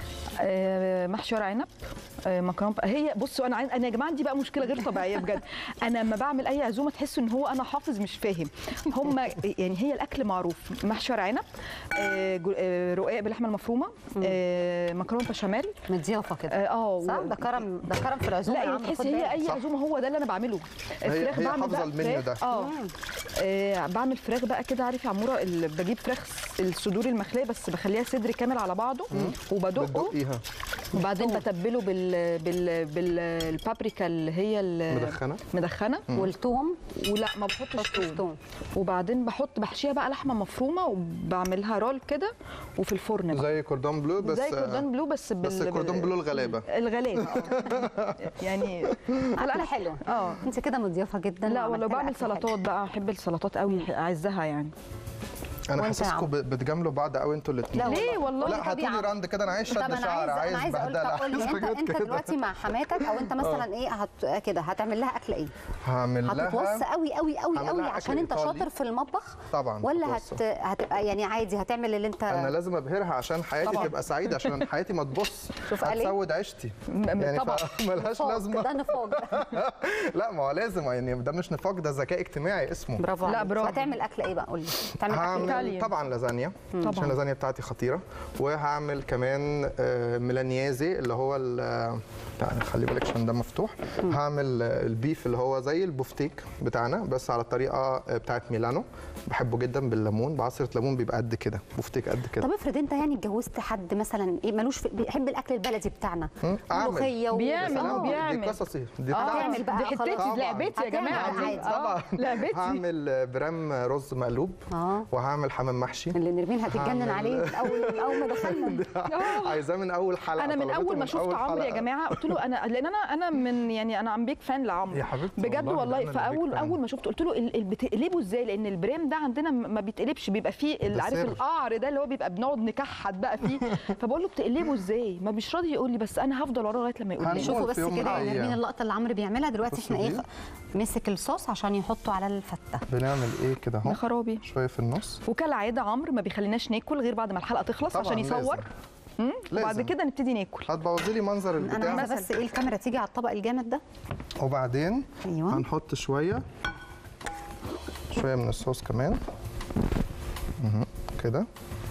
آه، محشي ورق عنب آه، مكرونه هي بصوا انا عايز انا يا جماعه عندي بقى مشكله غير طبيعيه بجد انا لما بعمل اي عزومه تحسوا ان هو انا حافظ مش فاهم هم يعني هي الاكل معروف محشي ورق عنب آه، جو- آه، رقاق باللحمه المفرومه آه، مكرونه بشاميل مضيافه كده اه آه، صح و- ده كرم ده كرم في العزومه لا يا يعني عم، تحسي خد هي بالك. اي صح. عزومه هو ده اللي انا بعمله هي- هي بعمل حافظة بقى المنيو فراخ- ده. اه آه، بعمل فراخ بقى كده عارف يا عموره ال- بجيب فراخ الصدور المخليه بس بخليها صدر كامل على بعضه وبدقه بتدقيها وبعدين بتبله بال بال بالبابريكا اللي هي ال- مدخنه مدخنه والثوم ولا ما بحطش حطش توم توم وبعدين بحط بحشيها بقى لحمه مفرومه وبعملها رول كده وفي الفرن بقى زي كوردون بلو بس زي كوردون بلو بس بال بس كوردون بلو الغلابه الغلابه آه. يعني على اكله حلوه اه انت كده مضيافه جدا لا وعملت ولو لها بعمل أكل حلو. سلطات بقى احب السلطات قوي اعزها يعني انا وأنت يا حاسسكم عم؟ ب- بتجاملوا بعض قوي انتوا الاثنين لا ليه والله لا طب هاتوا يا لي عم. راند كده انا عايز طب شد انا شعر عايزه عايز انا عايزه اقول بهدله لك قول لي عايز انت حاجات انت كده. دلوقتي مع حماتك او انت مثلا ايه هت كده هتعمل لها اكله ايه؟ هعمل هتتوصى لها قوي قوي قوي هعمل قوي لها عشان أكل انت إيطالي. شاطر في المطبخ طبعا ولا هتوصى. هت... هتبقى يعني عادي هتعمل اللي انت انا لازم ابهرها عشان حياتي طبعاً. تبقى سعيده عشان حياتي ما تبص شوف قال إيه؟ هتسود عيشتي م- يعني طبعاً. ملهاش نفاق، لازمه ده نفاق لا ما هو لازم يعني ده مش نفاق ده ذكاء اجتماعي اسمه برافو لا، عليك. برافو. هتعمل اكله ايه بقى قول لي هتعمل اكل هعمل إيطاليان. طبعا لازانيا عشان طبعاً. اللازانيا بتاعتي خطيره وهعمل كمان آه، ميلانيازي اللي هو ال- تعالى خلي بالك عشان ده مفتوح هعمل آه، البيف اللي هو زي البوفتيك بتاعنا بس على الطريقه آه، بتاعت ميلانو بحبه جدا بالليمون بعصره ليمون بيبقى قد كده بوفتيك قد كده طب افرض انت يعني اتجوزت حد مثلا ايه ملوش في بيحب الاكل البلدي بتاعنا مم، أعمل. ملوخيه و- بيعمل، آه. دي- بيعمل. دي قصصي دي اه هتعمل بقى دي خلاص. حتتي طبعاً. دي لعبتي يا هتعمل جماعه دي عادي. اه لعبتي هعمل آه، برام رز مقلوب اه وهعمل حمام محشي اللي نرمين هتتجنن هعمل- عليه من اول من اول ما دخلنا عايزاه من اول حلقه انا من طلبته اول ما شفت أول عمرو يا حلقة. جماعه قلت له انا لان انا انا من يعني انا ام بيك فان لعمرو يا حبيبتي بجد والله، والله, ده أنا اللي فاول big fan. اول ما شفته قلت له ال- ال- بتقلبه ازاي لان البريم ده عندنا م- ما بيتقلبش بيبقى فيه ال- ده عارف سر. القعر ده اللي هو بيبقى بنقعد نكحت بقى فيه فبقول له بتقلبه ازاي ما مش راضي يقول لي بس انا هفضل وراه لغايه لما يقول لي هنقول شوفوا في بس يوم من كده يا الأيام. نرمين اللقطه اللي عمرو بيعملها دلوقتي بصوا احنا ايه دي. خ- مسك الصوص عشان يحطه على الفته بنعمل ايه كده يا اهو خرابي شويه في النص وكالعاده عمرو ما بيخليناش ناكل غير بعد ما الحلقه تخلص طبعاً عشان يصور لازم. مم؟ وبعد لازم. كده نبتدي ناكل هتبوظي لي منظر انا البتاع عايزه بس ايه الكاميرا تيجي على الطبق الجامد ده وبعدين ايوه هنحط شويه شويه من الصوص كمان مهم. كده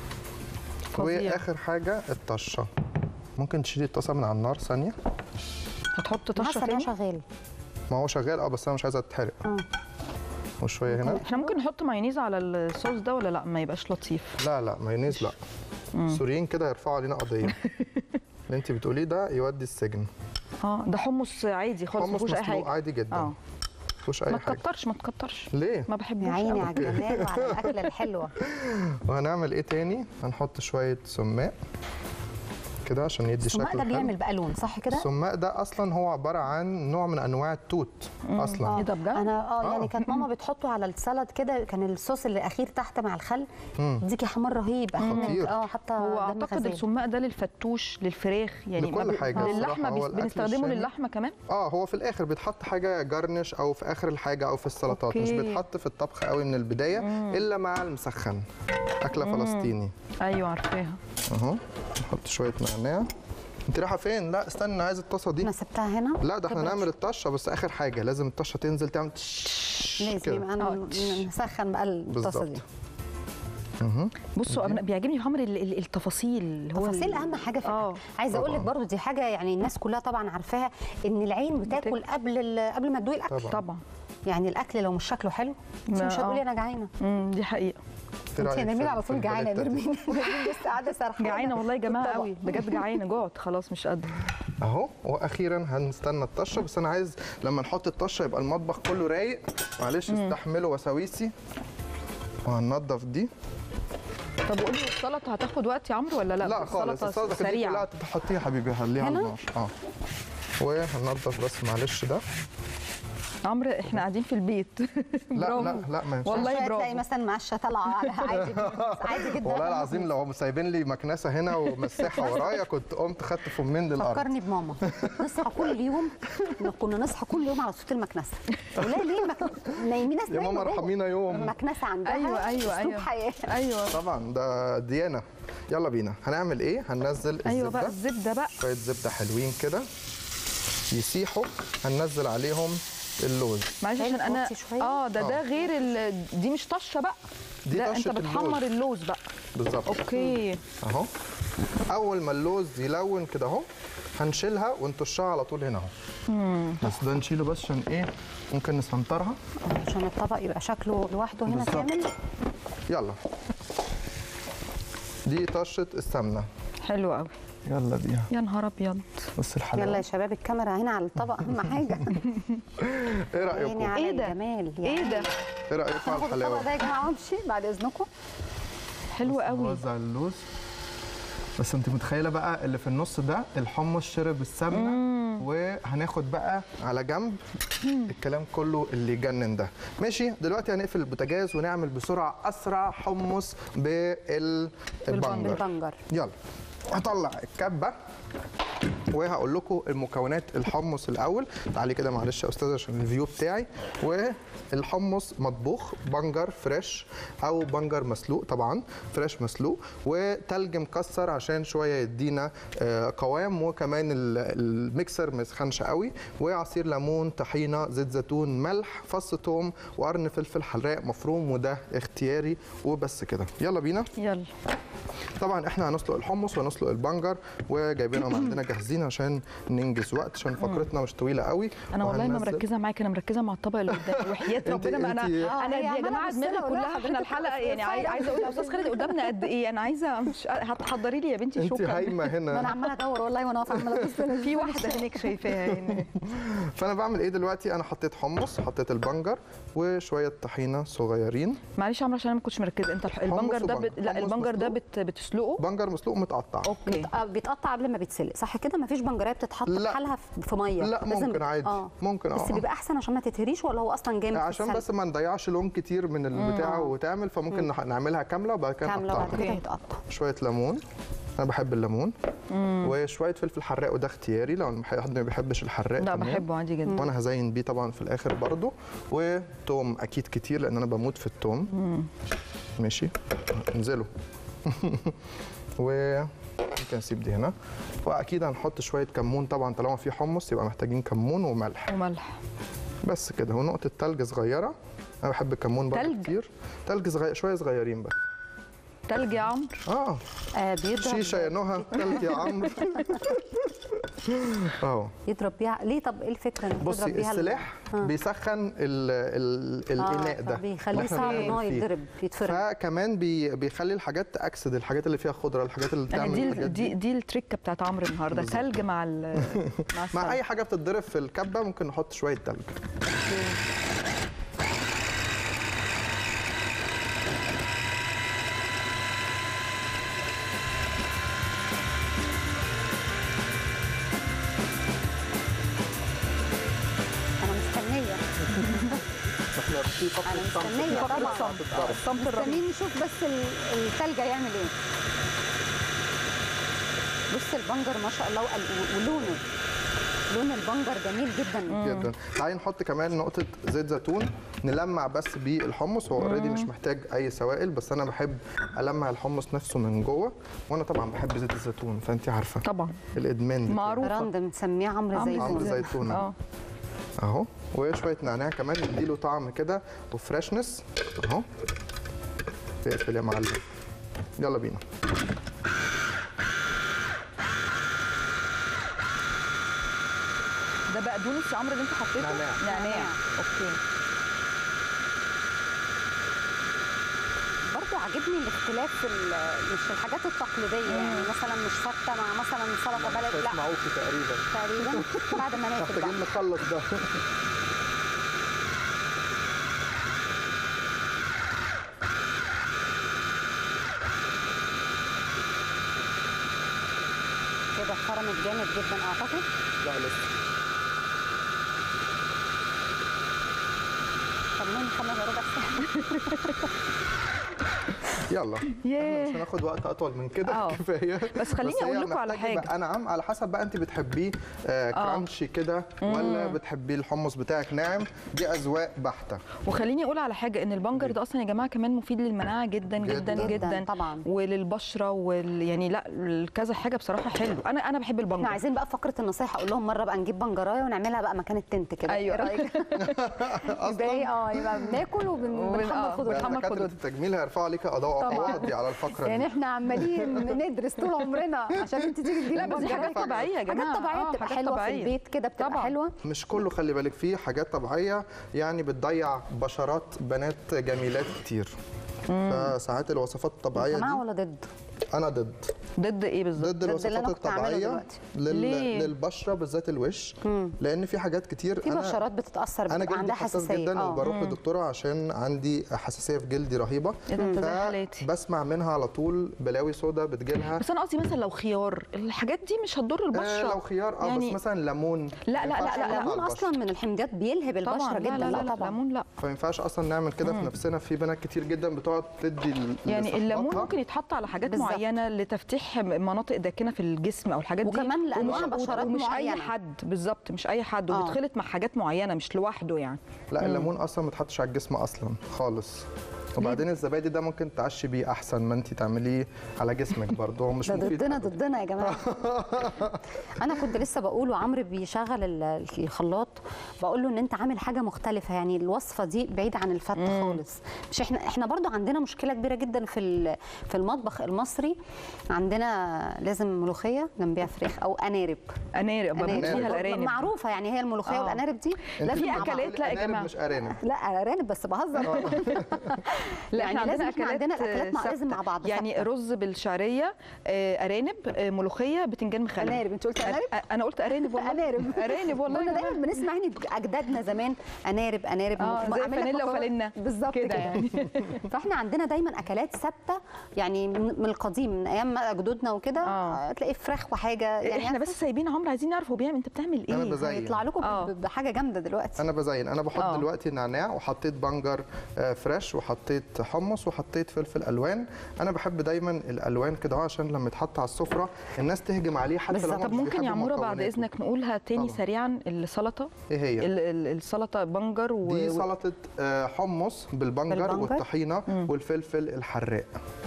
فظيع. واخر حاجه الطشه ممكن تشيلي الطاسه من على النار ثانيه هتحط طشه حاسه ان هو تاني شغال ما هو شغال اه بس انا مش عايزها تتحرق اه وشويه هنا احنا ممكن نحط مايونيز على الصوص ده ولا لا ما يبقاش لطيف لا لا مايونيز لا السوريين كده يرفعوا علينا قضيه اللي انت بتقوليه ده يودي السجن اه ده حمص عادي خالص ما حمص فيهوش اي مسلوق حاجه عادي جدا اه ما فيهوش اي ما حاجه تكترش ما تكترش ليه ما بحبوش يا عيني أوي. على الجمال وعلى الاكله الحلوه وهنعمل ايه تاني هنحط شويه سماق كده عشان يدي شكل السماق ده حلو. بيعمل بقى لون صح كده السماق ده اصلا هو عباره عن نوع من انواع التوت اصلا ايه ده بجد؟ انا اه آه. يعني كانت ماما بتحطه على السلطه كده كان الصوص الاخير تحت مع الخل يديكي حمار رهيب اكنك خطير. اه حتى هو دم اعتقد غزال. السماق ده للفتوش للفراخ يعني لكل ما ب- حاجة للحمه الصراحة هو بيس- الأكل بنستخدمه الشامي. للحمه كمان اه هو في الاخر بيتحط حاجه جرنش او في اخر الحاجه او في السلطات مش أوكي. بيتحط في الطبخ قوي من البدايه الا مع المسخن اكله فلسطيني ايوه عارفاها اهو نحط شويه نعناع انت رايحه فين لا استنى أنا عايز الطاسه دي انا سبتها هنا لا ده احنا نعمل الطشه بس اخر حاجه لازم الطشه تنزل تعمل تش لازم كده. يبقى انا نسخن بقى الطاسه دي بالظبط. بصوا انا بيعجبني يا عمرو ال- ال- التفاصيل اللي هو تفاصيل ال- اهم حاجه في اه الأكل. عايزه اقول لك برضو دي حاجه يعني الناس كلها طبعا عارفاها ان العين بتاكل قبل ال- قبل ما تدوقي الاكل طبعا طبعا يعني الاكل لو مش شكله حلو انت ما- مش هتقولي آه. انا جعانه امم دي حقيقه إيه انت رأيك يا في- نرمين على في طول جعانه البلد دي؟ نرمين نرمين لسه قاعده سرحانه جعانه والله يا جماعه بالطبق. قوي بجد جعانه جعت خلاص مش قادره اهو واخيرا هنستنى الطشه بس انا عايز لما نحط الطشه يبقى المطبخ كله رايق معلش استحملوا وساويسي وهننضف دي طب قولي السلطه هتاخد وقت يا عمرو ولا لا لا خالص السلطه دي كلها سريعه تحطيها يا حبيبي خليها على هنا؟ النار اه وهننضف بس معلش ده عمرو احنا قاعدين في البيت لا برافو. لا لا ما ينفعش والله شوية برافو. تلاقي مثلا معشه طالعه على عادي عادي جدا والله العظيم لو سايبين لي مكنسه هنا ومساحه ورايا كنت قمت خدت فمين للارض فكرني بماما نصحى كل يوم كنا نصحى كل يوم على صوت المكنسه ولا ليه مك... نايمين ناس يا ماما ارحمينا يوم مكنسه عندها ايوه ايوه اسلوب ايوه حياه ايوه طبعا ده ديانه يلا بينا هنعمل ايه هننزل ايوه بقى الزبده الزبده بقى شويه زبده حلوين كده يسيحوا هننزل عليهم اللوز معلش تاني عشان انا توطي شوية؟ اه ده ده آه. غير ال... دي مش طشه بقى دي ده طشة انت بتحمر اللوز. اللوز بقى بالظبط اوكي اهو اول ما اللوز يلون كده اهو هنشيلها ونطشها على طول هنا اهو بس ده نشيله بس عشان ايه ممكن نسنطرها عشان الطبق يبقى شكله لوحده هنا بالظبط. كامل يلا دي طشه السمنه حلو قوي يلا بيها يا نهار ابيض بص يلا الحلاوه يا شباب الكاميرا هنا على الطبق اهم حاجه ايه عيني رايكم على إيه ده؟ الجمال ايه ده ايه رايكم على هاخد الطبق الحلاوه ده يا جماعه وامشي بعد اذنكم حلو قوي نوزع اللوز بس انت متخيله بقى اللي في النص ده الحمص شرب السمنه وهناخد بقى على جنب الكلام كله اللي يجنن ده ماشي دلوقتي هنقفل البوتاجاز ونعمل بسرعه اسرع حمص بالبنجر البنجر يلا هطلع الكبه وهقول لكم المكونات الحمص الاول تعالي كده معلش يا استاذه عشان الفيو بتاعي والحمص مطبوخ بنجر فريش او بنجر مسلوق طبعا فريش مسلوق وتلج مكسر عشان شويه يدينا آه، قوام وكمان ال- الميكسر ما يسخنش قوي وعصير ليمون طحينه زيت زيتون ملح فص ثوم وقرن فلفل حراق مفروم وده اختياري وبس كده يلا بينا يلا طبعا احنا هنسلق الحمص وهنسلق البنجر وجايبينهم عندنا جاهزين عشان ننجز وقت عشان فقرتنا مش طويله قوي انا والله ما وهننزل- مركزه معاك انا مركزه مع الطبق اللي قدامي وحياه انت- ربنا ما انا انت- انا هي دي يا عمالة جماعه بص دماغي لها ولا كلها احنا حضرتك الحلقه يعني عاي- عايزه اقول يا استاذ خالد قدامنا قد ايه انا عايزه مش هتحضري لي يا بنتي انت شكرا هايمه ما انا هنا عماله ادور والله وانا واقفه عماله ابص في واحده هناك شايفاها يعني فانا بعمل ايه دلوقتي انا حطيت حمص حطيت البنجر وشويه طحينه صغيرين معلش يا عمرو عشان انا ما كنتش مركزه انت الح- البنجر ده بت... وبنجر. لا حمص البنجر ده مسلوق. بت... بتسلقه بنجر مسلوق متقطع اوكي آه، بيتقطع قبل ما بيتسلق صح كده مفيش بنجريه بتتحط لا. بحالها في- في ميه لا لازم- ممكن عادي اه ممكن بس اه بيبقى احسن عشان ما تتهريش ولا هو اصلا جامد في عشان السلق؟ بس ما نضيعش لون كتير من البتاع وتعمل فممكن نح- نعملها كامله وبعد كده كامله وبعد نقطعها كده يتقطع شويه ليمون انا بحب الليمون وشويه فلفل حراق وده اختياري لو حد ما بيحبش الحراق لا تمام. بحبه عادي جدا وانا هزين بيه طبعا في الاخر برضو وتوم اكيد كتير لان انا بموت في التوم ماشي انزلوا و ممكن نسيب دي هنا واكيد هنحط شويه كمون طبعا طالما في حمص يبقى محتاجين كمون وملح وملح بس كده ونقطه تلج صغيره انا بحب الكمون برضه تلج؟ كتير تلج صغير شويه صغيرين بس تلج يا عمرو اه آه بيضرب شيشه يا نهى تلج يا عمرو اهو يضرب بيها ليه طب ايه الفكره انك بصي تضرب بيها ال- السلاح آه. بيسخن ال ال آه، الاناء ده فبيخليه اللي إحنا صعب ان بنعمل هو فيه. يتضرب يتفرم فكمان بي بيخلي الحاجات تاكسد الحاجات اللي فيها خضره الحاجات اللي يعني بتعمل دي الحاجات دي دي التركه بتاعت عمرو النهارده تلج مع ال مع, مع السلق. اي حاجه بتتضرب في الكبه ممكن نحط شويه تلج انا مستنيه احنا في انا فقره مستنيه طبعا الصمت الرهيب مستنيين نشوف بس ال- التلج هيعمل ايه بص البنجر ما شاء الله وال- ولونه لون البنجر جميل جدا جدا تعالي نحط كمان نقطه زيت زيتون نلمع بس بيه الحمص هو اوريدي مش محتاج اي سوائل بس انا بحب المع الحمص نفسه من جوه وانا طبعا بحب زيت الزيتون فانت عارفه طبعا الادمان بتاعي. معروفه براند مسميه عمرو عمرو عمرو زيتون زيتون اه اهو وشويه نعناع كمان يديله طعم كده وفريشنس اهو اقفل يا معلم يلا بينا ده بقدونس يا عمرو اللي انت حطيته نعناع. نعناع اوكي برضو عاجبني الاختلاف في ال- مش الحاجات التقليديه يعني مثلا مش فته مع مثلا سلطه بلدي لا معوكي تقريبا تقريبا بعد ما ناكل بقى محتاجين نخلص ده كده اتفرمت جامد جدا اعتقد لا لسه طب مين نكمل ربع ساعه يلا ياه. مش هناخد وقت اطول من كده آه. كفايه بس خليني هي أقول لكم على محتاج يبقى حاجة. انعم على حسب بقى انت بتحبيه آه كرانشي كده ولا بتحبيه الحمص بتاعك ناعم دي اذواق بحته وخليني اقول على حاجه ان البنجر ده اصلا يا جماعه كمان مفيد للمناعه جدا جدا جداً. جدا, جداً طبعاً. وللبشره وال يعني لا كذا حاجه بصراحه حلو انا انا بحب احنا البنجر عايزين بقى فقره النصايح اقول لهم مره بقى نجيب بنجرايه ونعملها بقى مكان التنت كده أيوة. ايه رايك يبقى ايه اه يبقى بناكل وبن- وبنحمر آه، خضار محمد دكاتره خدود. التجميل هيرفعوا عليك قضاء طبعاً. قواضي على الفقره يعني دي احنا عمالين ندرس طول عمرنا عشان انت تيجي تجيبي لا بس دي بنجراية. حاجات طبيعيه يا جماعه حاجات طبيعيه آه، بتبقى حاجات حلوه في طبيعية. البيت كده بتبقى طبعاً. حلوه مش كله خلي بالك فيه حاجات طبيعيه يعني بتضيع بشرات بنات جميلات كتير فساعات الوصفات الطبيعيه مع دي ولا ضد انا ضد ضد ايه بالظبط ضد ضد اللي أنا الوصفات كنت هعمله الطبيعيه دلوقتي. لل... ليه؟ للبشره بالذات الوش لان في حاجات كتير في انا بشرات بتتاثر انا بتبقى جلدي عندها حساس حساسيه جدا اه وبروح للدكتوره عشان عندي حساسيه في جلدي رهيبه إيه ده، أنت زي حالاتي. بسمع منها على طول بلاوي سودا بتجيلها بس انا قصدي مثلا لو خيار الحاجات دي مش هتضر آه البشره لو خيار اه يعني بس مثلا ليمون لا، لا، ما ينفعش لا، لا، نحطه على الليمون البشرة. اصلا من الحمضيات بيلهب البشره طبعا جدا لا لا لا, لا طبعا ليمون لا فما ينفعش اصلا نعمل كده في نفسنا في بنات كتير جدا بتقعد بتقعد تدي ال- يعني الليمون لصفاتها. ممكن يتحط على حاجات بالظبط. معينه لتفتيح مناطق داكنه في الجسم او الحاجات دي وكمان لأنواع ومش- بشرات ومش اي معينة. حد بالظبط مش اي حد آه. وبتخلط مع حاجات معينه مش لوحده يعني لا الليمون اصلا ما تحطش على الجسم اصلا خالص وبعدين الزبادي ده ممكن تعشي بيه احسن ما انت تعمليه على جسمك برضه هو مش ده مفيد ضدنا أبداً. ضدنا يا جماعه انا كنت لسه بقول وعمرو بيشغل ال- الخلاط بقول له ان انت عامل حاجه مختلفه يعني الوصفه دي بعيده عن الفت خالص مش احنا احنا برضو عندنا مشكله كبيره جدا في ال- في المطبخ المصري عندنا لازم ملوخيه جنبيها فراخ او انارب انارب بموت أنارب. فيها الارانب معروفه يعني هي الملوخيه آه. والانارب دي انت لازم في مع بعض. أكلات لا يا أنارب جماعة. مش ارانب لا ارانب بس بهزر لا يعني لازم احنا عندنا الاكلات مع ثابتة. لازم مع بعض يعني ثابتة. رز بالشعريه آه، ارانب آه، ملوخيه بتنجان مخلل أنارب. أنت قلت أنارب؟ أ- انا قلت ارانب والله أنارب. ارانب والله كنا يا دايما جماعة. بنسمع ان اجدادنا زمان انارب انارب اه ممكن زي أعمل لك فانيلا مكرونة. وفانلة بالظبط كده كده يعني فاحنا عندنا دايما اكلات ثابته يعني من من القديم من ايام ما جدودنا وكده آه. آه، تلاقي فراخ وحاجه يعني احنا بس سايبين عمرو عايزين نعرف هو بيعمل انت بتعمل أنا ايه بزين. هيطلع لكم آه. ب- بحاجه جامده دلوقتي انا بزين انا بحط آه. دلوقتي نعناع وحطيت بنجر آه، فريش وحطيت حمص وحطيت فلفل الوان انا بحب دايما الالوان كده أهو عشان لما يتحط على السفره الناس تهجم عليه حتى لو بالظبط. هم طب مش ممكن يا بيحبوا عموره بعد مكوناته. اذنك نقولها تاني طبعاً. سريعا السلطه ايه هي ال- ال- السلطه بنجر و... دي و- سلطه آه، حمص بالبنجر, بالبنجر. والطحينه والفلفل الحراق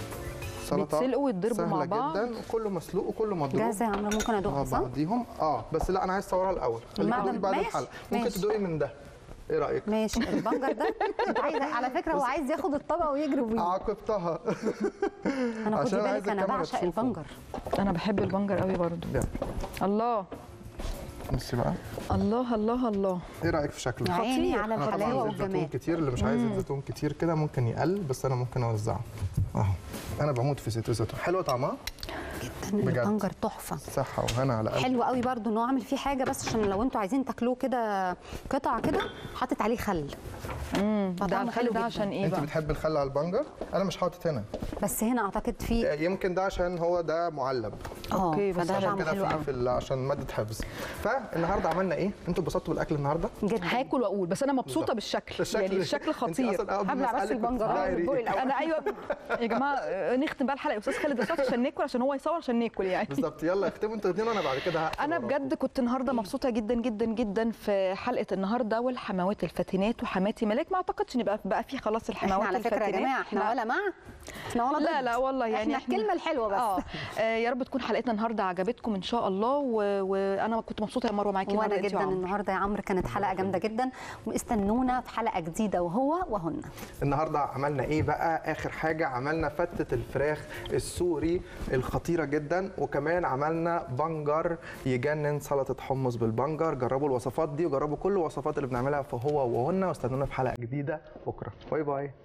سلطه بيتسلقوا ويتضربوا سهلة مع بعض. جدا وكله مسلوق وكله مضروب جاهزه يا عمرو ممكن مع ادوقها صح؟ بعضيهم اه بس لا انا عايز اصورها الاول خليكي بعد- تدوقي بعد ماشي، الحلقه ممكن ماشي. تدوقي من ده ايه رايك ماشي البنجر ده انت عايز على فكره هو عايز ياخد الطبق ويجري بيه عاقبتها انا خدي عشان عايز بالك انا الكاميرا بعشق تشوفه. البنجر انا بحب البنجر قوي برضو يلا الله بصي بقى الله الله الله ايه رايك في شكله يا عيني خطير. على انا طبعا الحلاوه زيت زيتون والجمال كتير اللي مش عايز زيت زيتون كتير كده ممكن يقل بس انا ممكن اوزعه اهو انا بموت في زيت الزيتون حلوه طعمها بجد. البنجر تحفه صحه وهنا على قلبي حلو قوي برضو ان هو عامل فيه حاجه بس عشان لو انتوا عايزين تاكلوه كده قطع كده حاطط عليه خل ده فطعمه حلو الخل ده جدا. عشان ايه انت بقى بتحب الخل على البنجر انا مش حاطط هنا بس هنا اعتقد فيه يمكن ده عشان هو ده معلب اه أوكي، بس فده عشان طعمه كده حلو في قوي في ال- عشان ماده حفظ فالنهارده عملنا ايه انتوا اتبسطتوا بالاكل النهارده جدا هاكل واقول بس انا مبسوطه بالظبط. بالشكل يعني الشكل خطير هبلع بس البنجر آه، البوق الأول. انا ايوه يا جماعه آه، نختم بقى الحلقه يا استاذ خالد الصوت عشان ناكل عشان هو يصور عشان ناكل يعني بالظبط يلا اختموا انتوا الاثنين وانا بعد كده هقفل انا وراكم. بجد كنت النهارده مبسوطه جدا جدا جدا في حلقه النهارده والحموات الفاتنات وحماتي ملاك ما اعتقدش ان بقى بقى في خلاص الحموات احنا على فكره يا الفاتنات جماعه احنا ولا مع احنا ولا لا ضد. لا والله يعني احنا الكلمه الحلوه بس اه آه، يا رب تكون حلقتنا النهارده عجبتكم ان شاء الله و... وانا كنت مبسوطه يا مروه معاكي وانا النهارده انت جدا وعمرو. النهارده يا عمرو كانت حلقه جامده جدا واستنونا في حلقه جديده وهو وهن النهارده عملنا ايه بقى اخر حاجه عملنا فتة الفراخ السوري الخطيره جدا وكمان عملنا بنجر يجنن سلطه حمص بالبنجر جربوا الوصفات دي وجربوا كل الوصفات اللي بنعملها في هو وهن واستنونا في حلقه جديده بكره باي باي